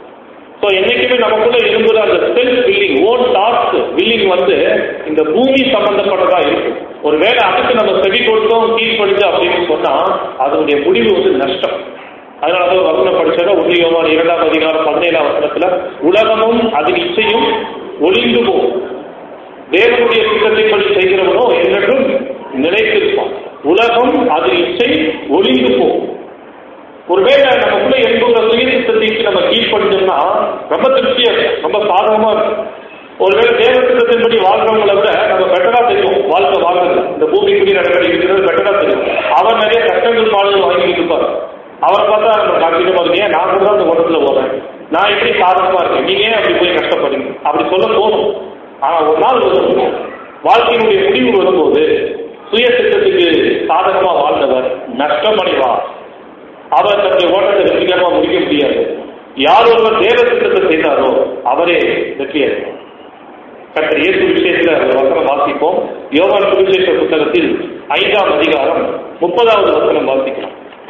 ஸோ என்னைக்குமே நமக்குள்ள இருந்தது அந்த self willing own thoughts willing வந்து இந்த பூமி சம்பந்தப்பட்டதா இருக்கும் ஒருவேளை அதுக்கு நம்ம செவி கொடுத்தோம் கீழ்ப்படுது அப்படின்னு சொன்னா அதனுடைய முடிவு வந்து நஷ்டம் அதனால தான் வசனம் படிச்சத ஒன்றியமான இரண்டாம் அதிகாரம் பதினேழாம் வசனத்துல உலகமும் அதன் இச்சையும் ஒளிந்து போகும் தேவனுடைய திட்டத்தைப்படி செய்கிறவனோ என்றென்றும் நிலைத்திருப்பான் உலகம் அது இச்சை ஒளிந்து போகும் ஒருவேளை நமக்குள்ள எழுப்புகிற சுயசித்தத்திற்கு நம்ம கீழ்ப்படிஞ்சோம்னா ரொம்ப திருப்தியா இருக்கும் ரொம்ப சாதகமா இருக்கும் ஒருவேளை தேவ சித்தத்தின்படி வாழ்றவங்களை விட நம்ம பெட்டரா தெரியும் வாழ்க்கை வாழ்றது இந்த பூமிக்குடி நடக்கிறது பெட்டரா தெரியும் அவர் நிறைய கஷ்டங்கள் பாடல்கள் வாங்கிட்டு இருப்பார் அவர் பார்த்தா நம்ம காப்பீட்டு மாதிரி ஏன் நான் கூட தான் இந்த ஓட்டத்துல போறேன் நான் எப்படி சாதகமா இருக்கேன் நீங்க ஏன் அப்படி போய் கஷ்டப்படுங்க அப்படி சொல்ல தோணும் ஆனா ஒரு நாள் வரும் வாழ்க்கையினுடைய முடிவு வரும்போது சுய சித்தத்துக்கு சாதகமா வாழ்ந்தவர் நஷ்டம் அடைவார் அவர் தன்னுடைய ஓட்டத்தை வெற்றிகரமா முடிக்க முடியாது யார் ஒருவர் தேவ சித்தத்தை செய்தாரோ அவரே வெற்றியார் கர்த்தர் இயேசு விஷயத்துல ஒரு வசனம் வாசிப்போம் யோகான் சுவிசேஷ புத்தகத்தில் ஐந்தாம் அதிகாரம் முப்பதாவது வசனம் வாசிக்கிறோம்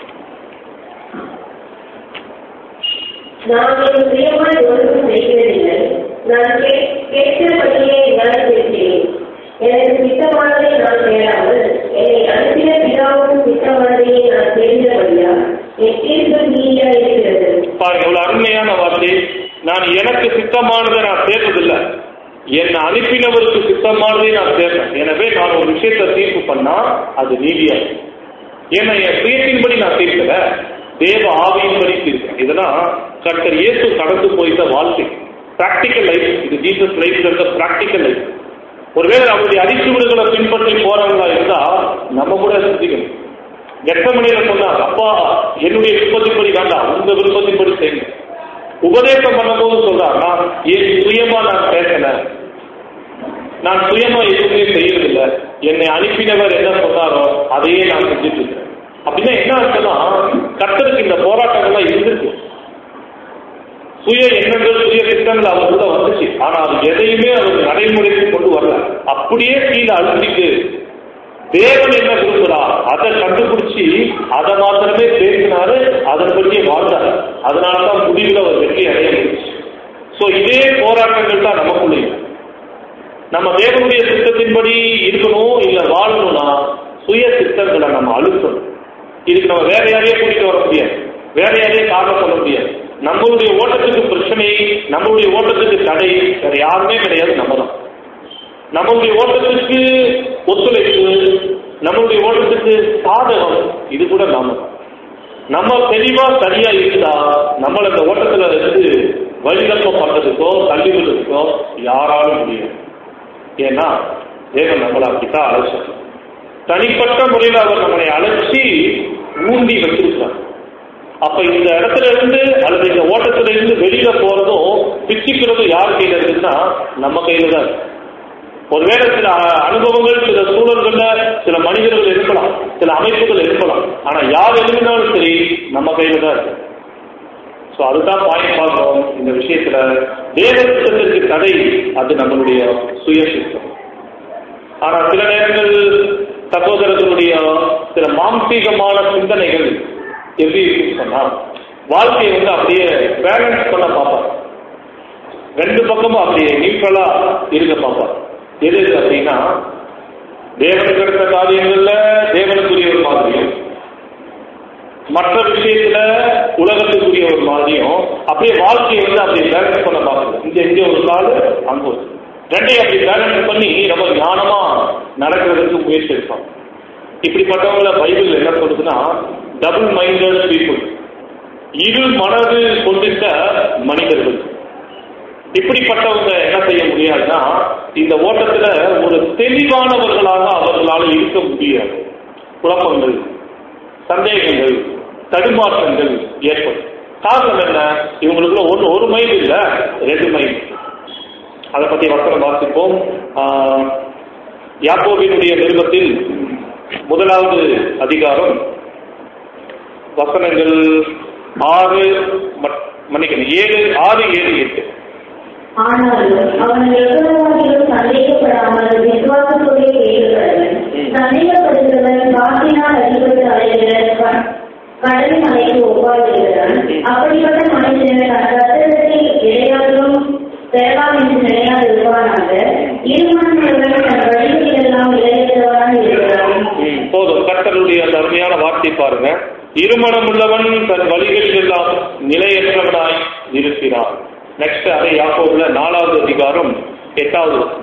நான் என் சுயமாய் ஒன்றும் செய்வதில்லை நான் கே- கேட்கிறபடியே விவாதித்திருக்கிறேன் எனக்கு சித்தமானதை நான் தேடாமல் என்னை அனுப்பின பிதாவுக்கும் சித்தமானதையே நான் தெரிந்தபடியா என் தீர்ப்பு நீயா இருக்கிறது பாருங்க இவ்வளவு அருமையான வார்த்தை நான் எனக்கு சித்தமானதை நான் சேர்றதில்லை என்னை அனுப்பினவருக்கு சித்தமானதை நான் சேர்றேன் எனவே நான் ஒரு விஷயத்தை தீர்ப்பு பண்ணா அது நீதியா ஏன்னா என் சுயத்தின்படி நான் தீர்க்கல தேவ ஆவியின்படி தீர்க்கிறேன் இதெல்லாம் கர்த்தர் இயேசு கடந்து போய்த்த வாழ்க்கை பிராக்டிக்கல் லைஃப் இது ஜீசஸ் லைஃப்ல இருக்க பிராக்டிக்கல் லைஃப் ஒருவேளை அவருடைய அடிச்சுவடுகளை பின்பற்றி போறவங்களா இருந்தா நம்ம கூட சிந்திக்கணும் எத்தமணியில சொன்னாங்க அப்பா என்னுடைய விருப்பத்தின்படி வேண்டாம் உங்க விருப்பத்தின்படி செய்யுங்க உபதேசம் பண்ணும்போது சொல்றார் நான் என் சுயமா நான் பேசல நான் சுயமா எதுவுமே செய்யறதில்ல என்னை அனுப்பினவர் என்ன சொன்னாரோ அதையே நான் செஞ்சுட்டு இருக்கிறேன் அப்படின்னா என்ன ஆச்சுன்னா கர்த்தருக்கு இந்த போராட்டங்கள்லாம் இருந்துச்சு சுய எண்ணங்கள் சுய திட்டங்கள் அவருக்குள்ள வந்துச்சு ஆனா அது எதையுமே அவர் நடைமுறைக்கு கொண்டு வரல அப்படியே கீழே அழுத்திட்டு தேவன் என்ன விரும்புகிறார் அதை கண்டுபிடிச்சு அதை மாத்திரமே பேசினாரு அதன்படியே வாழ்ந்தார் அதனாலதான் முடிவில் அவர் வெற்றி அடைய முடிச்சு ஸோ இதே போராட்டங்கள் தான் நமக்குள்ளேயும் நம்ம தேவனுடைய சித்தத்தின்படி இருக்கணும் இல்ல வாழணும்னா சுய சித்தங்களை நம்ம அழுத்தணும் இதுக்கு நம்ம வேற யாரையும் கூட்டிட்டு வர முடியாது வேற யாரையும் காரணம் சொல்ல முடியாது நம்மளுடைய ஓட்டத்துக்கு பிரச்சனை நம்மளுடைய ஓட்டத்துக்கு தடை வேற யாருமே கிடையாது நம்ம தான் நம்மளுடைய ஓட்டத்துக்கு ஒத்துழைப்பு நம்மளுடைய ஓட்டத்துக்கு சாதகம் இது கூட நாம தான் நம்ம தெளிவா சரியா இருந்தா நம்மள இந்த ஓட்டத்துல இருந்து வழிநடத்தம் பண்றதுக்கோ தள்ளி விடுறதுக்கோ யாராலும் முடியாது ஏன்னா தேவன் நம்மளை அப்படித்தான் அழைச்சார் தனிப்பட்ட முறையில் அவர் நம்மளை அழைச்சி ஊண்டி வச்சிருக்கார் அப்ப இந்த இடத்துல இருந்து அல்லது இந்த ஓட்டத்துல இருந்து வெளியில போறதும் பிச்சுக்கிறதும் யார் கையில இருக்குன்னா நம்ம கையில தான் இருக்கு. ஒருவேளை சில அ- அனுபவங்கள் சில சூழல்கள்ல சில மனிதர்கள் இருக்கலாம் சில அமைப்புகள் இருக்கலாம் ஆனா யார் எழுதினாலும் சரி நம்ம கையில தான் இருக்கு ஸோ அதுதான் பாயிண்ட் பார்க்கணும் இந்த விஷயத்துல தேவ சித்தத்திற்கு தடை அது நம்மளுடைய சுய சித்தம் ஆனா சில நேரங்கள் சகோதரர்களுடைய சில மாம்சீகமான சிந்தனைகள் எப்படி இருக்குன்னு சொன்னா வாழ்க்கையை வந்து அப்படியே பேலன்ஸ் பண்ண பார்ப்பாங்க ரெண்டு பக்கமும் அப்படியே நியூட்ரலா இருக்க பார்ப்பாங்க எது எது அப்படின்னா தேவனுக்கு எடுத்த காரியங்கள்ல தேவனுக்குரிய ஒரு மாதிரியும் மற்ற விஷயத்துல உலகத்துக்குரிய ஒரு மாதிரியும் அப்படியே வாழ்க்கையை வந்து அப்படியே பேலன்ஸ் பண்ண பார்க்குது இங்க இங்க ஒரு கால் அங்க ஒரு ரெண்டையும் அப்படி பேலன்ஸ் பண்ணி ரொம்ப ஞானமா நடக்கிறதுக்கு முயற்சி எடுப்பாங்க இப்படிப்பட்டவங்கள பைபிள் என்ன சொல்லுதுன்னா டபுள் மைண்டட் பீப்புள் இரு மனது கொண்டிருந்த மனிதர்கள் இப்படிப்பட்டவங்க என்ன செய்ய முடியாதுன்னா இந்த ஓட்டத்துல ஒரு தெளிவானவர்களாக அவர்களால் இருக்க முடியாது குழப்பங்கள் சந்தேகங்கள் தடுமாற்றங்கள் ஏற்படும் காரணம் என்ன இவங்களுக்குள்ள ஒன்று ஒரு மைண்ட் இல்லை ரெண்டு மைண்ட் அதை பத்தி வசனம் வாசிப்போம் ஆஹ், யாக்கோபினுடைய நிருபத்தில் முதலாவது அதிகாரம் வசனங்கள் ஆறு மட்- மன்னிக்கணும் ஏழு ஆறு ஏழு எட்டு ஆனாலும் அவன் எவ்வளவாகிலும் சந்தேகப்படாமல் விசுவாசத்தோடு கேட்கிறவன் சந்தேகப்படுகிறவன் காற்றினால் அடிபட்டு அலைகிற க- கடல் மலைக்கு ஒவ்வாடுகிறான் அப்படிப்பட்ட மனுஷன் தன் ரத்தத்தில் இடையாலும் பெறலாம் என்று நினையாது இருப்பானாக இருமனமுள்ளவன் தன் வழிகளிலெல்லாம் இழைக்கிறவனாக இருக்கிறான் ம், போதும் கர்த்தருடைய அந்த அருமையான வார்த்தை பாருங்க இருமணம் உள்ளவன் தன் வழிகளில் எல்லாம் நிலையற்றவனாய் இருக்கிறான் நெக்ஸ்ட் அதை யாக்கோபுல நாலாவது அதிகாரம் எட்டாவது வசனம்.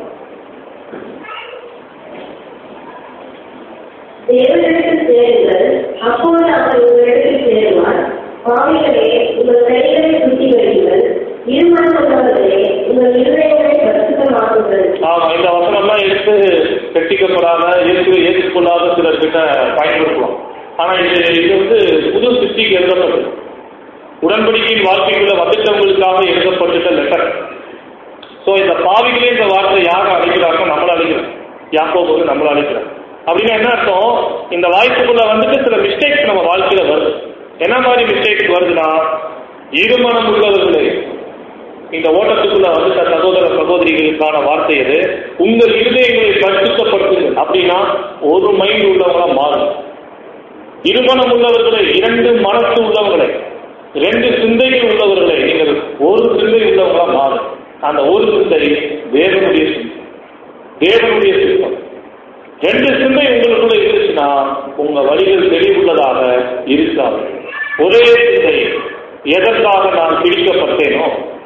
தேவனிடத்தில் சேருங்கள் அப்போது அவர் உங்களிடத்தில் சேருவார் பாவிகளே உங்கள் கைகளை சுத்தி வருங்கள் இருமனமுள்ளவர்களே உங்கள் இருதயங்களை பரிசுத்தமாக்குங்கள் ஆமா இந்த வசனம்லாம் எடுத்து கட்டிக்கப்படாத ஏற்று ஏற்றுக்கொள்ளாத சிலர் கிட்ட பயன்படுத்துவோம் ஆனா இது இது வந்து புது சிருஷ்டிக்கு எழுதப்பட்டது உடன்படிக்கையின் வாழ்க்கைக்குள்ள வந்துட்டவங்களுக்காக எழுதப்பட்டுட்ட லெட்டர் ஸோ இந்த பாவிகளே இந்த வார்த்தை யாரை அழைக்கிறாங்க நம்மளை அழைக்கிறோம் யாக்கோபுக்கு நம்மளை அழைக்கிறோம் அப்படின்னா என்ன அர்த்தம் இந்த வாய்ப்புக்குள்ள வந்துட்டு சில மிஸ்டேக்ஸ் நம்ம வாழ்க்கையில வருது என்ன மாதிரி மிஸ்டேக்ஸ் வருதுன்னா இருமனம் உள்ளவர்களே இந்த ஓட்டத்துக்குள்ள வந்துட்ட சகோதர சகோதரிகளுக்கான வார்த்தை எது உங்கள் இருதயங்களை பரிசுத்தப்படுத்துங்கள் அப்படின்னா ஒரு மைண்ட் உள்ளவங்களா மாறும் இருமனம் உள்ளவர்களை இரண்டு மனசு உள்ளவர்களை ரெண்டு சிந்தைகள் உள்ளவர்களை நீங்கள் ஒரு சிந்தை உள்ளவங்களா மாறும் அந்த ஒரு சிந்தை தேவனுடைய சிந்தை தேவனுடைய சித்தம் ரெண்டு சிந்தை உங்களுக்குள்ள இருந்துச்சுன்னா உங்க வழிகள் தெளிவுள்ளதாக இருக்காது ஒரே சிந்தை எதற்காக நான் பிடிக்கப்பட்டேனோ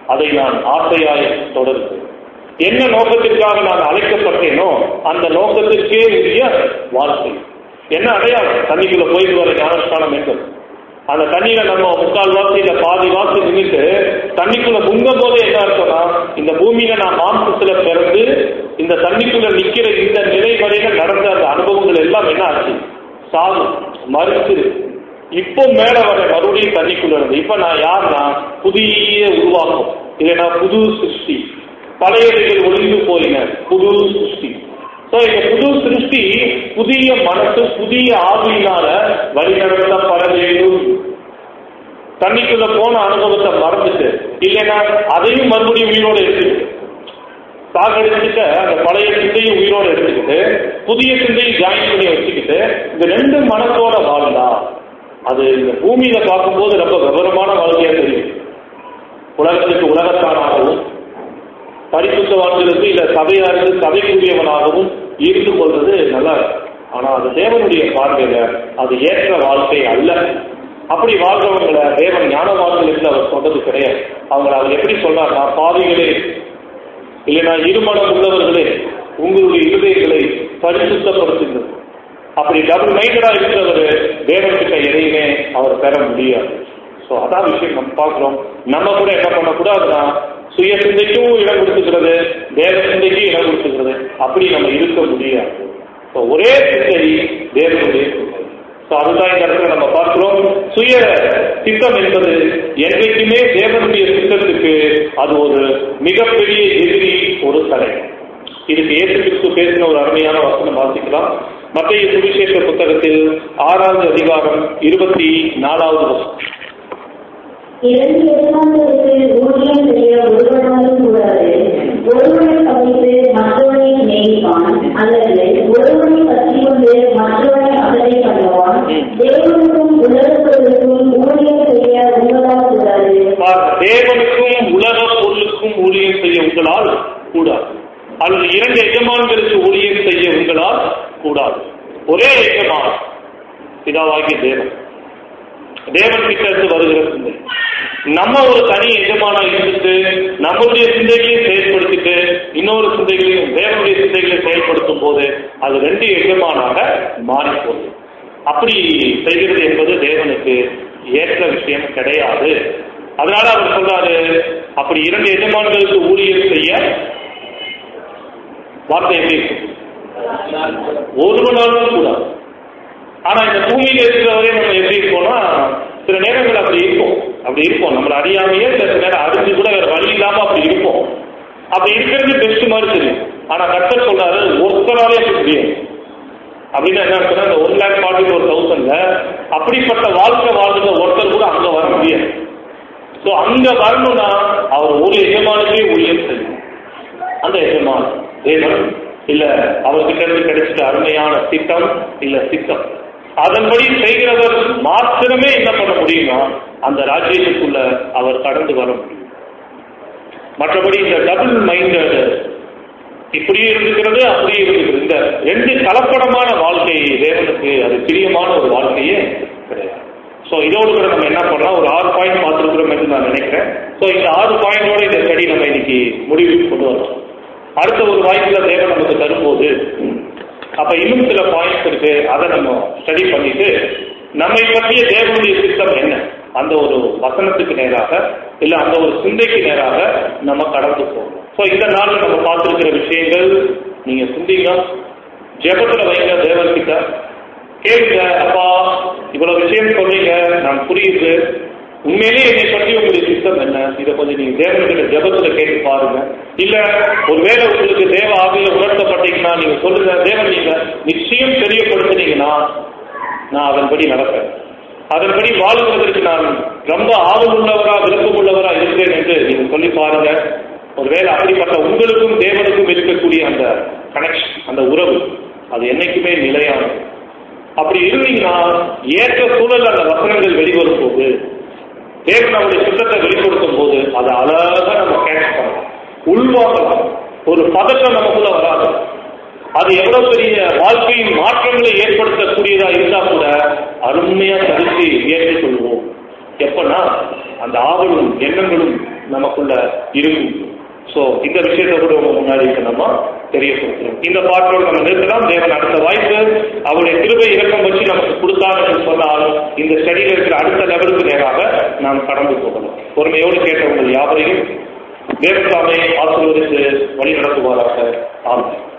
அதை நான் ஆசையாய் தொடர்கிறேன் என்ன நோக்கத்திற்காக நான் அழைக்கப்பட்டேனோ அந்த நோக்கத்திற்கே உரிய வாழ்க்கை என்ன அடையாளம் தண்ணிக்குள்ள போயிட்டு வர ஞானஸ்தானம் என்பது அந்த தண்ணியில நம்ம முக்கால் வாசி இல்ல பாதி வாசி நின்றுட்டு தண்ணிக்குள்ள முங்கும் போதே என்ன அர்த்தம்னா இந்த பூமியில நான் மாம்சத்துல பிறந்து இந்த தண்ணிக்குள்ள நிக்கிற இந்த நிலை வரையில நடந்த அந்த அனுபவங்கள் எல்லாம் என்ன ஆச்சு சாகு மறுத்து இப்போ மேல வர மறுபடியும் தண்ணிக்குள்ள இருந்து இப்ப நான் யாருன்னா புதிய உருவாக்கம் இல்லைன்னா புது சிருஷ்டி பழையவைகள் ஒளிந்து போயின புது சிருஷ்டி சோ இந்த புது சிருஷ்டி புதிய மனசு புதிய ஆவியினால வழிநடத்தப்பட வேண்டும் தண்ணிக்குள்ள போன அனுபவத்தை மறந்துட்டு இல்லைன்னா அதையும் மறுபடியும் உயிரோட இருக்கு சாகடிச்சுட்டு அந்த பழைய சிந்தையும் உயிரோட எடுத்துக்கிட்டு புதிய சிந்தையும் ஜாயின் பண்ணி வச்சுக்கிட்டு இந்த ரெண்டு மனசோட வாழ்ந்தா அது இந்த பூமியில பார்க்கும்போது ரொம்ப விவரமான வாழ்க்கையா தெரியும் உலகத்துக்கு உலகத்தானாகவும் பரிசுத்தவான்களுக்கு இல்ல சபையாருக்கு சபைக்குரியவனாகவும் இருந்து கொள்வது நல்லா இருக்கு. ஆனா அது தேவனுடைய பார்வையில அது ஏற்ற வாழ்க்கை அல்ல அப்படி வாழ்றவங்களை தேவன் ஞானவான்கள் என்று அவர் சொன்னது கிடையாது அவங்களை அவர் எப்படி சொன்னார்னா பாவிகளே இல்லைனா இருமனம் உள்ளவர்களே உங்களுடைய இருதயங்களை பரிசுத்தப்படுத்துங்கள் அப்படி டபுள் மைண்டடா இருக்கிறவர் தேவன்கிட்ட எதையுமே அவர் பெற முடியாது ஸோ அதான் விஷயம் நம்ம பார்க்குறோம் நம்ம கூட என்ன பண்ணக்கூடாதுன்னா சுய சிந்தைக்கும் இடம் கொடுத்துக்கிறது தேவ சிந்தைக்கும் இடம் கொடுத்துக்கிறது அப்படி நம்ம இருக்க முடியாது ஸோ ஒரே சிந்தை தேவனுடைய சிந்தை ஸோ அதுதான் இந்த இடத்துல நம்ம பார்க்கிறோம் சுய சித்தம் என்பது என்றைக்குமே தேவனுடைய சித்தத்துக்கு அது ஒரு மிகப்பெரிய எதிரி ஒரு தடை இதுக்கு இயேசு கிறிஸ்து பேசின ஒரு அருமையான வசனம் வாசிக்கலாம் மத்திய சுவிசேஷ புத்தகத்தில் ஆறாவது அதிகாரம் இருபத்தி நாலாவது வசனம் இரண்டு எஜமானர்களுக்கு ஊழியம் செய்ய ஒருவனாலும் கூடாது ஒருவனை கவித்து மற்றவனை நேசிப்பான் அல்லது ஒருவனை பற்றி கொண்டு மற்றவனை அகலை பண்ணுவான் தேவனுக்கும் உலகத்திற்கும் ஊழியம் செய்ய உங்களால் கூடாது பாருங்க, தேவனுக்கும் உலக பொருளுக்கும் ஊழியம் செய்ய உங்களால் கூடாது அல்லது இரண்டு எஜமான்களுக்கு ஊழியம் செய்ய உங்களால் கூடாது ஒரே எஜமான் பிதாவாகிய தேவன் தேவன் கிட்ட இருந்து வருகிற சிந்தை நம்ம ஒரு தனி எஜமானா இருந்துட்டு நம்மளுடைய சிந்தைகளையும் செயல்படுத்திட்டு இன்னொரு சிந்தைகளையும் தேவனுடைய சிந்தைகளை செயல்படுத்தும் போது அது ரெண்டு எஜமானாக மாறி போகுது அப்படி செய்கிறது என்பது தேவனுக்கு ஏற்ற விஷயம் கிடையாது அதனால அவர் சொல்றாரு அப்படி இரண்டு எஜமான்களுக்கு ஊழியம் செய்ய வார்த்தை எப்படி இருக்கு? ஒருவனாலும் கூடாது ஆனா இந்த பூமியில இருக்கிறவரே நம்ம எப்படி இருக்கோம்னா சில நேரங்கள் அப்படி இருக்கும் அப்படி இருப்போம் நம்மள அறியாமையே சில நேரம் அறிஞ்சு கூட வேற வழி இல்லாம அப்படி இருப்போம் அப்படி இருக்கிறது பெஸ்ட் மாதிரி தெரியும் ஆனா கர்த்தர் சொல்றாரு ஒருத்தராலே அப்படி முடியாது அப்படின்னு என்ன இருக்குன்னா இந்த ஒன் லேக் ஃபார்ட்டி ஃபோர் தௌசண்ட்ல அப்படிப்பட்ட வாழ்க்கை வாழ்ந்த ஒருத்தர் கூட அங்க வர முடியாது ஸோ அங்க வரணும்னா அவர் ஒரு எஜமானுக்கே ஊழியம் செய்யும் அந்த எஜமான் தேவன் இல்ல அவர்கிட்ட இருந்து கிடைச்சிட்ட அருமையான திட்டம் இல்ல சித்தம் அதன்படி செய்கிறவர் மாத்திரமே என்ன பண்ண முடியும்னா அந்த ராஜ்யத்துக்குள்ள அவர் கடந்து வர முடியும் மற்றபடி இந்த டபுள் மைண்டட் இப்படியே இருந்துக்கிறது அப்படியே இருந்துக்கிறது இந்த ரெண்டு கலப்படமான வாழ்க்கை தேவனுக்கு அது பிரியமான ஒரு வாழ்க்கையே கிடையாது ஸோ இதோடு கூட நம்ம என்ன பண்ணலாம் ஒரு ஆறு பாயிண்ட் பார்த்துருக்குறோம் என்று நான் நினைக்கிறேன் ஸோ இந்த ஆறு பாயிண்டோட இந்த ஸ்டடி நம்ம இன்னைக்கு முடிவுக்கு கொண்டு வரலாம் அடுத்த ஒரு வாய்ப்புல தேவன் நமக்கு தரும்போது அப்ப இன்னும் சில பாயிண்ட்ஸ் இருக்கு அதை நம்ம ஸ்டடி பண்ணிட்டு நம்மை பற்றிய தேவனுடைய சித்தம் என்ன அந்த ஒரு வசனத்துக்கு நேராக இல்ல அந்த ஒரு சிந்தைக்கு நேராக நம்ம கடந்து போகணும் ஸோ இந்த நாள்ல நம்ம பார்த்திருக்கிற விஷயங்கள் நீங்க சிந்திங்க ஜெபத்துல வைங்க தேவன்கிட்ட கேளுங்க அப்பா இவ்வளவு விஷயம் சொன்னீங்க நான் புரியுது உண்மையிலேயே என்னை பற்றி உங்களுடைய சித்தம் என்ன இதை கொஞ்சம் நீங்க தேவன்கிட்ட ஜெபத்துல கேட்டு பாருங்க இல்ல ஒருவேளை உங்களுக்கு தேவ ஆவியில உணர்த்தப்பட்டீங்கன்னா நீங்க சொல்லுங்க தேவன் நீங்க நிச்சயம் தெரியப்படுத்தினீங்கன்னா நான் அதன்படி நடப்பேன் அதன்படி வாழ்வதற்கு நான் ரொம்ப ஆர்வமுள்ளவரா விருப்பமுள்ளவரா இருக்கிறேன் என்று நீங்க சொல்லி பாருங்க ஒருவேளை அப்படிப்பட்ட உங்களுக்கும் தேவனுக்கும் இருக்கக்கூடிய அந்த கனெக்ஷன் அந்த உறவு அது என்னைக்குமே நிலையானது அப்படி இருந்தீங்கன்னா ஏற்ற சூழல் அந்த வசனங்கள் வெளிவரும் போது தேவன் நம்முடைய சித்தத்தை வெளிப்படுத்தும் போது அதை அழகா நம்ம கேட்ச் பண்ணலாம் உள்வாங்கலாம் ஒரு பதட்டம் நமக்குள்ள வராது அது எவ்வளவு பெரிய வாழ்க்கையின் மாற்றங்களை ஏற்படுத்தக்கூடியதா இருந்தா கூட அருமையா தடுத்து ஏற்றுக்கொள்வோம் எப்பன்னா அந்த ஆவலும் எண்ணங்களும் நமக்குள்ள இருக்கும் ஸோ இந்த விஷயத்தை கூட உங்க முன்னாடி இப்ப நம்ம தெரியப்படுத்தணும் இந்த பாட்டோடு நம்ம நிறுத்தலாம் தேவன் அடுத்த வாய்ப்பு அவருடைய கிருபை இறக்கம் வச்சு நமக்கு கொடுத்தார் என்று சொன்னால் இந்த ஸ்டடியில் இருக்கிற அடுத்த லெவலுக்கு நேராக நாம் கடந்து போகணும் பொறுமையோடு கேட்ட உங்கள் யாவரையும் தேவசாமி ஆசிர்வதித்து வழி நடத்துவாராக ஆமாம்